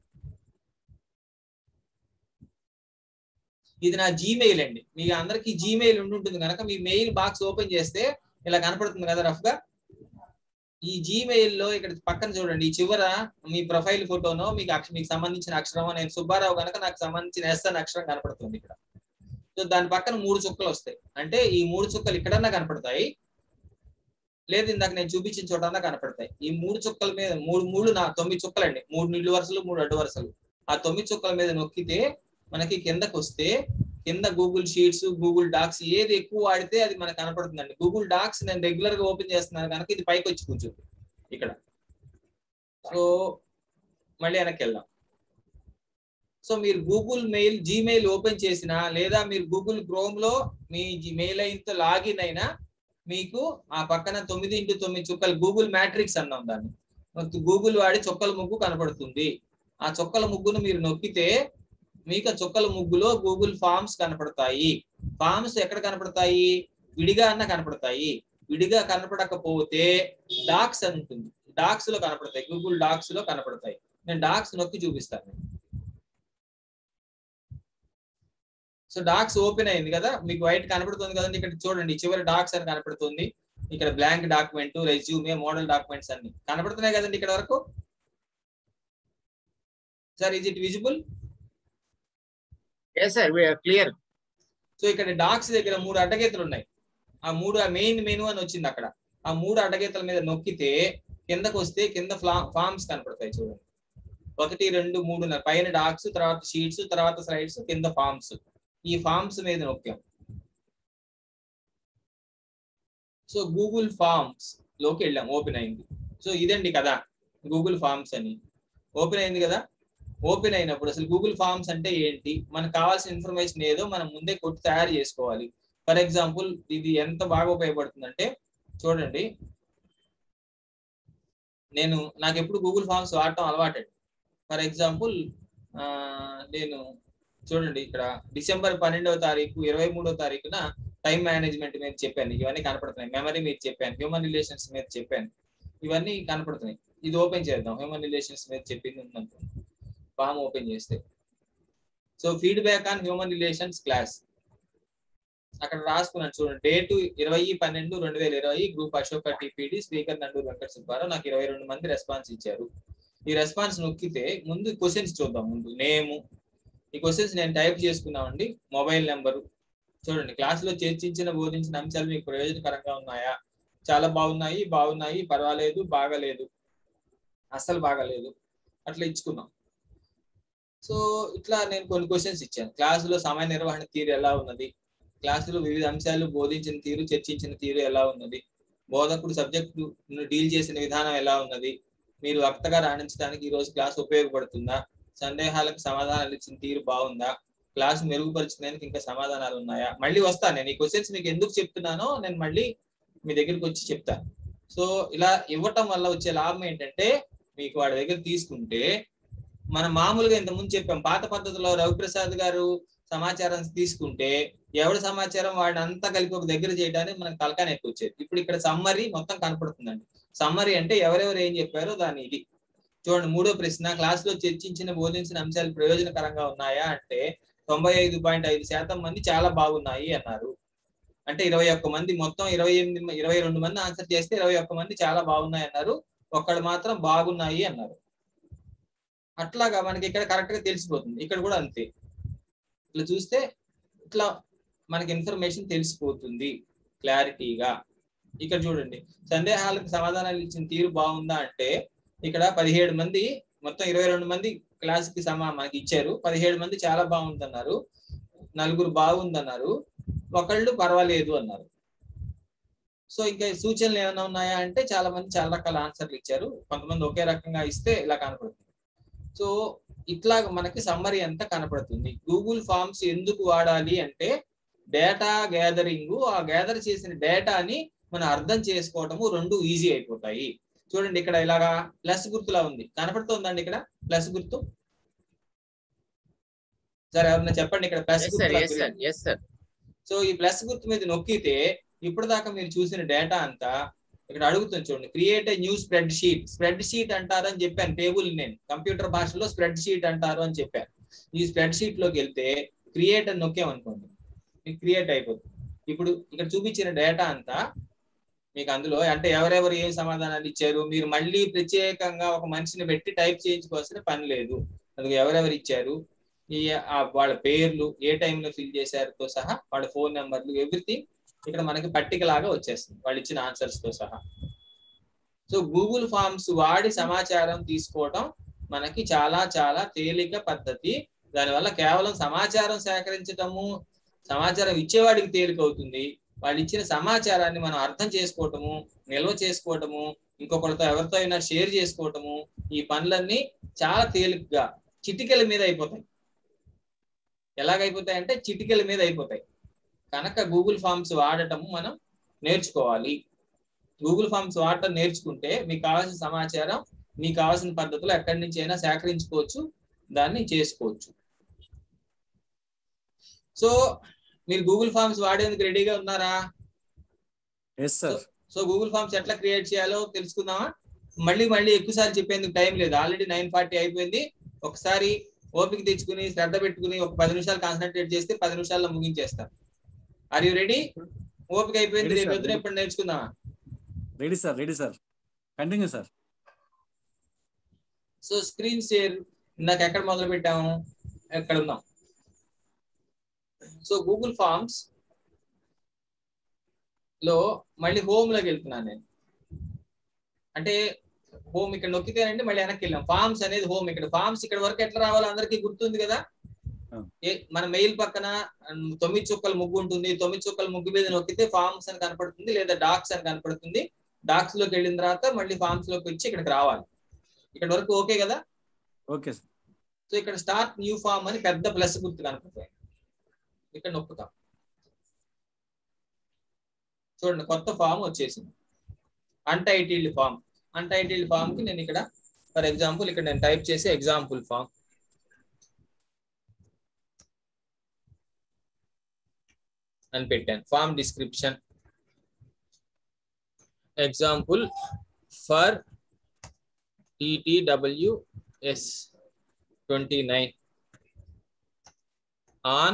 ఇది నా జీమెయిల్ అండి మీ అందరికి జీమెయిల్ ఉండి ఉంటుంది కనుక మీ మెయిల్ బాక్స్ ఓపెన్ చేస్తే ఇలా కనపడుతుంది కదా రఫ్ గా ఈ జీమెయిల్ లో ఇక్కడ పక్కన చూడండి ఈ చివర మీ ప్రొఫైల్ ఫోటోనో మీకు అక్ష మీకు సంబంధించిన అక్షరమో నేను సుబ్బారావు కనుక నాకు సంబంధించిన ఎస్ అని అక్షరం కనపడుతుంది ఇక్కడ సో దాని పక్కన మూడు చుక్కలు వస్తాయి అంటే ఈ మూడు చుక్కలు ఇక్కడన్నా కనపడతాయి లేదు ఇందాక నేను చూపించిన చోటన్నా కనపడతాయి ఈ మూడు చుక్కల మీద మూడు మూడు నా తొమ్మిది చుక్కలండి మూడు నిల్లు వరుసలు మూడు అడ్డు వరుసలు ఆ తొమ్మిది చుక్కల మీద నొక్కితే మనకి కిందకు వస్తే కింద గూగుల్ షీట్స్ గూగుల్ డాక్స్ ఏది ఎక్కువ వాడితే అది మనకు కనపడుతుందండి గూగుల్ డాక్స్ నేను రెగ్యులర్ గా ఓపెన్ చేస్తున్నాను కనుక ఇది పైకి వచ్చి కూర్చుంది ఇక్కడ సో మళ్ళీ వెనక్కి వెళ్దాం సో మీరు గూగుల్ మెయిల్ జీమెయిల్ ఓపెన్ చేసినా లేదా మీరు గూగుల్ క్రోమ్ లో మీ మెయిల్ అయినతో లాగిన్ అయినా మీకు ఆ పక్కన తొమ్మిది ఇంటూ తొమ్మిది చుక్కలు గూగుల్ మ్యాట్రిక్స్ అన్నాం దాన్ని గూగుల్ వాడి చుక్కల ముగ్గు కనపడుతుంది ఆ చుక్కల ముగ్గును మీరు నొక్కితే మీకు ఆ చుక్కల ముగ్గులో గూగుల్ ఫామ్స్ కనపడతాయి ఫామ్స్ ఎక్కడ కనపడతాయి విడిగా అన్న కనపడతాయి విడిగా కనపడకపోతే డాక్స్ అని ఉంటుంది డాక్స్ లో కనపడతాయి గూగుల్ డాక్స్ లో కనపడతాయి నేను డాక్స్ నొక్కి చూపిస్తాను సో డాక్స్ ఓపెన్ అయింది కదా మీకు వైట్ కనపడుతుంది కదండి ఇక్కడ చూడండి చివరి డాక్స్ అని కనపడుతుంది ఇక్కడ blank document resume model documents అన్ని కనపడుతున్నాయి కదండి ఇక్కడ వరకు sir is it visible yes sir clear so ఇక్కడ డాక్స్ దగ్గర మూడు అడ్డగీతలు ఉన్నాయి ఆ మూడు మెయిన్ మెనూ అని వచ్చింది అక్కడ ఆ మూడు అడ్డగీతల మీద నొక్కితే కిందకు వస్తే కింద ఫామ్స్ కనపడతాయి చూడండి ఒకటి రెండు మూడు పైన డాక్స్ తర్వాత షీట్స్ తర్వాత స్లైడ్స్ కింద ఫామ్స్ ఈ ఫామ్స్ మీద నొక్కాం సో గూగుల్ ఫామ్స్ లోకి వెళ్ళాం ఓపెన్ అయింది సో ఇదండి కదా గూగుల్ ఫామ్స్ అని ఓపెన్ అయింది కదా ఓపెన్ అయినప్పుడు అసలు గూగుల్ ఫామ్స్ అంటే ఏంటి మనకు కావాల్సిన ఇన్ఫర్మేషన్ ఏదో మనం ముందే కొట్టి తయారు చేసుకోవాలి ఫర్ ఎగ్జాంపుల్ ఇది ఎంత బాగా ఉపయోగపడుతుందంటే చూడండి నేను నాకు ఎప్పుడు గూగుల్ ఫామ్స్ వాడటం అలవాటండి ఫర్ ఎగ్జాంపుల్ నేను చూడండి ఇక్కడ డిసెంబర్ పన్నెండవ తారీఖు ఇరవై మూడవ తారీఖున టైం మేనేజ్మెంట్ మీద చెప్పాను ఇవన్నీ కనపడుతున్నాయి మెమరీ మీద చెప్పాను హ్యూమన్ రిలేషన్స్ మీద చెప్పాను ఇవన్నీ కనపడుతున్నాయి ఇది ఓపెన్ చేద్దాం హ్యూమన్ రిలేషన్స్ మీద చెప్పింది ఉందనుకోండి ఫామ్ ఓపెన్ చేస్తే so feedback on human relations class అక్కడ రాసుకున్నాను చూడండి డేట్ ఇరవై పన్నెండు రెండు వేల ఇరవై group Ashoka TPD speaker Nanduru Venkata Subbarao నాకు ఇరవై రెండు మంది రెస్పాన్స్ ఇచ్చారు ఈ రెస్పాన్స్ నొక్కితే ముందు క్వశ్చన్స్ చూద్దాం ముందు నేము ఈ క్వశ్చన్స్ నేను టైప్ చేసుకున్నామండి మొబైల్ నెంబరు చూడండి క్లాసులో చర్చించిన బోధించిన అంశాలు మీకు ప్రయోజనకరంగా ఉన్నాయా చాలా బాగున్నాయి బాగున్నాయి పర్వాలేదు బాగలేదు అస్సలు బాగలేదు అట్లా ఇచ్చుకున్నాం సో ఇట్లా నేను కొన్ని క్వశ్చన్స్ ఇచ్చాను క్లాసులో సమయ నిర్వహణ తీరు ఎలా ఉన్నది క్లాసులో వివిధ అంశాలు బోధించిన తీరు చర్చించిన తీరు ఎలా ఉన్నది బోధకుడు సబ్జెక్టు డీల్ చేసిన విధానం ఎలా ఉన్నది మీరు వక్తగా రాణించడానికి ఈ రోజు క్లాస్ ఉపయోగపడుతుందా సందేహాలకు సమాధానాలు ఇచ్చిన తీరు బాగుందా క్లాస్ మెరుగుపరుచుకునేందుకు ఇంకా సమాధానాలు ఉన్నాయా మళ్ళీ వస్తాను నేను ఈ క్వశ్చన్స్ మీకు ఎందుకు చెప్తున్నానో నేను మళ్ళీ మీ దగ్గరికి వచ్చి చెప్తాను సో ఇలా ఇవ్వటం వల్ల వచ్చే లాభం ఏంటంటే మీకు వాడి దగ్గర తీసుకుంటే మనం మామూలుగా ఇంతకుముందు చెప్పాం పాత పద్ధతిలో రవిప్రసాద్ గారు సమాచారం తీసుకుంటే ఎవరి సమాచారం వాడిని అంతా కలిపి ఒక దగ్గర చేయడానికి మనకు తలకాని ఎక్కువ వచ్చేది ఇప్పుడు ఇక్కడ సమ్మరీ మొత్తం కనపడుతుందండి సమ్మరీ అంటే ఎవరెవరు ఏం చెప్పారో దాని ఇది చూడండి మూడో ప్రశ్న క్లాస్ లో చర్చించిన బోధించిన అంశాలు ప్రయోజనకరంగా ఉన్నాయా అంటే తొంభై ఐదు పాయింట్ ఐదు శాతం మంది చాలా బాగున్నాయి అన్నారు అంటే ఇరవై ఒక్క మంది మొత్తం ఇరవై ఎనిమిది ఇరవై రెండు మంది ఆన్సర్ చేస్తే ఇరవై ఒక్క మంది చాలా బాగున్నాయి అన్నారు ఒక్కడు మాత్రం బాగున్నాయి అన్నారు అట్లాగా మనకి ఇక్కడ కరెక్ట్ గా తెలిసిపోతుంది ఇక్కడ కూడా అంతే ఇట్లా చూస్తే ఇట్లా మనకి ఇన్ఫర్మేషన్ తెలిసిపోతుంది క్లారిటీగా ఇక్కడ చూడండి సందేహాలకు సమాధానాలు ఇచ్చిన తీరు బాగుందా అంటే ఇక్కడ పదిహేడు మంది మొత్తం ఇరవై రెండు మంది క్లాస్ కి సమా మనకి ఇచ్చారు పదిహేడు మంది చాలా బాగుందన్నారు నలుగురు బాగుందన్నారు ఒకళ్ళు పర్వాలేదు అన్నారు సో ఇంకా సూచనలు ఏమైనా ఉన్నాయా అంటే చాలా మంది చాలా రకాల ఆన్సర్లు ఇచ్చారు కొంతమంది ఒకే రకంగా ఇస్తే ఇలా కనపడుతుంది సో ఇట్లా మనకి సమ్మరీ అంతా కనపడుతుంది గూగుల్ ఫార్మ్స్ ఎందుకు వాడాలి అంటే డేటా గ్యాదరింగ్ ఆ గ్యాదర్ చేసిన డేటాని మనం అర్థం చేసుకోవటము రెండు ఈజీ అయిపోతాయి చూడండి ఇక్కడ ఇలాగా ప్లస్ గుర్తులా ఉంది కనపడుతుందండి ఇక్కడ ప్లస్ గుర్తు సరే ఎవరన్నా చెప్పండి ఇక్కడ ప్లస్ ఎస్ సార్ ఎస్ గుర్తు సార్ ఎస్ సార్ సో ఈ ప్లస్ గుర్తు మీద నొక్కితే ఇప్పుడు దాకా మీరు చూసిన డేటా అంతా ఇక్కడ అడుగుతుంది చూడండి create a new spreadsheet spreadsheet అంటారు అని చెప్పాను టేబుల్ నేను కంప్యూటర్ భాషలో స్ప్రెడ్ షీట్ అంటారు అని చెప్పాను ఈ స్ప్రెడ్ షీట్ లోకి వెళ్తే క్రియేట్ అని నొక్కామనుకోండి మీకు క్రియేట్ అయిపోతుంది ఇప్పుడు ఇక్కడ చూపించిన డేటా అంతా మీకు అందులో అంటే ఎవరెవరు ఏం సమాధానాలు ఇచ్చారు మీరు మళ్ళీ ప్రత్యేకంగా ఒక మనిషిని పెట్టి టైప్ చేయించుకోవాల్సిన పని లేదు అది ఎవరెవరు ఇచ్చారు ఈ ఆ వాళ్ళ పేర్లు ఏ టైంలో ఫిల్ చేశారుతో సహా వాళ్ళ ఫోన్ నెంబర్లు ఎవ్రీథింగ్ ఇక్కడ మనకి పట్టిక లాగా వచ్చేస్తుంది వాళ్ళు ఇచ్చిన ఆన్సర్స్ తో సహా సో గూగుల్ ఫార్మ్స్ వాడి సమాచారం తీసుకోవడం మనకి చాలా చాలా తేలిక పద్ధతి దానివల్ల కేవలం సమాచారం సేకరించటము సమాచారం ఇచ్చేవాడికి తేలిక అవుతుంది వాళ్ళు ఇచ్చిన సమాచారాన్ని మనం అర్థం చేసుకోవటము నిల్వ చేసుకోవటము ఇంకొకరితో ఎవరితో అయినా షేర్ చేసుకోవటము ఈ పనులన్నీ చాలా తేలికగా చిటికెల మీద అయిపోతాయి ఎలాగైపోతాయి అంటే చిటికెల మీద అయిపోతాయి కనుక గూగుల్ ఫార్మ్స్ వాడటం మనం నేర్చుకోవాలి గూగుల్ ఫార్మ్స్ వాడటం నేర్చుకుంటే మీకు కావాల్సిన సమాచారం మీకు కావాల్సిన పద్ధతిలో ఎక్కడి నుంచి అయినా సేకరించుకోవచ్చు దాన్ని చేసుకోవచ్చు సో మీరు గూగుల్ ఫార్మ్స్ వాడేందుకు రెడీగా ఉన్నారా yes sir so Google forms ఎట్లా క్రియేట్ చేయాలో తెలుసుకుందామా మళ్ళీ మళ్ళీ ఎక్కువసార్లు చెప్పేందుకు టైం లేదు ఆల్రెడీ నైన్ ఫార్టీ అయిపోయింది ఒకసారి ఓపిక తెచ్చుకుని శ్రద్ధ పెట్టుకుని ఒక పది నిమిషాలు కాన్సన్ట్రేట్ చేస్తే పది నిమిషాల్లో ముగించేస్తాం ఆర్ యు రెడీ ఓపిక అయిపోయింది Ready, రేపు sir. పొద్దున ఇప్పుడు నేర్చుకుందామా ready sir ready sir continue sir so screen share ఇందాక ఎక్కడ మొదలు పెట్టాము ఎక్కడ ఉన్నాం సో గూగుల్ ఫార్మ్స్ లో మళ్ళీ హోమ్ లోకి వెళ్తున్నాను నేను అంటే హోమ్ ఇక్కడ నొక్కితేనండి మళ్ళీ వెనక్కి వెళ్ళాం ఫార్మ్స్ అనేది హోమ్ ఇక్కడ ఫార్మ్స్ ఇక్కడ వరకు ఎట్లా రావాలో అందరికీ గుర్తుంది కదా ఆ. ఏ మన మెయిల్ పక్కన ఉమ్, తొమ్మిది చుక్కల ముగ్గు ఉంటుంది తొమ్మిది చుక్కల ముగ్గు మీద నొక్కితే ఫార్మ్స్ అని కనపడుతుంది లేదా డాక్స్ అని కనపడుతుంది డాక్స్ లోకి వెళ్ళిన తర్వాత మళ్ళీ ఫార్మ్స్ లోకి వచ్చి ఇక్కడికి రావాలి ఇక్కడ వరకు ఓకే కదా ఓకే సార్ సో ఇక్కడ స్టార్ట్ న్యూ ఫామ్ అని పెద్ద ప్లస్ గుర్తు కనపడుతుంది ఇక్కడ నొక్కుతాం చూడండి కొత్త ఫామ్ వచ్చేసింది అన్టైటిల్డ్ ఫామ్ అన్టైటిల్డ్ ఫామ్ కి నేను ఇక్కడ ఫర్ ఎగ్జాంపుల్ ఇక్కడ నేను టైప్ చేసి ఎగ్జాంపుల్ ఫామ్ అని పెట్టాను form description example for TTWS twenty nine on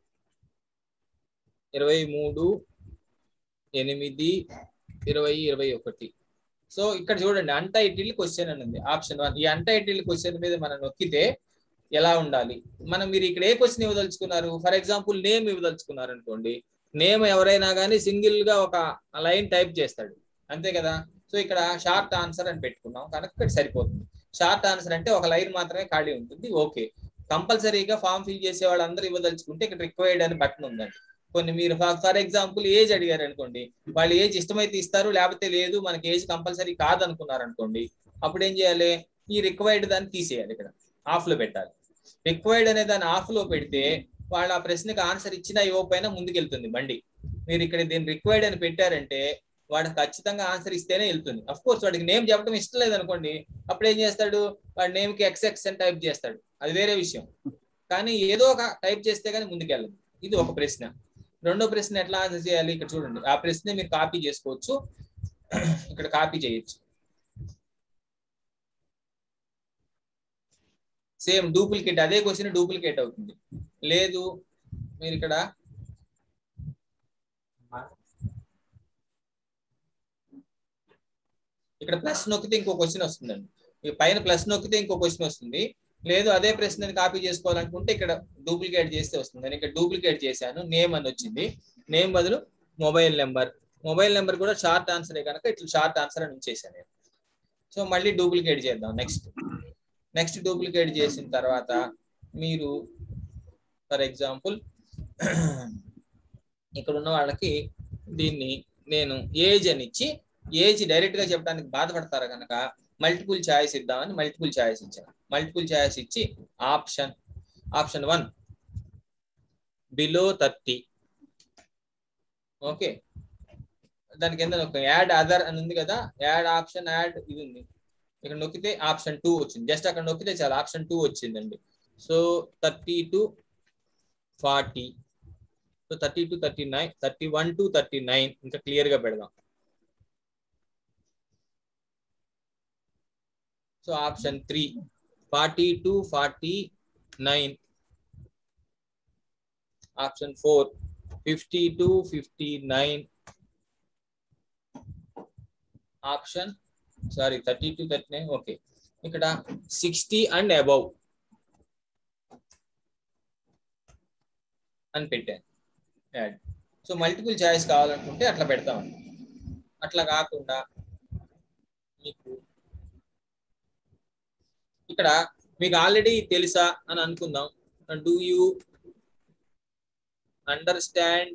ఇరవై మూడు ఎనిమిది ఇరవై ఇరవై ఒకటి సో ఇక్కడ చూడండి అన్టైటిల్ క్వశ్చన్ అని ఉంది ఆప్షన్ వన్ ఈ అన్టైటిల్ క్వశ్చన్ మీద మనం నొక్కితే ఎలా ఉండాలి మనం మీరు ఇక్కడ ఏ క్వశ్చన్ ఇవ్వదలుచుకున్నారు ఫర్ ఎగ్జాంపుల్ నేమ్ ఇవ్వదలుచుకున్నారు అనుకోండి నేమ్ ఎవరైనా కానీ సింగిల్ గా ఒక లైన్ టైప్ చేస్తాడు అంతే కదా సో ఇక్కడ షార్ట్ ఆన్సర్ అని పెట్టుకున్నాం కనుక ఇక్కడ సరిపోతుంది షార్ట్ ఆన్సర్ అంటే ఒక లైన్ మాత్రమే ఖాళీ ఉంటుంది ఓకే కంపల్సరీగా ఫామ్ ఫిల్ చేసే వాళ్ళందరూ ఇవ్వదలుచుకుంటే ఇక్కడ రిక్వైర్డ్ అని బటన్ ఉందండి కొన్ని మీరు ఫర్ ఎగ్జాంపుల్ ఏజ్ అడిగారు అనుకోండి వాళ్ళు ఏజ్ ఇష్టమైతే ఇస్తారు లేకపోతే లేదు మనకి ఏజ్ కంపల్సరీ కాదనుకున్నారు అనుకోండి అప్పుడు ఏం చేయాలి ఈ రిక్వైర్డ్ దాన్ని తీసేయాలి ఇక్కడ ఆఫ్ లో పెట్టాలి రిక్వైర్డ్ అనే దాన్ని ఆఫ్ లో పెడితే వాళ్ళు ఆ ప్రశ్నకి ఆన్సర్ ఇచ్చినా ఇవ్వకపోయినా ముందుకెళ్తుంది బండి మీరు ఇక్కడ దీన్ని రిక్వైర్డ్ అని పెట్టారంటే వాడు ఖచ్చితంగా ఆన్సర్ ఇస్తేనే వెళ్తుంది అఫ్ కోర్స్ వాడికి నేమ్ చెప్పడం ఇష్టం లేదు అనుకోండి అప్పుడు ఏం చేస్తాడు వాడి నేమ్ కి ఎక్స్ఎక్స్ అని టైప్ చేస్తాడు అది వేరే విషయం కానీ ఏదో ఒక టైప్ చేస్తే కానీ ముందుకెళ్ళదు ఇది ఒక ప్రశ్న రెండో ప్రశ్న ఎట్లా ఆన్సర్ చేయాలి ఇక్కడ చూడండి ఆ ప్రశ్న మీరు కాపీ చేసుకోవచ్చు ఇక్కడ కాపీ చేయొచ్చు సేమ్ డూప్లికేట్ అదే క్వశ్చన్ డూప్లికేట్ అవుతుంది లేదు మీరు ఇక్కడ ఇక్కడ ప్లస్ నొక్కితే ఇంకో క్వశ్చన్ వస్తుందండి ఈ పైన ప్లస్ నొక్కితే ఇంకో క్వశ్చన్ వస్తుంది లేదు అదే ప్రశ్నని కాపీ చేసుకోవాలనుకుంటే ఇక్కడ డూప్లికేట్ చేస్తే వస్తుంది నేను ఇక్కడ డూప్లికేట్ చేశాను నేమ్ అని వచ్చింది నేమ్ బదులు మొబైల్ నెంబర్ మొబైల్ నెంబర్ కూడా షార్ట్ ఆన్సరే కనుక ఇట్లా షార్ట్ ఆన్సర్ అని ఉంచేసాను నేను సో మళ్ళీ డూప్లికేట్ చేద్దాం నెక్స్ట్ నెక్స్ట్ డూప్లికేట్ చేసిన తర్వాత మీరు ఫర్ ఎగ్జాంపుల్ ఇక్కడ ఉన్న వాళ్ళకి దీన్ని నేను ఏజ్ అని ఇచ్చి ఏజ్ డైరెక్ట్ గా చెప్పడానికి బాధపడతారు కనుక మల్టిపుల్ ఛాయిస్ ఇద్దామని మల్టిపుల్ ఛాయిస్ ఇచ్చాను మల్టిపుల్ ఛాయిస్ ఇచ్చి option option one below thirty okay దాని కింద ఒక యాడ్ అదర్ అని ఉంది కదా యాడ్ ఆప్షన్ యాడ్ ఇది ఉంది ఇక్కడ నొక్కితే ఆప్షన్ టూ వచ్చింది జస్ట్ అక్కడ నొక్కితే చాలా ఆప్షన్ టూ వచ్చిందండి so thirty to forty so thirty to thirty nine thirty one to thirty nine ఇంకా క్లియర్ గా పెడదాం so option three forty to forty nine option four fifty to fifty nine option sorry thirty to thirty nine okay ఇక్కడ sixty and above అని పెట్టాను add so multiple choice కావాలనుకుంటే అట్లా పెడతామండి అట్లా కాకుండా మీకు ఇక్కడ మీకు ఆల్రెడీ తెలుసా అని అనుకుందాం do you understand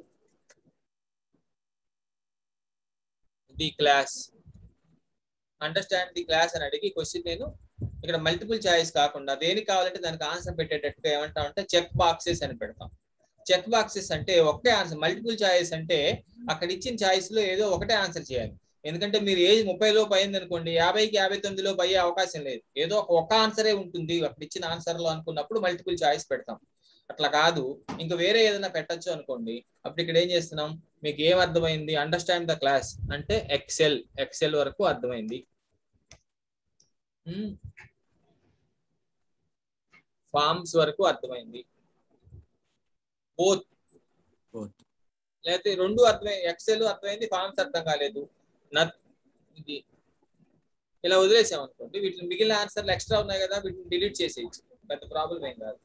the class understand the class అని అడిగి క్వశ్చన్ నేను ఇక్కడ మల్టిపుల్ చాయిస్ కాకుండా దేనికి కావాలంటే దానికి ఆన్సర్ పెట్టేటట్టుగా ఏమంటాం అంటే చెక్ బాక్సెస్ అని పెడతాం చెక్ బాక్సెస్ అంటే ఒకే ఆన్సర్ మల్టిపుల్ చాయిస్ అంటే అక్కడ ఇచ్చిన చాయిస్ లో ఏదో ఒకటే ఆన్సర్ చేయాలి ఎందుకంటే మీరు ఏజ్ ముప్పై లోపు అయింది అనుకోండి యాభైకి యాభై తొమ్మిది లోపు అయ్యే అవకాశం లేదు ఏదో ఒక ఒక్క ఆన్సరే ఉంటుంది అక్కడ ఇచ్చిన ఆన్సర్ లో అనుకున్నప్పుడు మల్టిపుల్ చాయిస్ పెడతాం అట్లా కాదు ఇంకా వేరే ఏదైనా పెట్టచ్చు అనుకోండి అప్పుడు ఇక్కడ ఏం చేస్తున్నాం మీకు ఏం అర్థమైంది అండర్స్టాండ్ ద క్లాస్ అంటే ఎక్సెల్ ఎక్సెల్ వరకు అర్థమైంది ఫార్మ్స్ వరకు అర్థమైంది బోత్ Both. లేకపోతే రెండు అర్థమై ఎక్సెల్ అర్థమైంది ఫార్మ్స్ అర్థం కాలేదు నత్ ఇది ఇలా వదిలేసాం అనుకోండి వీటిని మిగిలిన ఆన్సర్లు ఎక్స్ట్రా ఉన్నాయి కదా వీటిని డిలీట్ చేసేయచ్చు పెద్ద ప్రాబ్లం ఏం కాదు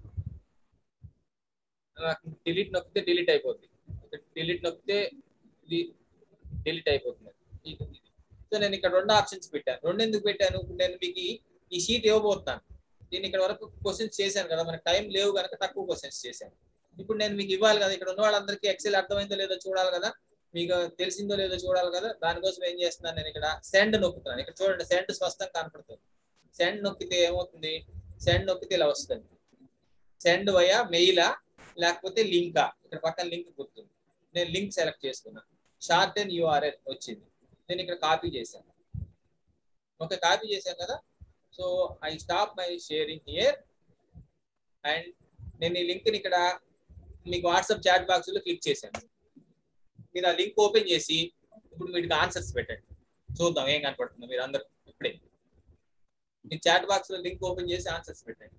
డిలీట్ నొక్కితే డిలీట్ అయిపోతుంది డిలీట్ నొక్కితే ఇది డిలీట్ అయిపోతుంది సో నేను ఇక్కడ రెండు ఆప్షన్స్ పెట్టాను రెండు ఎందుకు పెట్టాను ఇప్పుడు నేను మీకు ఈ- ఈ షీట్ ఇవ్వబోతున్నాను దీన్ని ఇక్కడ వరకు క్వశ్చన్స్ చేశాను కదా మనకి టైం లేవు కనుక తక్కువ క్వశ్చన్స్ చేశాను ఇప్పుడు నేను మీకు ఇవ్వాలి కదా ఇక్కడ ఉన్న వాళ్ళందరికీ ఎక్సెల్ అర్థమైందో లేదో చూడాలి కదా మీకు తెలిసిందో లేదో చూడాలి కదా దానికోసం ఏం చేస్తున్నాను నేను ఇక్కడ సెండ్ నొక్కుతున్నాను ఇక్కడ చూడండి సెండ్ స్పష్టంగా కనపడుతుంది సెండ్ నొక్కితే ఏమవుతుంది సెండ్ నొక్కితే ఇలా వస్తుంది సెండ్ వయా మెయిలా లేకపోతే లింకా ఇక్కడ పక్కన లింక్ గుర్తుంది నేను లింక్ సెలెక్ట్ చేసుకున్నా షార్ట్ అండ్ యూఆర్ఎల్ వచ్చింది నేను ఇక్కడ కాపీ చేశాను ఓకే కాపీ చేశాను కదా so I stop my sharing here and నేను ఈ లింక్ ని ఇక్కడ మీకు వాట్సాప్ చాట్ బాక్స్ లో క్లిక్ చేశాను మీరు ఆ లింక్ ఓపెన్ చేసి ఇప్పుడు వీటికి ఆన్సర్స్ పెట్టండి చూద్దాం ఏం కనపడుతుందో మీరు అందరు ఇప్పుడే మీ చాట్ బాక్స్ లో లింక్ ఓపెన్ చేసి ఆన్సర్స్ పెట్టండి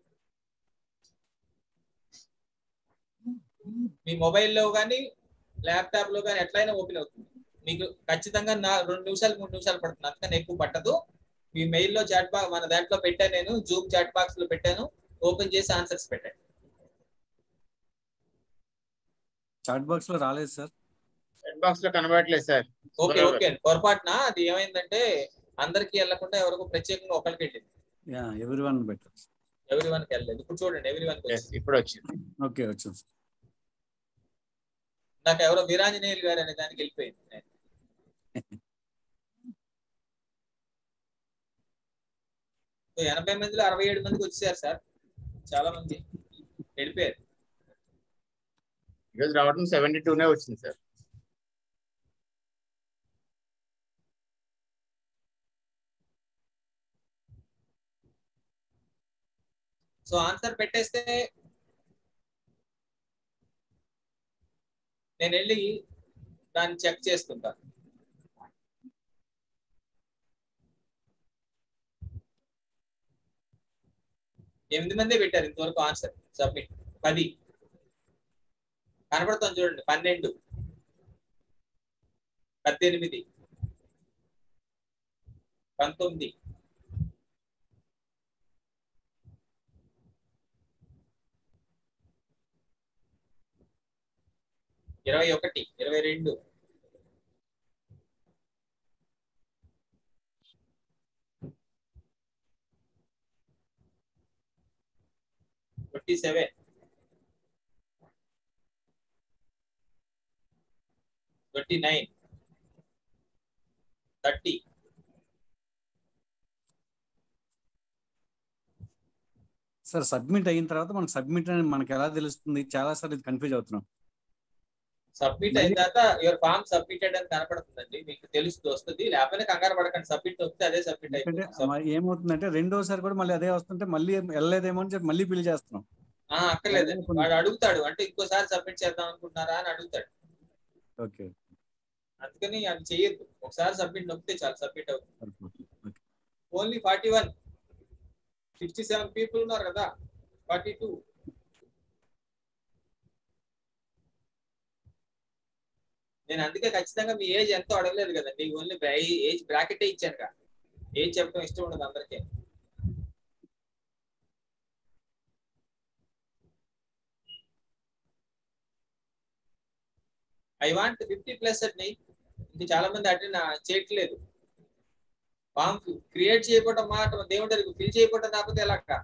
మీ మొబైల్లో కానీ ల్యాప్టాప్ లో కానీ ఎట్లయినా ఓపెన్ అవుతుంది మీకు ఖచ్చితంగా నా రెండు నిమిషాలు మూడు నిమిషాలు పడుతుంది అంతకన్నా ఎక్కువ పట్టదు మీ మెయిల్ లో చాట్ బాక్స్ మన దాంట్లో పెట్టాను నేను జూమ్ చాట్ బాక్స్ లో పెట్టాను ఓపెన్ చేసి ఆన్సర్స్ పెట్టండి చాట్ బాక్స్ లో రాలేదు సార్ చాట్ బాక్స్ లో కనబడట్లేదు సార్ ఓకే ఓకే పొరపాటున అది ఏమైందంటే అందరికి వెళ్లకుండా ఎవరికో ప్రత్యేకంగా ఒకరికి వెళ్ళింది యా ఎవ్రీ వన్ బెటర్ ఎవరి వన్కి వెళ్ళలేదు ఇప్పుడు చూడండి ఎవరి వన్కి Yes, ఇప్పుడు వచ్చింది ఓకే వచ్చింది నాకు ఎవరో వీరాంజనేయులు గారు అనే దానికి వెళ్ళిపోయింది సో ఎనభై మందిలో అరవై ఏడు మందికి వచ్చారు సార్ చాలా మంది వెళ్ళిపోయారు ఈరోజు రావడం సెవెంటీ టూనే వచ్చింది సార్ సో ఆన్సర్ పెట్టేస్తే నేను వెళ్ళి దాన్ని చెక్ చేస్తుంటాను ఎనిమిది మందే పెట్టారు ఇంతవరకు ఆన్సర్ సబ్మిట్ పది కనపడుతుంది చూడండి పన్నెండు పద్దెనిమిది పంతొమ్మిది ఇరవై ఒకటి ఇరవై రెండు twenty seven twenty nine thirty sir submit అయిన తర్వాత మనకు సబ్మిట్ అని మనకి ఎలా తెలుస్తుంది చాలా సార్లు ఇది కన్ఫ్యూజ్ అవుతున్నాం సబ్మిట్ అయిన తర్వాత యువర్ ఫామ్ సబ్మిటెడ్ అని కనపడుతుందండి మీకు తెలుస్తుంది వస్తుంది లేకపోతే కంగారు పడకండి సబ్మిట్ వస్తే అదే సబ్మిట్ ఎందుకంటే అయిపోతుంది మ- ఏమవుతుందంటే రెండోసారి కూడా మళ్ళీ అదే వస్తుంటే మళ్ళీ వెళ్ళలేదేమో అని చెప్పి మళ్ళీ బిల్ చేస్తున్నాం ఆ, అక్కర్లేదండి వాడు అడుగుతాడు అంటే ఇంకోసారి సబ్మిట్ చేద్దాం అనుకుంటున్నారా అని అడుగుతాడు ఓకే అందుకని అది చేయొద్దు ఒకసారి సబ్మిట్ నొక్కితే చాలు సబ్మిట్ అవుతుంది సరిపోతుంది okay only forty one sixty seven people ఉన్నారు కదా ఫార్టీ టూ నేను అందుకే ఖచ్చితంగా మీ ఏజ్ ఎంతో అడగలేదు కదండి ఓన్లీ ఏజ్ బ్రాకెటే ఇచ్చాను కదా ఏజ్ చెప్పడం ఇష్టం ఉండదు అందరికీ ఐ వాంట్ ఫిఫ్టీ ప్లస్ అండి ఇంక చాలా మంది అటెండ్ చేయట్లేదు ఫామ్ క్రియేట్ చేయకపోవడం మాట దేవుడి ఫిల్ చేయకపోవడం కాకపోతే ఎలాగా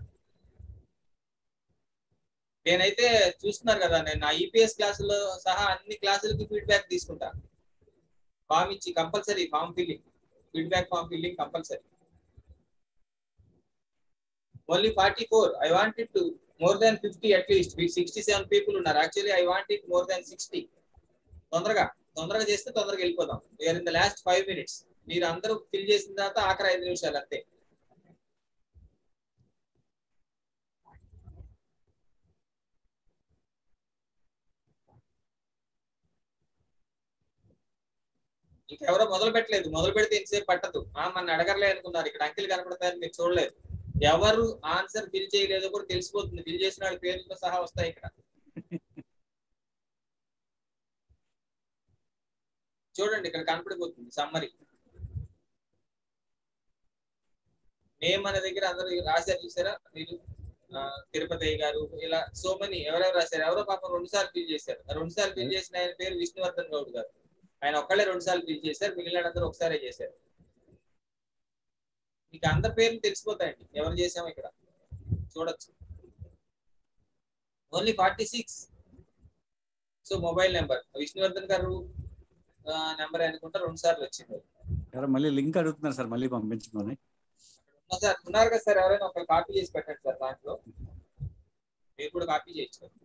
నేనైతే చూస్తున్నారు కదా నేను నా ఈపీఎస్ క్లాసులో సహా అన్ని క్లాసులకి ఫీడ్బ్యాక్ తీసుకుంటాను ఫామ్ ఇచ్చి compulsory form filling feedback form filling compulsory only forty four I want it to more than fifty at least sixty seven people ఉన్నారు actually I want it more than sixty తొందరగా తొందరగా చేస్తే తొందరగా వెళ్ళిపోదాం we're in the last five minutes మీరు అందరూ fill చేసిన తర్వాత ఆఖరి ఐదు నిమిషాలు అంతే ఇంకెవరో మొదలు పెట్టలేదు మొదలు పెడితే ఇంతసేపు పట్టదు ఆ మన అడగర్లే అనుకున్నారు ఇక్కడ అంకెలు కనపడతాయని మీరు చూడలేదు ఎవరు ఆన్సర్ ఫిల్ చేయలేదో కూడా తెలిసిపోతుంది ఫిల్ చేసిన వాళ్ళ పేర్లతో సహా వస్తాయి ఇక్కడ చూడండి ఇక్కడ కనపడిపోతుంది సమ్మరీ నేమ్ అనే దగ్గర అందరూ రాశారు చూసారా మీరు ఆ, తిరుపతి అయ్య గారు ఇలా సో మనీ ఎవరెవరు రాశారు ఎవరో పాపం రెండు సార్లు ఫిల్ చేశారు ఆ రెండు సార్లు ఫిల్ చేసిన ఆయన పేరు విష్ణువర్ధన్ గౌడ్ గారు ఆయన ఒక్కళ్ళే రెండు సార్లు ఫిల్ చేశారు మిగిలిన అందరూ ఒకసారే చేశారు మీకు అందరి పేర్లు తెలిసిపోతాయండి ఎవరు చేసామో ఇక్కడ చూడొచ్చు only forty six so mobile number Vishnuvardhan గారు నెంబర్ అనుకుంటా రెండు సార్లు వచ్చింది ఎవరో మళ్ళీ లింక్ అడుగుతున్నారు సార్ మళ్ళీ పంపించమని ఉన్నా సార్ ఉన్నారు కదా సార్ ఎవరైనా ఒక కాపీ చేసి పెట్టండి సార్ దాంట్లో మీరు కూడా కాపీ చేయొచ్చు కదా.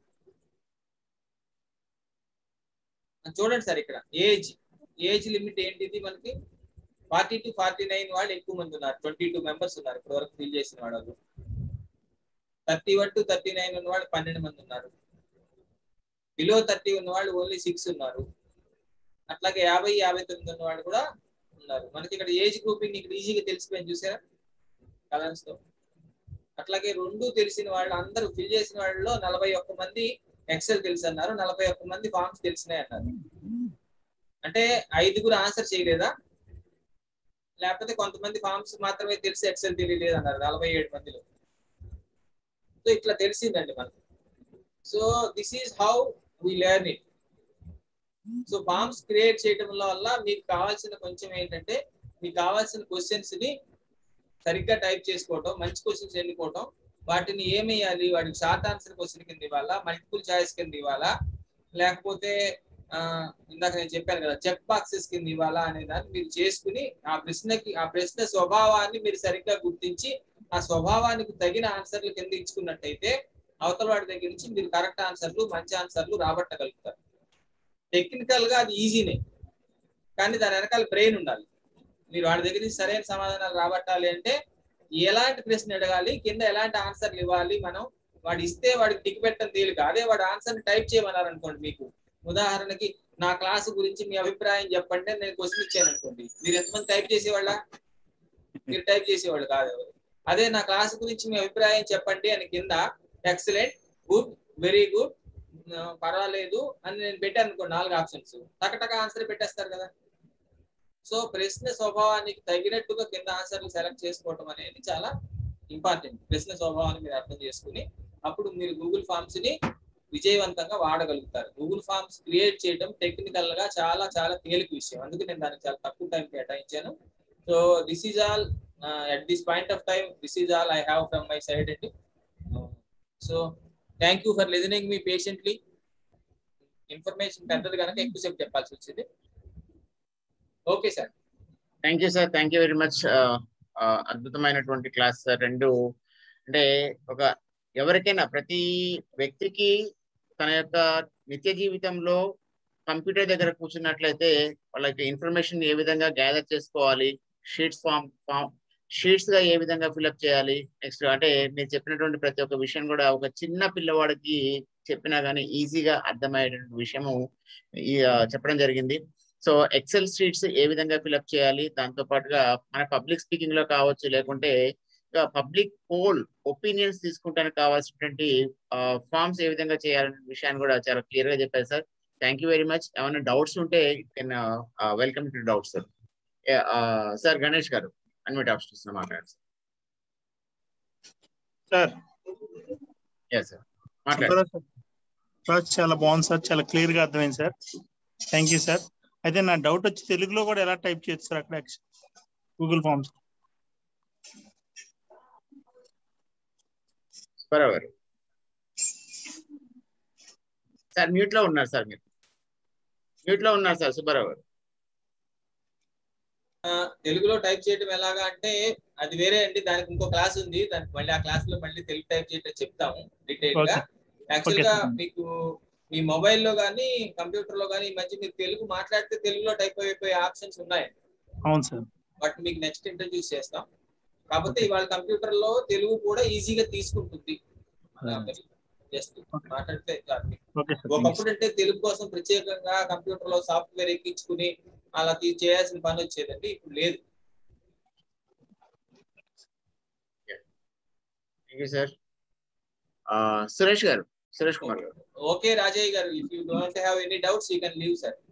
ఆ, చూడండి సార్ ఇక్కడ ఏజ్ ఏజ్ లిమిట్ ఏంటిది మనకి ఫార్టీ టు ఫార్టీ నైన్ వాళ్ళు ఎక్కువ మంది ఉన్నారు ట్వంటీ టూ మెంబర్స్ ఉన్నారు ఇప్పటి వరకు ఫిల్ చేసిన వాళ్ళు thirty one to thirty nine ఉన్న వాళ్ళు పన్నెండు మంది ఉన్నారు బిలో థర్టీ ఉన్న వాళ్ళు ఓన్లీ సిక్స్ ఉన్నారు అట్లాగే యాభై యాభై తొమ్మిది ఉన్న వాళ్ళు కూడా ఉన్నారు మనకి ఇక్కడ ఏజ్ గ్రూపింగ్ ఇక్కడ ఈజీగా తెలిసిపోయింది చూసారా కలర్స్ తో అట్లాగే రెండు తెలిసిన వాళ్ళు అందరూ ఫిల్ చేసిన వాళ్ళలో నలభై ఒక్క మంది ఎక్సెల్ తెలుసు అన్నారు నలభై ఒక్క మంది ఫార్మ్స్ తెలిసినాయి అన్నారు అంటే ఐదుగురు ఆన్సర్ చేయలేదా లేకపోతే కొంతమంది ఫార్మ్స్ మాత్రమే తెలిసి ఎక్సెల్ తెలియలేదు అన్నారు నలభై ఏడు మందిలో సో ఇట్లా తెలిసిందండి మనకు so this is how we learn it so forms create చేయడం వల్ల మీకు కావాల్సిన కొంచెం ఏంటంటే మీకు కావాల్సిన క్వశ్చన్స్ ని సరిగ్గా టైప్ చేసుకోవటం మంచి క్వశ్చన్స్ ఎన్నుకోవటం వాటిని ఏమేయాలి వాటికి షార్ట్ ఆన్సర్ క్వశ్చన్ కింద ఇవ్వాలా మల్టిపుల్ చాయిస్ కింద ఇవ్వాలా లేకపోతే ఆ, ఇందాక నేను చెప్పాను కదా చెక్ బాక్సెస్ కింద ఇవ్వాలా అనే దాన్ని మీరు చేసుకుని ఆ ప్రశ్నకి ఆ ప్రశ్న స్వభావాన్ని మీరు సరిగ్గా గుర్తించి ఆ స్వభావానికి తగిన ఆన్సర్లు కింద ఇచ్చుకున్నట్టయితే అవతల వాడి దగ్గర నుంచి మీరు కరెక్ట్ ఆన్సర్లు మంచి ఆన్సర్లు రాబట్టగలుగుతారు టెక్నికల్ గా అది ఈజీనే కానీ దాని వెనకాల బ్రెయిన్ ఉండాలి మీరు వాడి దగ్గర నుంచి సరైన సమాధానాలు రాబట్టాలి అంటే ఎలాంటి ప్రశ్న అడగాలి కింద ఎలాంటి ఆన్సర్లు ఇవ్వాలి మనం వాడు ఇస్తే వాడికి టిక్ పెట్టడం తేలిక అదే వాడు ఆన్సర్ టైప్ చేయమన్నారు అనుకోండి మీకు ఉదాహరణకి నా క్లాసు గురించి మీ అభిప్రాయం చెప్పండి అని నేను క్వశ్చన్ ఇచ్చాను అనుకోండి మీరు ఎంతమంది టైప్ చేసేవాళ్ళ మీరు టైప్ చేసేవాళ్ళు కాదు ఎవరు అదే నా క్లాస్ గురించి మీ అభిప్రాయం చెప్పండి అని కింద ఎక్సలెంట్ గుడ్ వెరీ గుడ్ పర్వాలేదు అని నేను పెట్టాను అనుకోండి నాలుగు ఆప్షన్స్ టకటక ఆన్సర్ పెట్టేస్తారు కదా సో ప్రశ్న స్వభావానికి తగినట్టుగా కింద ఆన్సర్లు సెలెక్ట్ చేసుకోవటం అనేది చాలా ఇంపార్టెంట్ ప్రశ్న స్వభావాన్ని మీరు అర్థం చేసుకుని అప్పుడు మీరు గూగుల్ ఫామ్స్ ని విజయవంతంగా వాడగలుగుతారు గూగుల్ ఫామ్స్ క్రియేట్ చేయడం టెక్నికల్ గా చాలా చాలా తేలిక విషయం అందుకే నేను దానికి చాలా తక్కువ టైం కేటాయించాను so this is all at this point of time this is all I have from my side అండి so thank you for listening me patiently information పెద్దది కనుక ఎక్కువసేపు చెప్పాల్సి వచ్చింది okay sir thank you sir thank you very much అద్భుతమైనటువంటి class sir రెండు అంటే ఒక ఎవరికైనా ప్రతి వ్యక్తికి తన యొక్క నిత్య జీవితంలో కంప్యూటర్ దగ్గర కూర్చున్నట్లయితే వాళ్ళకి ఇన్ఫర్మేషన్ ఏ విధంగా గ్యాదర్ చేసుకోవాలి షీట్స్ ఫామ్ ఫామ్ షీట్స్ గా ఏ విధంగా ఫిల్అప్ చేయాలి నెక్స్ట్ అంటే నేను చెప్పినటువంటి ప్రతి ఒక్క విషయం కూడా ఒక చిన్న పిల్లవాడికి చెప్పినా గానీ ఈజీగా అర్థమయ్యేటువంటి విషయము ఈ ఆ, చెప్పడం జరిగింది సో ఎక్సెల్ షీట్స్ ఏ విధంగా ఫిల్అప్ చేయాలి దాంతో పాటుగా మన పబ్లిక్ స్పీకింగ్ లో కావచ్చు లేకుంటే పబ్లిక్ పోల్ ఒపీనియన్స్ తీసుకుంటానికి కావాల్సినటువంటి ఫార్మ్స్ ఏ విధంగా చేయాలనే విషయాన్ని కూడా చాలా క్లియర్ గా చెప్పారు sir thank you very much ఏమైనా డౌట్స్ ఉంటే can welcome to doubts sir sir Ganesh గారు అన్మిట్ ఆఫ్ చూస్తున్నా మాట్లాడారు సార్ ఎస్ సార్ మాట్లాడారు సార్ సార్ చాలా బాగుంది సార్ చాలా క్లియర్ గా అర్థమైంది సార్ థ్యాంక్ యూ సార్ అయితే నా డౌట్ వచ్చి తెలుగులో కూడా ఎలా టైప్ చేయొచ్చు సార్ అక్కడ గూగుల్ ఫామ్స్ బరాబర్ సార్ మ్యూట్ లో ఉన్నారు సార్ మీరు మ్యూట్ లో ఉన్నారు సార్ సుబ్బారావు గారు ఆ, తెలుగులో టైప్ చేయడం ఎలాగా అంటే అది వేరే అండి దానికి ఇంకో క్లాస్ ఉంది దానికి మళ్ళీ ఆ క్లాస్ లో మళ్ళీ తెలుగు టైప్ చేయడం చెప్తాము డీటెయిల్ గా Okay. యాక్చువల్ Okay, గా sir. మీకు మీ మొబైల్ లో కానీ కంప్యూటర్ లో కానీ ఈ మధ్య మీరు తెలుగు మాట్లాడితే తెలుగులో టైప్ అయిపోయే ఆప్షన్స్ ఉన్నాయి అవును సార్ బట్ మీకు నెక్స్ట్ ఇంట్రడ్యూస్ చేస్తాం కాకపోతే ఇవాళ కంప్యూటర్ లో తెలుగు కూడా ఈజీగా తీసుకుంటుంది జస్ట్ మాట్లాడితే చాలు మీకు. ఓకే సార్ ఒకప్పుడు అంటే తెలుగు కోసం ప్రత్యేకంగా కంప్యూటర్ లో సాఫ్ట్వేర్ ఎక్కించుకుని అలా తీ- చేయాల్సిన పని వచ్చేదండి ఇప్పుడు లేదు థ్యాంక్ యూ సార్ సురేష్ గారు సురేష్ కుమార్ గారు ఓకే రాజయ్య గారు if you don't have any doubts you can leave sir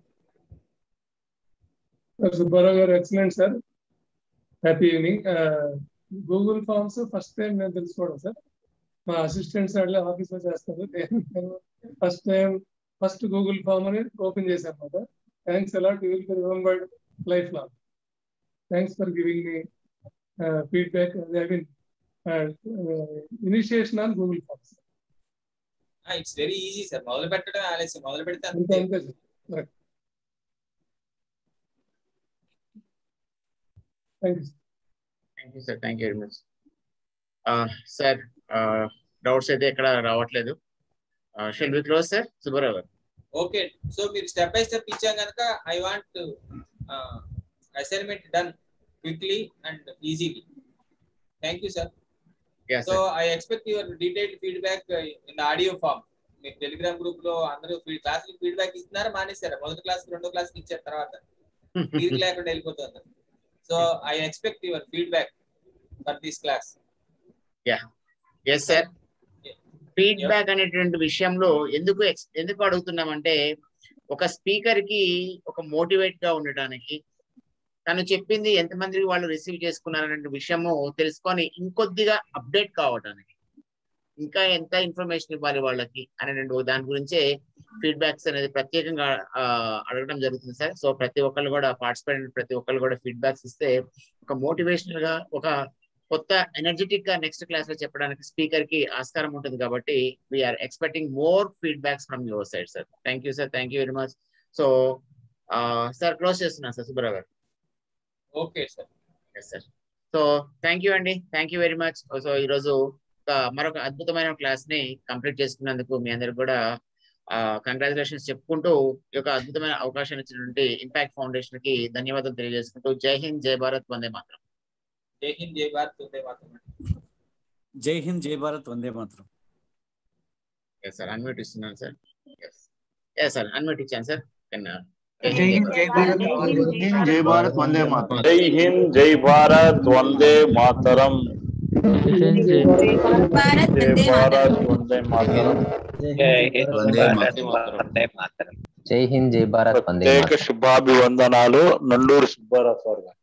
sir Subbarao గారు excellent sir happy evening Google forms first time నేను తెలుసుకోవడం సార్ మా అసిస్టెంట్స్ అట్లా ఆఫీస్ లో చేస్తారు నేను first time first Google form అని ఓపెన్ చేశాను అనమాట thanks a lot you will be remembered life long thanks for giving me feedback I mean initiation on Google forms it's very easy sir మొదలు పెట్టడం ఆలస్యం మొదలు పెడితే అంతే అంతే అంతే సార్ thank you thank you sir thank you very much sir doubts అయితే ఎక్కడ రావట్లేదు shall we close sir Subbarao గారు ఓకే సో మీరు స్టెప్ బై స్టెప్ ఇచ్చాం కనుక I want assignment done quickly and easily thank you sir Yes, so sir. I expect your detailed feedback in the audio form మీరు Telegram group లో అందరూ class feedback ఇస్తున్నారా మానేశారా మొదటి class రెండో class ఇచ్చారు తర్వాత తీరిక లేకుండా వెళ్ళిపోతుంది so I expect your feedback for this class yeah yes sir feedback అనేటువంటి విషయంలో ఎందుకు ex- ఎందుకు అడుగుతున్నామంటే ఒక స్పీకర్ కి ఒక మోటివేట్ గా ఉండటానికి తను చెప్పింది ఎంతమందికి వాళ్ళు రిసీవ్ చేసుకున్నారనే విషయము తెలుసుకొని ఇంకొద్దిగా అప్డేట్ కావడానికి ఇంకా ఎంత ఇన్ఫర్మేషన్ ఇవ్వాలి వాళ్ళకి అనేటువంటి దాని గురించే ఫీడ్బ్యాక్స్ అనేది ప్రత్యేకంగా ఆ, అడగడం జరుగుతుంది సార్ సో ప్రతి ఒక్కళ్ళు కూడా పార్టిసిపేట్ ప్రతి ఒక్కళ్ళు కూడా ఫీడ్బ్యాక్స్ ఇస్తే ఒక మోటివేషనల్ గా ఒక కొత్త ఎనర్జెటిక్ గా నెక్స్ట్ క్లాస్ లో చెప్పడానికి స్పీకర్ కి ఆస్కారం ఉంటుంది కాబట్టి we're expecting more feedbacks from your side sir thank you sir thank you very much so sir close చేస్తున్నాను సార్ సుబ్బారావు గారు okay sir yes sir so thank you అండి thank you very much so ఈరోజు ఒక మరొక అద్భుతమైన class ని complete చేసుకున్నందుకు మీ అందరికి కూడా కంగ్రాచులేషన్స్ చెప్పుకుంటూ ఈ యొక్క అద్భుతమైన అవకాశాన్ని ఇచ్చినటువంటి ఇంపాక్ట్ ఫౌండేషన్ కి ధన్యవాదాలు తెలియజేసుకుంటూ జై హింద్ జై భారత్ వందే మాత్రం జై హింద్ జై భారత్ వందే మాత్రం జై హింద్ జై భారత్ వందే మాత్రం ఎస్ సార్ అన్మ్యూట్ ఇస్తున్నాను sir yes yes sir unmute ఇచ్చాను సార్ జై హింద్ జై భారత్ జై భారత్ వందే మాతరం జై హింద్ జై భారత్ వందే మాతరం జై భారత్ వందే మాతరం జై హింద్ జై భారత్ వందే ప్రత్యేక శుభాభివందనాలు నండూరు సుబ్బారావు సార్ గారు